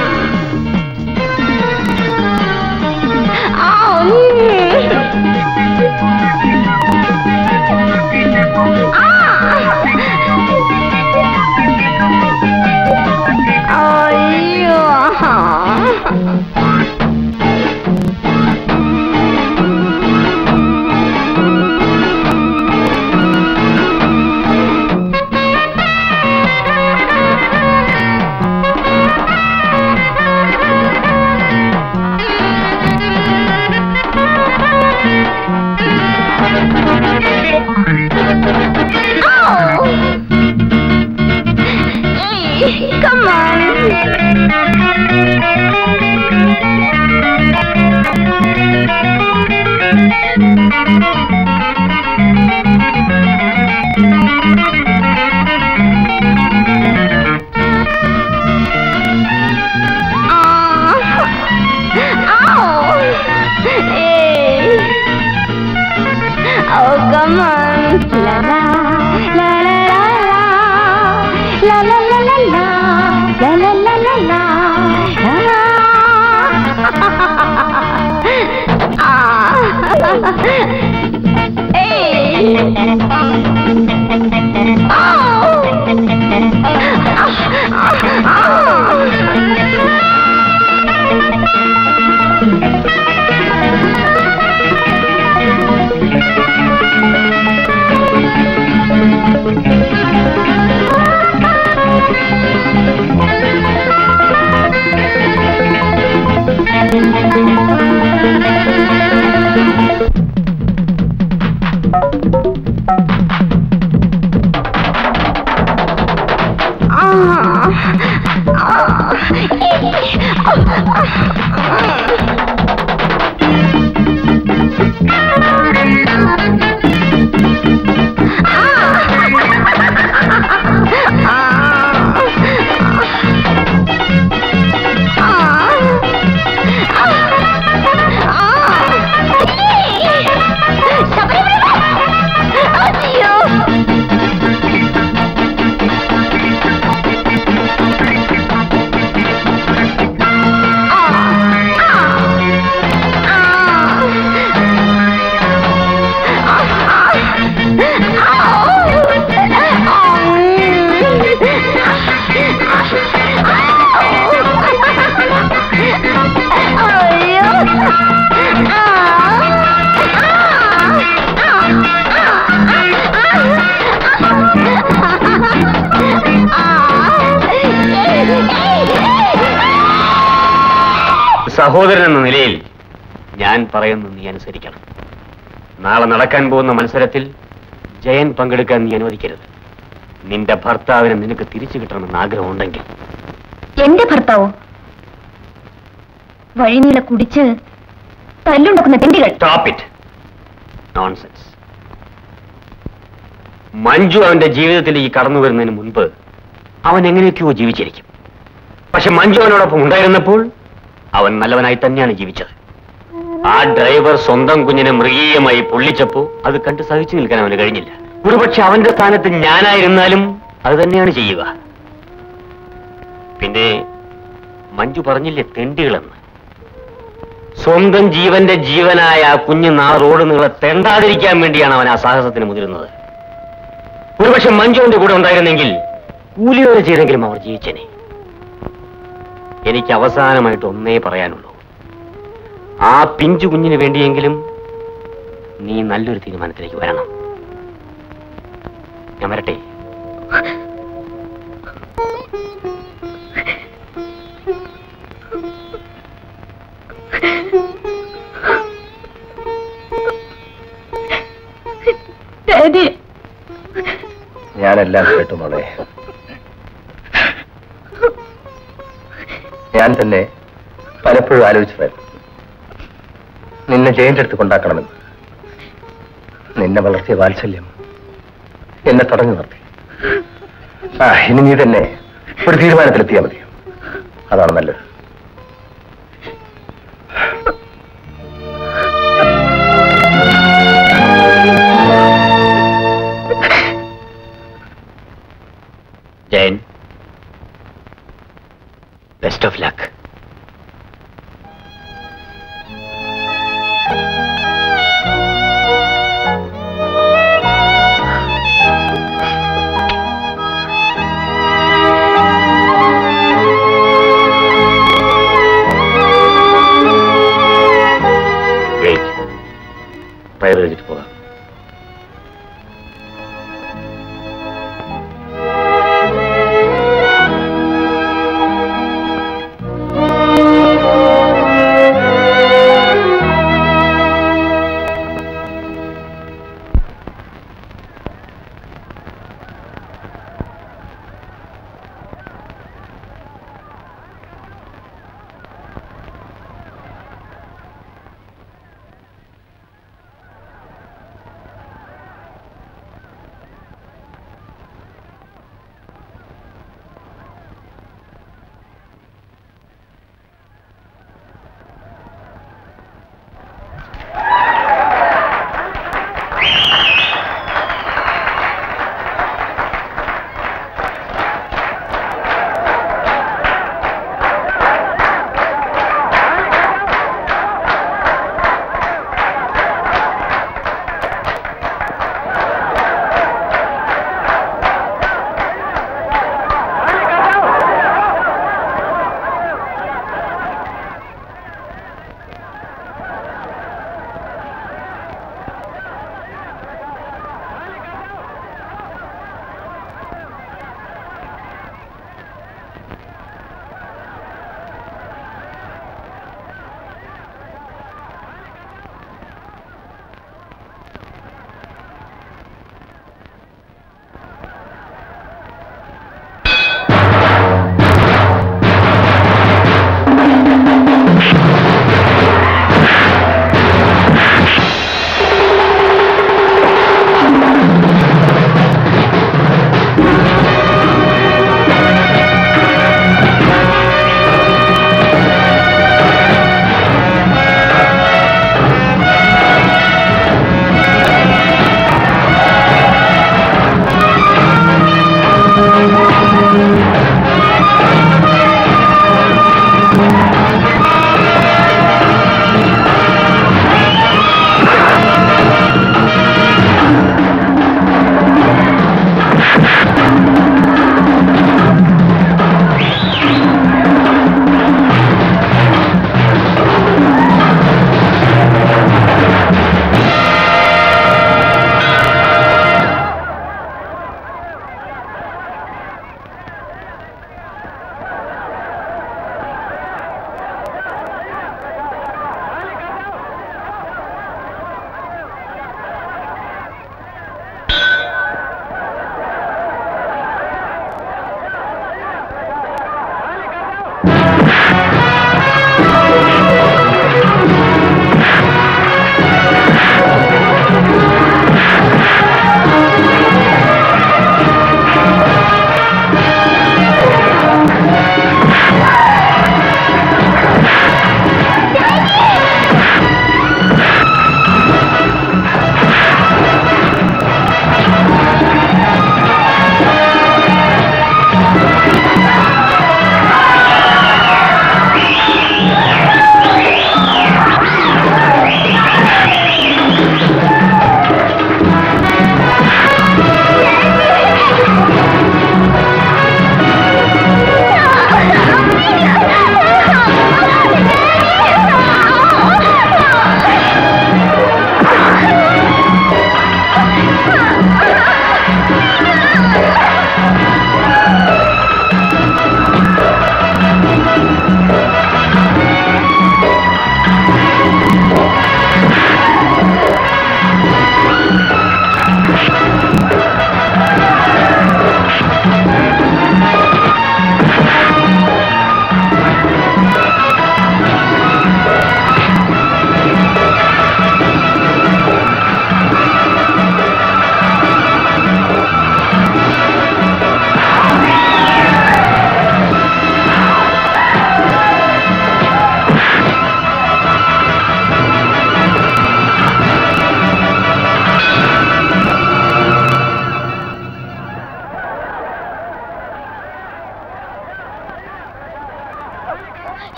Ah! Come on. Oh, come on. La la la la la la la la la la la la la la la la la Ah. Hey. സഹോദരൻ എന്ന നിലയിൽ ഞാൻ പറയുന്നത് നീ അനുസരിക്കണം നാളെ നടക്കാൻ പോകുന്ന മത്സരത്തിൽ ജയൻ പങ്കെടുക്കാൻ നീ അനുവദിക്കരുത് നിന്റെ ഭർത്താവിനെ നിനക്ക് തിരിച്ചു കിട്ടണമെന്ന് ആഗ്രഹമുണ്ടെങ്കിൽ എന്റെ ഭർത്താവോ വഴിനീളെ കുടിച്ച് തല്ലുണ്ടാക്കുന്ന തെണ്ടികൾ സ്റ്റോപ്പ് ഇറ്റ് നോൺസെൻസ് മഞ്ജു അവന്റെ ജീവിതത്തിലേക്ക് കടന്നു വരുന്നതിന് മുൻപ് അവൻ എങ്ങനെയൊക്കെയോ ജീവിച്ചിരിക്കും പക്ഷെ മഞ്ജു അവനോടൊപ്പം ഉണ്ടായിരുന്നപ്പോൾ അവൻ നല്ലവനായി തന്നെയാണ് ജീവിച്ചത് ആ ഡ്രൈവർ സ്വന്തം കുഞ്ഞിനെ മൃഗീയമായി പൊള്ളിച്ചപ്പോ അത് കണ്ട് സഹിച്ചു നിൽക്കാൻ അവന് കഴിഞ്ഞില്ല ഒരുപക്ഷെ അവന്റെ സ്ഥാനത്ത് ഞാനായിരുന്നാലും അത് തന്നെയാണ് ചെയ്യുക പിന്നെ മഞ്ജു പറഞ്ഞില്ലേ തെണ്ടികളെന്ന് സ്വന്തം ജീവന്റെ ജീവനായ ആ കുഞ്ഞ് നാ റോഡ് നീളെ തെണ്ടാതിരിക്കാൻ വേണ്ടിയാണ് അവൻ ആ സാഹസത്തിന് മുതിരുന്നത് ഒരുപക്ഷെ മഞ്ജുവിന്റെ കൂടെ ഉണ്ടായിരുന്നെങ്കിൽ കൂലിയോടെ ചെയ്തെങ്കിലും അവർ ജീവിച്ചനെ എനിക്ക് അവസാനമായിട്ട് ഒന്നേ പറയാനുള്ളൂ ആ പിഞ്ചു കുഞ്ഞിന് വേണ്ടിയെങ്കിലും നീ നല്ലൊരു തീരുമാനത്തിലേക്ക് വരണം ഞാൻ വരട്ടെ ഡാഡി ഞാനെല്ലാം കേട്ടു മോളെ ഞാൻ തന്നെ പലപ്പോഴും ആലോചിച്ചതായിരുന്നു നിന്നെ ജയന്റെ അടുത്ത് കൊണ്ടാക്കണമെന്ന് നിന്നെ വളർത്തിയ വാത്സല്യം എന്നെ തടഞ്ഞു നിർത്തി ആ ഇനി നീ തന്നെ ഒരു തീരുമാനത്തിലെത്തിയാൽ മതി അതാണ് നല്ലത് Jayan best of luck wait prayer കഴിഞ്ഞിട്ട് പോകാം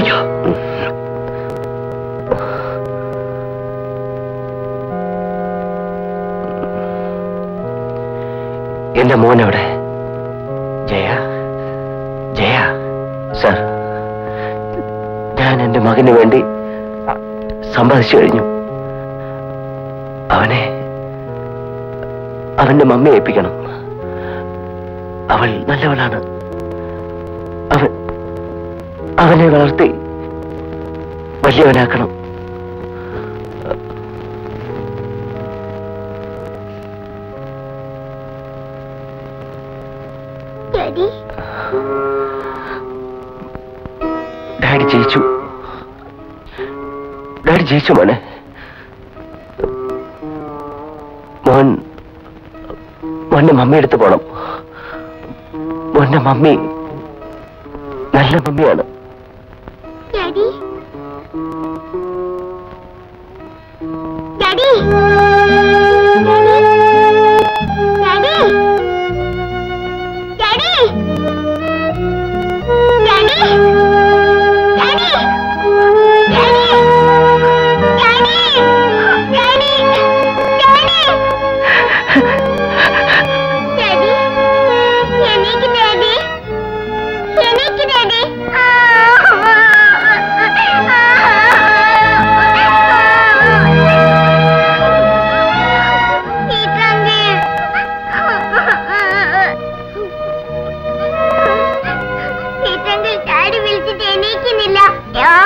അയ്യോ എന്റെ മോൻ എവിടെ ജയ ജയ സർ ഞാൻ എന്റെ മകന് വേണ്ടി സമ്പാദിച്ചു കഴിഞ്ഞു അവനെ അവന്റെ മമ്മിയെ ഏൽപ്പിക്കണം അവൾ നല്ലവളാണ് അവൻ അവനെ വളർത്തി വലിയവനാക്കണം ഡാഡി ഡാഡി ജയിച്ചു ഡാഡി ജയിച്ചു മോനെ മോൻ മോന്റെ മമ്മി എടുത്ത് പോണം മോന്റെ മമ്മി നല്ല മമ്മിയാണ് daddy daddy daddy daddy daddy daddy daddy daddy daddy daddy daddy എനിക്ക് ഡാഡി എനിക്ക് ഡാഡി ഡാഡി വിളിച്ചിട്ട് എണീക്കുന്നില്ല യാ